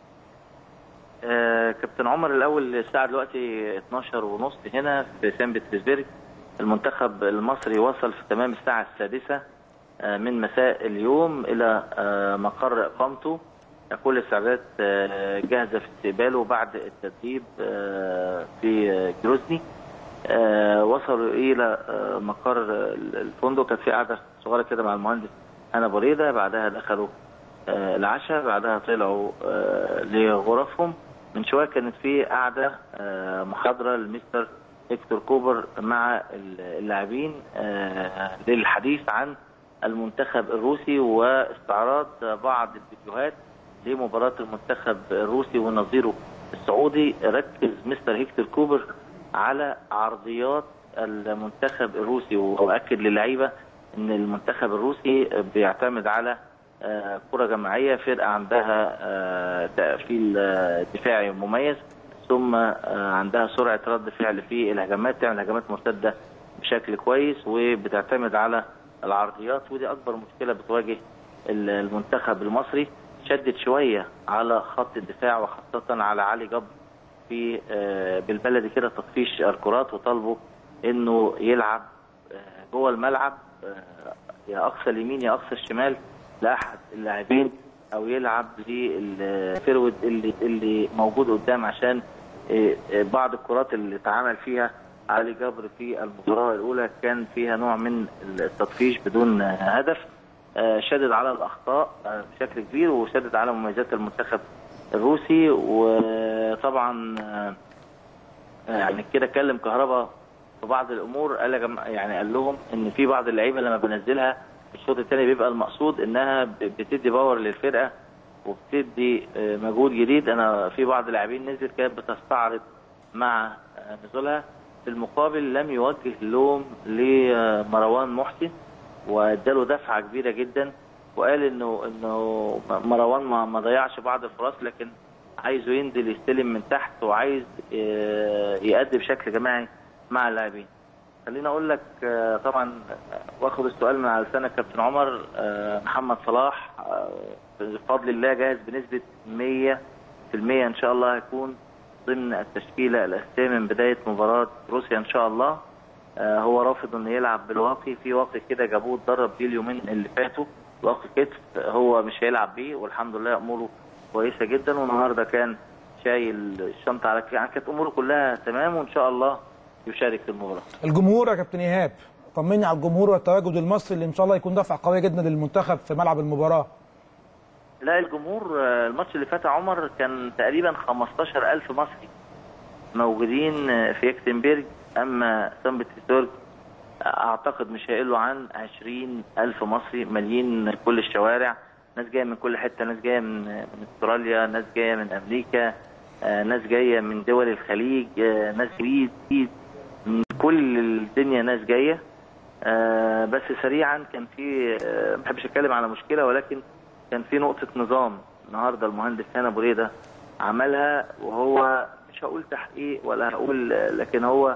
آه كابتن عمر الاول الساعه دلوقتي 12 ونص هنا في سان بطرسبرغ المنتخب المصري وصل في تمام الساعه السادسه آه من مساء اليوم الى آه مقر اقامته كل الاستعدادات آه، جاهزه في استقباله بعد التدريب آه، في آه، جروزني آه، وصلوا الى آه، مقر الفندق كانت في قعده صغيره كده مع المهندس انا بريده بعدها دخلوا آه، العشاء بعدها طلعوا آه، لغرفهم من شويه كانت في قعده آه، محاضره لمستر هيكتور كوبر مع اللاعبين آه، للحديث عن المنتخب الروسي واستعراض بعض الفيديوهات لمباراة المنتخب الروسي ونظيره السعودي ركز مستر هيكتور كوبر على عرضيات المنتخب الروسي واكد للعيبه ان المنتخب الروسي بيعتمد على آه، كره جماعيه فرقه عندها آه، تقفيل آه، دفاعي مميز ثم آه، عندها سرعه رد فعل في الهجمات تعمل هجمات مرتده بشكل كويس وبتعتمد على العرضيات ودي اكبر مشكله بتواجه المنتخب المصري شدد شويه على خط الدفاع وخاصه على علي جبر في آه، بالبلدي كده تطفيش الكرات وطالبه انه يلعب آه، جوه الملعب آه، يا اقصى اليمين يا اقصى الشمال لاحد اللاعبين او يلعب للفرود اللي اللي موجود قدام عشان آه، آه، بعض الكرات اللي اتعامل فيها علي جبر في المباراه الاولى كان فيها نوع من التطفيش بدون آه، هدف آه، شدد على الاخطاء آه، بشكل كبير وشدد على مميزات المنتخب الروسي وطبعا آه، يعني كده اتكلم كهربا في بعض الامور قال يا جماعة- يعني قال لهم ان في بعض اللعيبه لما بنزلها في الشوط الثاني بيبقى المقصود انها ب- بتدي باور للفرقه وبتدي آه، مجهود جديد انا في بعض اللاعبين نزل كانت بتستعرض مع آه، نزولها في المقابل لم يوجه لوم لمروان محسن واداله دفعه كبيره جدا وقال انه انه مروان ما ما ضيعش بعض الفرص لكن عايزه ينزل يستلم من تحت وعايز آه، يأدي بشكل جماعي مع اللاعبين. خليني اقول لك آه، طبعا آه، واخد السؤال من على لسانك كابتن عمر آه، محمد صلاح آه، بفضل الله جاهز بنسبه 100% ان شاء الله هيكون ضمن التشكيله الاساسيه من بدايه مباراه روسيا ان شاء الله آه، هو رافض انه يلعب بالواقي في واقي كده جابوه اتدرب بيه اليومين اللي فاتوا واقي كتف هو مش هيلعب بيه والحمد لله اموره كويسه جدا والنهارده كان شايل الشنطه على ك- يعني كانت اموره كلها تمام وان شاء الله يشارك في المباراه الجمهور يا كابتن ايهاب طمني على الجمهور والتواجد المصري اللي ان شاء الله يكون دفعه قويه جدا للمنتخب في ملعب المباراه. لا الجمهور آه، الماتش اللي فات يا عمر كان تقريبا 15000 مصري موجودين آه، في اكتنبرج اما سان بطرسبرغ آه، اعتقد مش هيقلوا عن 20000 مصري مالين كل الشوارع ناس جايه من كل حته ناس جايه من من استراليا ناس جايه من امريكا آه، ناس جايه من دول الخليج آه، ناس جديد جديد من كل الدنيا ناس جايه آه، بس سريعا كان في آه، ما بحبش اتكلم على مشكله ولكن كان في نقطه نظام النهارده المهندس هنا بريده عملها وهو مش هقول تحقيق ولا هقول آه، لكن هو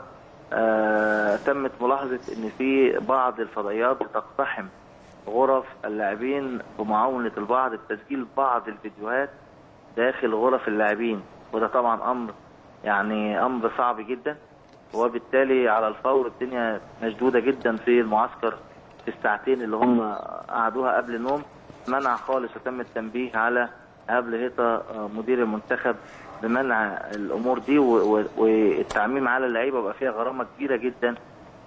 آه، تمت ملاحظه ان في بعض الفضائيات بتقتحم غرف اللاعبين بمعاونه البعض بتسجيل بعض الفيديوهات داخل غرف اللاعبين وده طبعا امر يعني امر صعب جدا وبالتالي على الفور الدنيا مشدوده جدا في المعسكر في الساعتين اللي هم قعدوها قبل النوم منع خالص وتم التنبيه على قبل هيطه آه، مدير المنتخب بمنع الامور دي و- و- والتعميم على اللعيبه ويبقى فيها غرامه كبيره جدا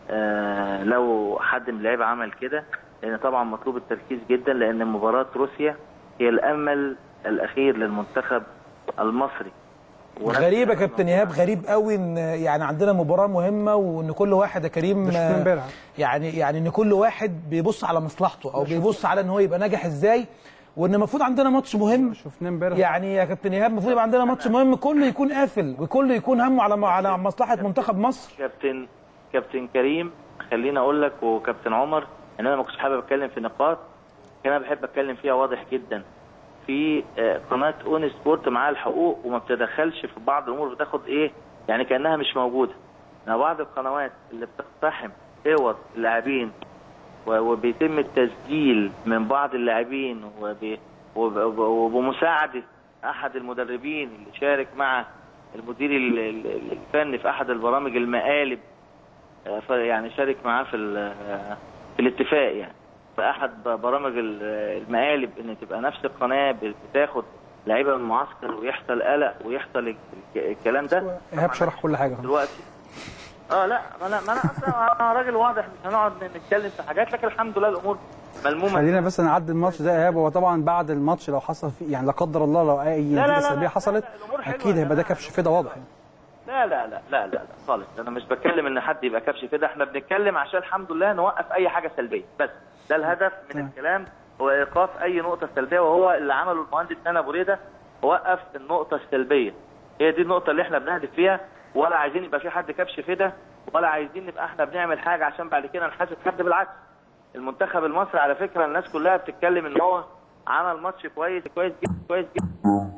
آه، لو حد من اللعيبه عمل كده لان طبعا مطلوب التركيز جدا لان مباراه روسيا هي الامل الاخير للمنتخب المصري غريب يا كابتن ايهاب غريب قوي ان يعني عندنا مباراه مهمه وان كل واحد يا كريم ده شفناه امبارح. يعني يعني ان كل واحد بيبص على مصلحته او بيبص على ان هو يبقى ناجح ازاي وان المفروض عندنا ماتش مهم شفناه امبارح يعني يا كابتن ايهاب المفروض يبقى عندنا ماتش مهم كله يكون قافل وكله يكون همه على على مصلحه منتخب مصر كابتن كابتن كريم خليني اقول لك وكابتن عمر ان انا ما كنتش حابب اتكلم في نقاط كان انا بحب اتكلم فيها واضح جدا في آه، قناه اون سبورت معاها الحقوق وما بتتدخلش في بعض الامور بتاخد ايه يعني كانها مش موجوده يعني بعض القنوات اللي بتقتحم صور اللاعبين و- وبيتم التسجيل من بعض اللاعبين وب- وب- وبمساعده احد المدربين اللي شارك مع المدير ال- ال- الفني في احد البرامج المقالب آه، ف- يعني شارك معاه في ال- في الاتفاق يعني في احد ب- برامج ال- المقالب ان تبقى نفس القناه بتاخد لعيبه من المعسكر ويحصل قلق ويحصل الك- الكلام ده ايهاب شرح كل حاجه دلوقتي اه لا ما انا ما انا أصلاً انا راجل واضح مش هنقعد نتكلم في حاجات لكن الحمد لله الامور ملمومه خلينا بس نعدي الماتش ده يا ايهاب هو طبعا بعد الماتش لو حصل فيه يعني لا قدر الله لو اي لا، لا، نتيجه لا، سلبيه حصلت اكيد هيبقى ده كبش فدا واضح يعني. لا لا لا لا لا, لا خالص انا مش بتكلم ان حد يبقى كبش كده احنا بنتكلم عشان الحمد لله نوقف اي حاجه سلبيه بس ده الهدف من الكلام هو ايقاف اي نقطه سلبيه وهو اللي عمله المهندس هنا ابو ريده وقف النقطه السلبيه هي دي النقطه اللي احنا بنهدف فيها ولا عايزين يبقى في حد كبش فدا ولا عايزين نبقى احنا بنعمل حاجه عشان بعد كده نحاسب حد بالعكس المنتخب المصري على فكره الناس كلها بتتكلم ان هو عمل ماتش كويس كويس جدا كويس جدا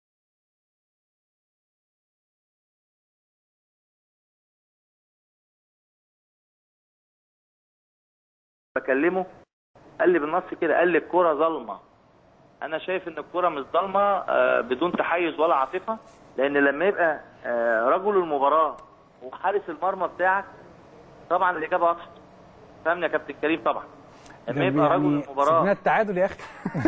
بكلمه قال لي بالنص كده قال لي الكوره ظلمه انا شايف ان الكوره مش ظلمه آه، بدون تحيز ولا عاطفه لان لما يبقى آه، رجل المباراه وحارس المرمى بتاعك طبعا الاجابه واضحه فاهمني يا كابتن كريم طبعا لما يبقى رجل يعني المباراه سيبنا التعادل يا اخي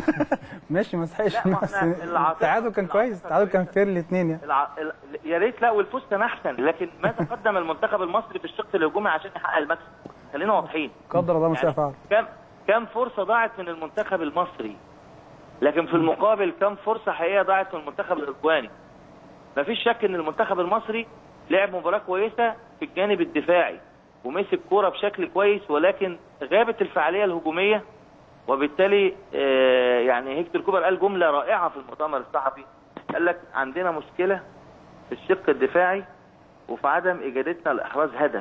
ماشي ما صحيش لا، ما بس احنا العاطفة- التعادل كان كويس التعادل كان فير الاثنين يعني الع... ال- يا ريت لا والفوز كان احسن لكن ماذا قدم المنتخب المصري في الشق الهجومي عشان يحقق المكسب خلينا واضحين قدر الله ما شاء يعني فعل كم كم فرصه ضاعت من المنتخب المصري لكن في المقابل كم فرصه حقيقيه ضاعت من المنتخب الاخواني مفيش شك ان المنتخب المصري لعب مباراه كويسه في الجانب الدفاعي ومسك كوره بشكل كويس ولكن غابت الفعاليه الهجوميه وبالتالي آه، يعني هيكتور كوبر قال جمله رائعه في المؤتمر الصحفي قال لك عندنا مشكله في الشق الدفاعي وفي عدم اجادتنا لاحراز هدف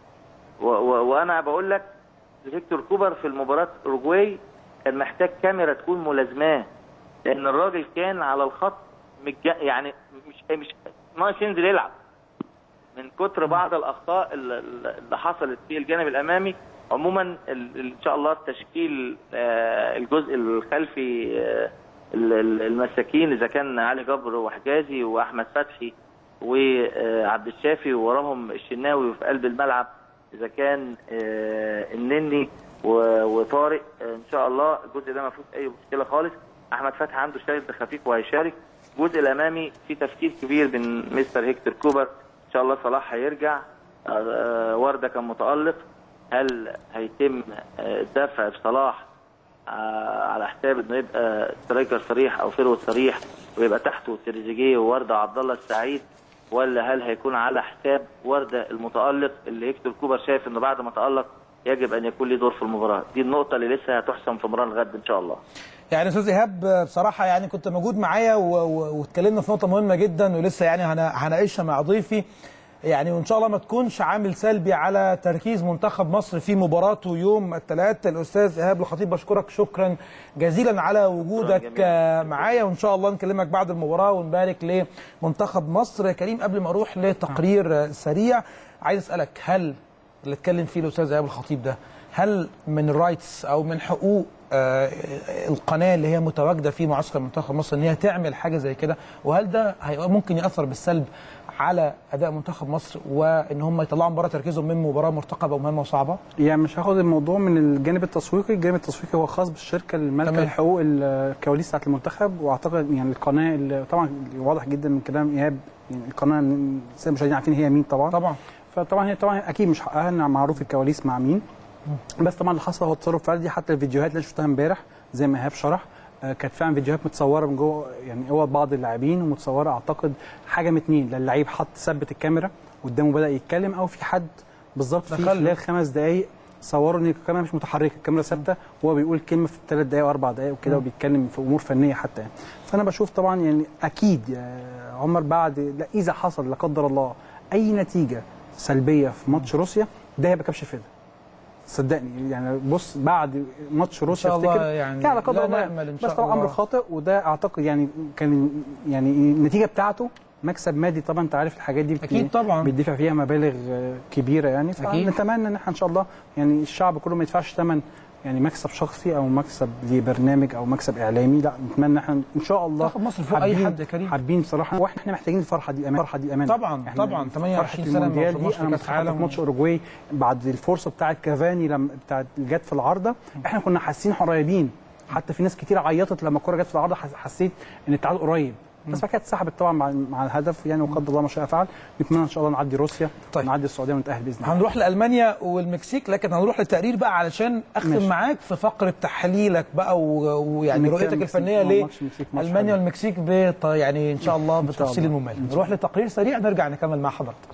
و و وانا بقول لك فيكتور كوبر في المباراه اوروجواي كان محتاج كاميرا تكون ملازماه لان الراجل كان على الخط متج... يعني مش مش ناقص ينزل يلعب من كتر بعض الاخطاء اللي اللي حصلت في الجانب الامامي عموما ال- ان شاء الله التشكيل آه، الجزء الخلفي آه، ال- ال- المساكين اذا كان علي جبر وحجازي واحمد فتحي وعبد الشافي ووراهم الشناوي في قلب الملعب اذا كان آه، النني و- وطارق آه، ان شاء الله الجزء ده ما فيهوش اي مشكله خالص احمد فتحي عنده شارك خفيف وهيشارك الجزء الامامي في تفكير كبير من مستر هيكتور كوبر ان شاء الله صلاح هيرجع آه، آه، ورده كان متالق هل هيتم آه، الدفع بصلاح آه، على حساب انه يبقى سترايكر صريح او فيرود صريح ويبقى تحته تريزيجيه وورده وعبد الله السعيد ولا هل هيكون على حساب ورده المتالق اللي هيكتور كوبر شايف انه بعد ما تالق يجب ان يكون له دور في المباراه دي النقطه اللي لسه هتحسم في مباراه الغد ان شاء الله يعني استاذ ايهاب بصراحه يعني كنت موجود معايا و- و- واتكلمنا في نقطه مهمه جدا ولسه يعني هن- هناقشها مع ضيفي يعني وان شاء الله ما تكونش عامل سلبي على تركيز منتخب مصر في مباراته يوم الثلاث الاستاذ ايهاب الخطيب بشكرك شكرا جزيلا على وجودك آه، معايا وان شاء الله نكلمك بعد المباراه ونبارك لمنتخب مصر كريم قبل ما اروح لتقرير آه، سريع عايز اسالك هل اللي اتكلم فيه الاستاذ ايهاب الخطيب ده هل من الرايتس او من حقوق آه، القناه اللي هي متواجده في معسكر منتخب مصر ان هي تعمل حاجه زي كده وهل ده هيبقى ممكن ياثر بالسلب على اداء منتخب مصر وان هم يطلعوا بره تركيزهم من مباراه مرتقبه ومهمه وصعبه يعني مش هاخد الموضوع من الجانب التسويقي، الجانب التسويقي هو خاص بالشركه المالكه تمام. لحقوق الكواليس بتاعت المنتخب واعتقد يعني القناه اللي طبعا واضح جدا من كلام ايهاب يعني القناه الساده المشاهدين عارفين هي مين طبعا طبعا فطبعا هي طبعا اكيد مش حقها ان معروف الكواليس مع مين بس طبعا اللي حصل هو تصرف فردي حتى الفيديوهات اللي شفتها امبارح زي ما ايهاب شرح آه، كانت فعلا فيديوهات متصوره من جوه يعني هو بعض اللاعبين ومتصوره اعتقد حاجه من اتنين لا اللعيب حط ثبت الكاميرا قدامه بدا يتكلم او في حد بالظبط في دخل. خلال خمس دقائق صوروا ان الكاميرا مش متحركه الكاميرا ثابته وهو بيقول كلمه في ثلاث دقائق واربع دقائق وكده مم. وبيتكلم في امور فنيه حتى يعني فانا بشوف طبعا يعني اكيد يا عمر بعد لا اذا حصل لا قدر الله اي نتيجه سلبيه في ماتش روسيا ده هيبقى كبش فدا صدقني يعني بص بعد ماتش روسيا شاء الله افتكر يعني لا لا قدر لا الله نأمل إن شاء بس طبعا امر الله. خاطئ وده اعتقد يعني كان يعني النتيجه بتاعته مكسب مادي طبعا انت عارف الحاجات دي بت- أكيد طبعا. بيدفع فيها مبالغ آه، كبيره يعني أكيد. فنتمنى ان احنا ان شاء الله يعني الشعب كله ما يدفعش ثمن يعني مكسب شخصي او مكسب لبرنامج او مكسب اعلامي لا نتمنى احنا ان شاء الله منتخب مصر فوق أي حابين- حد يا كريم. حابين بصراحه واحنا احنا محتاجين الفرحه دي امان الفرحه دي امان طبعا إحنا طبعا فرحة 28 سنه ما المونديال وصلناش دي انا لكاس متحدث في عالم ماتش اوروجواي بعد الفرصه بتاعت كافاني لما بتاعت جت في العارضه احنا كنا حاسين قريبين حتى في ناس كتير عيطت لما الكوره جت في العارضه حس- حسيت ان التعادل قريب بس بعد كده اتسحبت طبعا مع, مع الهدف يعني وقدر الله ما شاء فعل نتمنى ان شاء الله نعدي روسيا طيب. نعدي السعوديه ونتاهل باذن الله هنروح لالمانيا والمكسيك لكن هنروح للتقرير بقى علشان اختم ماشي. معاك في فقره تحليلك بقى و- ويعني نتكلم رؤيتك مكسيك. الفنيه آه، ماتش المكسيك ماتش لالمانيا حلو. والمكسيك بط... يعني ان شاء الله إن شاء بالتفصيل الله. الممل إن شاء نروح لتقرير سريع نرجع نكمل مع حضرتك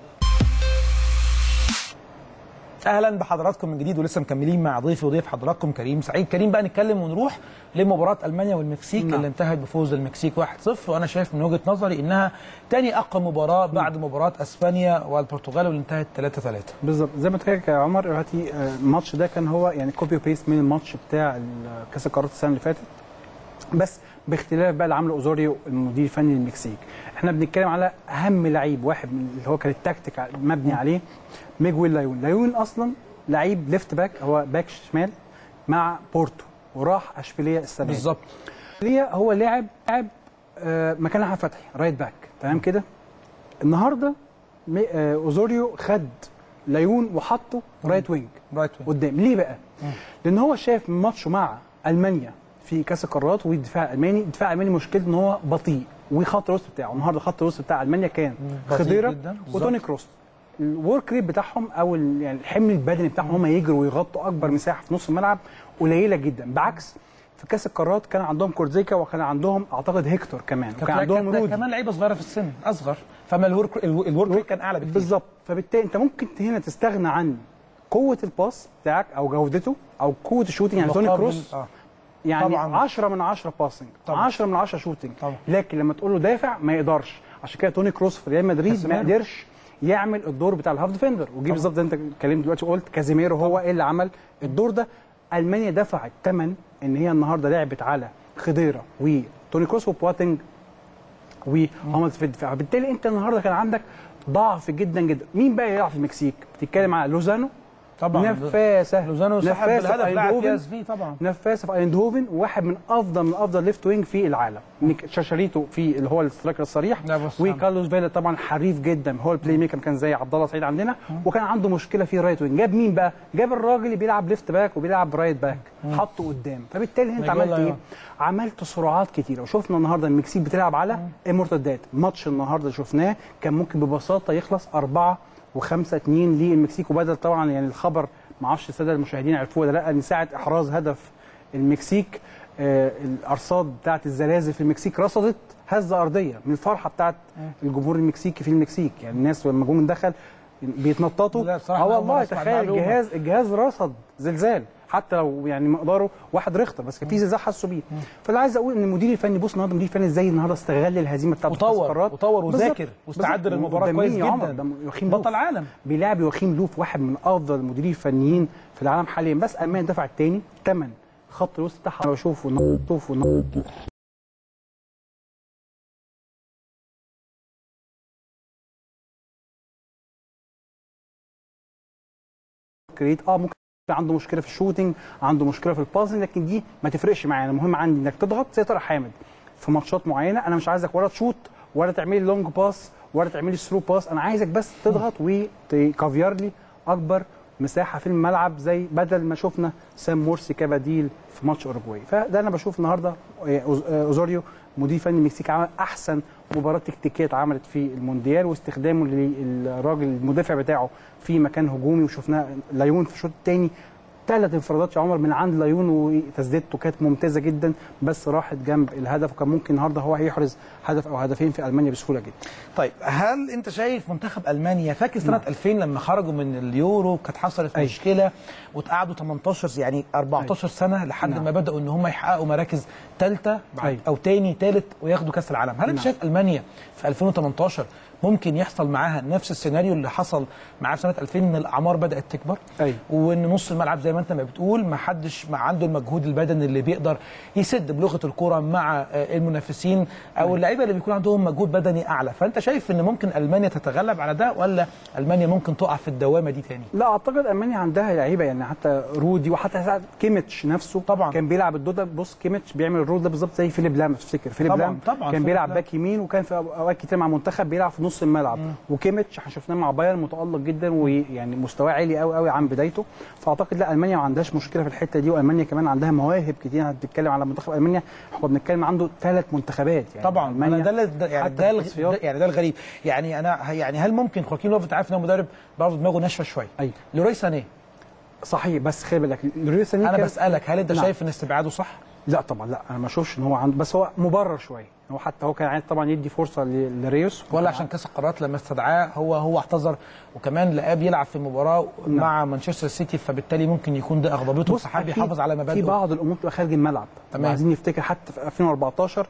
اهلا بحضراتكم من جديد ولسه مكملين مع ضيفي وضيف حضراتكم كريم سعيد كريم بقى نتكلم ونروح لمباراه المانيا والمكسيك نعم. اللي انتهت بفوز المكسيك 1-0 وانا شايف من وجهه نظري انها تاني اقوى مباراه بعد مباراه اسبانيا والبرتغال واللي انتهت 3-3 بالظبط زي ما قلت لك يا عمر دلوقتي آه، الماتش ده كان هو يعني كوبي وبيست من الماتش بتاع ال- كاس القارات السنه اللي فاتت بس باختلاف بقى اللي عامله اوزوريو المدير الفني للمكسيك احنا بنتكلم على اهم لعيب واحد من اللي هو كان التكتيك مبني عليه ميجويل لايون لايون اصلا لعيب ليفت باك هو باك شمال مع بورتو وراح اشبيليه السنه دي. بالظبط اشبيليه هو لاعب لاعب آه، مكان احمد فتحي رايت باك تمام كده النهارده مي- آه، اوزوريو خد لايون وحطه رايت وينج رايت وينج قدام ليه بقى؟ لان هو شاف من ماتشه مع المانيا في كاس القارات والدفاع الالماني الدفاع الالماني مشكلته ان هو بطيء وخط الوسط بتاعه النهارده خط الوسط بتاع المانيا كان بطيء خضيره جداً، بالظبط. وتوني كروس الورك ريت بتاعهم او ال- يعني الحمل البدني بتاعهم هم يجروا ويغطوا اكبر مساحه في نص الملعب قليله جدا بعكس في كاس القارات كان عندهم كورزيكا وكان عندهم اعتقد هيكتور كمان وكان كانت عندهم كانت رودي كمان لعيبه صغيره في السن اصغر فما الورك الورك ريت كان اعلى بكتير بالظبط فبالتالي انت ممكن هنا تستغنى عن قوه الباس بتاعك او جودته او قوه الشوتنج يعني توني مقابل- كروس آه. يعني طبعاً. 10 من 10 باسنج طبعاً. 10 من 10 شوتنج طبعاً. لكن لما تقول له دافع ما يقدرش عشان كده توني كروس في ريال مدريد ما كاسيميرو. قدرش يعمل الدور بتاع الهاف ديفندر ودي بالظبط زي انت اتكلمت دلوقتي وقلت كازيميرو هو ايه اللي عمل الدور ده المانيا دفعت ثمن ان هي النهارده لعبت على خضيره وتوني كروس وبواتنج وهم في الدفاع فبالتالي انت النهارده كان عندك ضعف جدا جدا مين بقى يلعب في المكسيك بتتكلم على لوزانو طبعا نفاسه لوزانو سحب نفاسة بالهدف في لاعب بي أيندهوفن. اس في طبعا نفاسه في ايندهوفن واحد من افضل من افضل ليفت وينج في العالم نيك- شاشاريتو في اللي هو السترايكر الصريح لا بص وكارلوس فيلا طبعا حريف جدا هو البلاي ميكر كان زي عبد الله سعيد عندنا وكان عنده مشكله في رايت وينج جاب مين بقى؟ جاب الراجل اللي بيلعب ليفت باك وبيلعب رايت باك حطه قدام فبالتالي انت ميجويل عملت ايه؟ لايون. عملت سرعات كتيره وشفنا النهارده المكسيك بتلعب على المرتدات ماتش النهارده شفناه كان ممكن ببساطه يخلص أربعة وخمسة اتنين للمكسيك وبدل طبعا يعني الخبر ما اعرفش الساده المشاهدين عرفوه ولا لا ان ساعه احراز هدف المكسيك آه الارصاد بتاعت الزلازل في المكسيك رصدت هزه ارضيه من الفرحه بتاعت الجمهور المكسيكي في المكسيك يعني الناس لما جم دخل بيتنططوا لا، بصراحة اه أنا أول مرة والله أسمع تخيل المعلومة. الجهاز الجهاز رصد زلزال حتى لو يعني مقداره واحد ريختر بس كان في زلزال حسوا بيه فاللي عايز اقول ان المدير الفني بص النهارده المدير الفني ازاي النهارده استغل الهزيمه بتاعته في وطور- كأس القارات. وطور بالظبط. وذاكر واستعد بالظبط. للمباراة ده كويس مين يا عمر؟ جدا. ده يوخيم بطل لوف. عالم. بيلعب يوخيم لوف واحد من افضل المديرين الفنيين في العالم حاليا بس المانيا دفع الثاني ثمن خط الوسط بتاعها أنا بشوفه بشوفه كريت اه ممكن عنده مشكله في الشوتنج عنده مشكله في الباسنج لكن دي ما تفرقش معايا المهم عندي انك تضغط زي طارق حامد في ماتشات معينه انا مش عايزك ولا تشوت ولا تعملي لونج باس ولا تعملي ثرو باس انا عايزك بس تضغط وتكافير لي اكبر مساحه في الملعب زي بدل ما شفنا سام مورسي كبديل في ماتش اوروجواي فده انا بشوف النهارده آه، أوز- آه، اوزوريو مدير فني المكسيك عمل احسن مباراه تكتيكيه اتعملت في المونديال واستخدامه للراجل المدافع بتاعه في مكان هجومي وشفناه لايون في الشوط الثاني ثلاث انفرادات يا عمر من عند لايون وتسديدته كانت ممتازه جدا بس راحت جنب الهدف وكان ممكن النهارده هو هيحرز هدف او هدفين في المانيا بسهوله جدا طيب هل انت شايف منتخب المانيا فاكر سنه 2000 لما خرجوا من اليورو كانت حصلت أيوة. مشكله واتقعدوا 18 يعني 14 سنه لحد نعم. ما بداوا ان هم يحققوا مراكز ثالثه أيوة. او ثاني ثالث وياخدوا كاس العالم هل انت نعم. شايف المانيا في 2018 ممكن يحصل معاها نفس السيناريو اللي حصل معاها في سنه 2000 ان الاعمار بدات تكبر أيوة. وان نص الملعب زي ما انت ما بتقول ما حدش ما عنده المجهود البدني اللي بيقدر يسد بلغه الكره مع آه، المنافسين او اللعيبه اللي بيكون عندهم مجهود بدني اعلى فانت شايف ان ممكن المانيا تتغلب على ده ولا المانيا ممكن تقع في الدوامه دي تاني لا اعتقد المانيا عندها لعيبه يعني حتى رودي وحتى ساعات كيميتش نفسه طبعا كان بيلعب الدوده بص كيميتش بيعمل الرول ده بالظبط زي فيليب لام تفتكر فيليب طبعاً، لام طبعاً، كان فيليب بيلعب لام. باك يمين وكان في اوقات كتير مع منتخب بيلعب في نص الملعب وكيميتش احنا شفناه مع بايرن متالق جدا ويعني مستواه عالي قوي قوي عن بدايته فاعتقد لا المانيا ما عندهاش مشكله في الحته دي والمانيا كمان عندها مواهب كتير احنا بنتكلم على منتخب المانيا احنا كنا بنتكلم عنده ثلاث منتخبات يعني طبعا انا ده اللي- ده- يعني حتى ده في الغ- التصفيات. ده- يعني ده الغريب يعني انا يعني هل ممكن خواكين لوف انت عارف ان هو مدرب برضه دماغه ناشفه شويه ايوه لوراي سانيه صحيح بس خلي بالك لوري سانيه انا كان- بسالك هل انت نعم. شايف ان استبعاده صح لا طبعا لا انا ما اشوفش ان هو عنده بس هو مبرر شويه هو حتى هو كان عايز طبعا يدي فرصه ل- لريوس ولا عشان كاس القارات لما استدعاه هو هو اعتذر وكمان لقاه بيلعب في مباراه نعم. مع مانشستر سيتي فبالتالي ممكن يكون ده اغضبته بص فحابب أكيد يحافظ على في مبادئه بعض الامور بتبقى خارج الملعب تمام. عايزين نفتكر حتى في 2014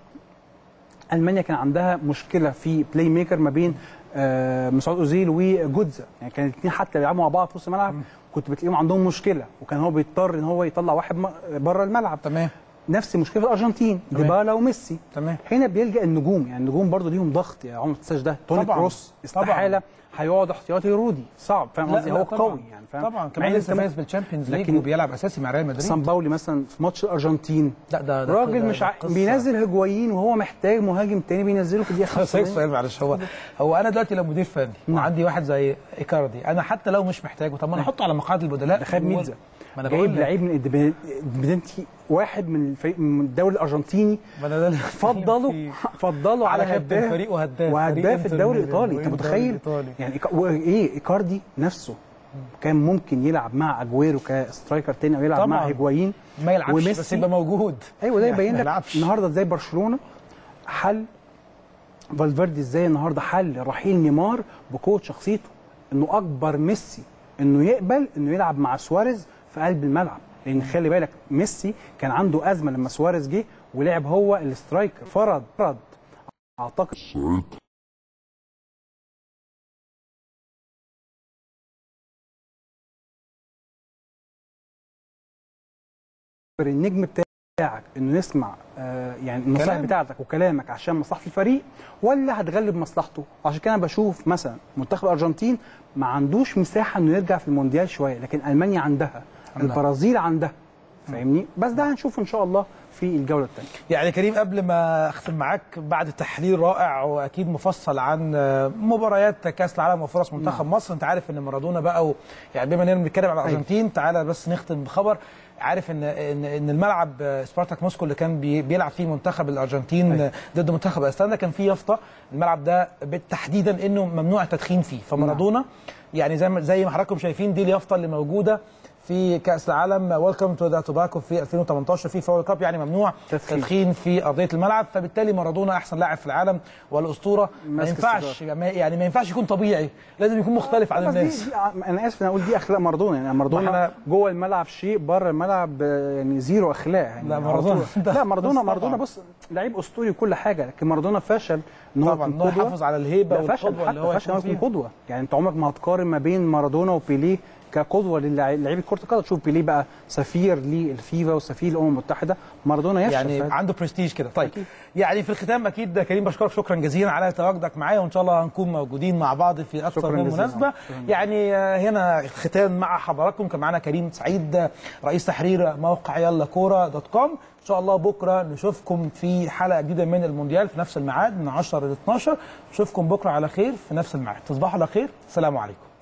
المانيا كان عندها مشكله في بلاي ميكر ما بين آه، مسعود اوزيل وجودزا يعني كان الاثنين حتى بيلعبوا مع بعض في نص الملعب كنت بتلاقيهم عندهم مشكله وكان هو بيضطر ان هو يطلع واحد م- بره الملعب تمام نفس المشكله في الارجنتين تمام. ديبالا وميسي تمام هنا بيلجا النجوم يعني النجوم برضو ليهم ضغط يا عمر ما تنساش ده توني طبعاً. كروس طبعاً. استحاله هيقعد احتياطي رودي صعب فاهم لا، قصدي لا، هو طبعاً. قوي يعني فاهم طبعا مع كمان إن لسه أنت فايز بالتشامبيونز ليج لكن وبيلعب اساسي مع ريال مدريد سان باولي مثلا في ماتش الارجنتين لا ده ده راجل ده- مش ده ع... قصة. بينزل هجوايين وهو محتاج مهاجم تاني بينزله في الدقيقه هسألك 85 سؤال معلش هو هو انا دلوقتي لو مدير فني وعندي واحد زي ايكاردي انا حتى لو مش محتاجه طب ما انا احطه على مقاعد البدلاء ده خد هو- ميتزا ما انا جايب بقول لك لعيب من الدبنتي واحد من الفريق من الدوري الارجنتيني ما انا ده اللي فضلوا فضلوا على, على كابتن هداف فريق وهداف وهداف فريق إنتر الدوري ميلان الايطالي انت والدوري متخيل الإيطالي. يعني إيكا- وايه ايكاردي نفسه كان ممكن يلعب مع اجويرو كسترايكر تاني او يلعب طبعاً. مع هيجوايين ما يلعبش بس يبقى موجود ايوه ده يعني يبين ما لك يلعبش. النهارده ازاي برشلونه حل فالفيردي ازاي النهارده حل رحيل نيمار بقوه شخصيته انه اكبر ميسي انه يقبل انه يلعب مع سواريز في قلب الملعب لان خلي بالك ميسي كان عنده ازمه لما سواريز جه ولعب هو الاسترايكر فرض فرض اعتقد النجم بتاعك انه يسمع آه يعني النصائح كلام. بتاعتك وكلامك عشان مصلحه الفريق ولا هتغلب مصلحته عشان كده أنا بشوف مثلا منتخب الارجنتين ما عندوش مساحه انه يرجع في المونديال شويه لكن المانيا عندها عندها. البرازيل عندها فاهمني بس ده هنشوفه ان شاء الله في الجوله الثانيه يعني كريم قبل ما اختم معاك بعد تحليل رائع واكيد مفصل عن مباريات كاس العالم وفرص منتخب مصر انت عارف ان مارادونا بقى و... يعني بما اننا بنتكلم على الارجنتين تعالى بس نختم بخبر عارف ان ان ان الملعب سبارتاك موسكو اللي كان بي- بيلعب فيه منتخب الارجنتين ضد منتخب ايسلندا كان فيه يافطه الملعب ده تحديدا انه ممنوع التدخين فيه فمارادونا يعني زي ما زي ما حضراتكم شايفين دي اليافطه اللي موجوده في كاس العالم ويلكم تو ذا توباكو في 2018 في فاول كاب يعني ممنوع تدخين. تدخين في ارضيه الملعب فبالتالي مارادونا احسن لاعب في العالم والاسطوره ما ماسك ينفعش يعني ما ينفعش يكون طبيعي لازم يكون مختلف عن بس دي- الناس دي انا اسف ان اقول دي اخلاق مارادونا يعني ما مارادونا احنا- جوه الملعب شيء بره الملعب آه، يعني زيرو اخلاق يعني لا، على مارادونا طول. ده- لا مارادونا بس مارادونا طبعاً. بص لعيب اسطوري وكل حاجه لكن مارادونا فشل ان هو طبعاً، يكون إن هو قدوة. يحافظ على الهيبة لا، فشل والقدوة اللي حتى هو فشل ان هو يكون يكون قدوه يعني انت عمرك ما هتقارن ما بين مارادونا وبيليه كقدوه للاعيبه كره القدم تشوف بيليه بقى سفير للفيفا وسفير الامم المتحده مارادونا يفشل يعني في- عنده برستيج كده طيب يعني في الختام اكيد كريم بشكرك شكرا جزيلا على تواجدك معايا وان شاء الله هنكون موجودين مع بعض في اكثر شكراً من جزيلاً. مناسبه شكراً. يعني آه، هنا الختام مع حضراتكم كان معانا كريم سعيد آه، رئيس تحرير موقع يلا كوره دوت كوم ان شاء الله بكره نشوفكم في حلقه جديده من المونديال في نفس الميعاد من 10 ل 12 نشوفكم بكره على خير في نفس الميعاد تصبحوا على خير السلام عليكم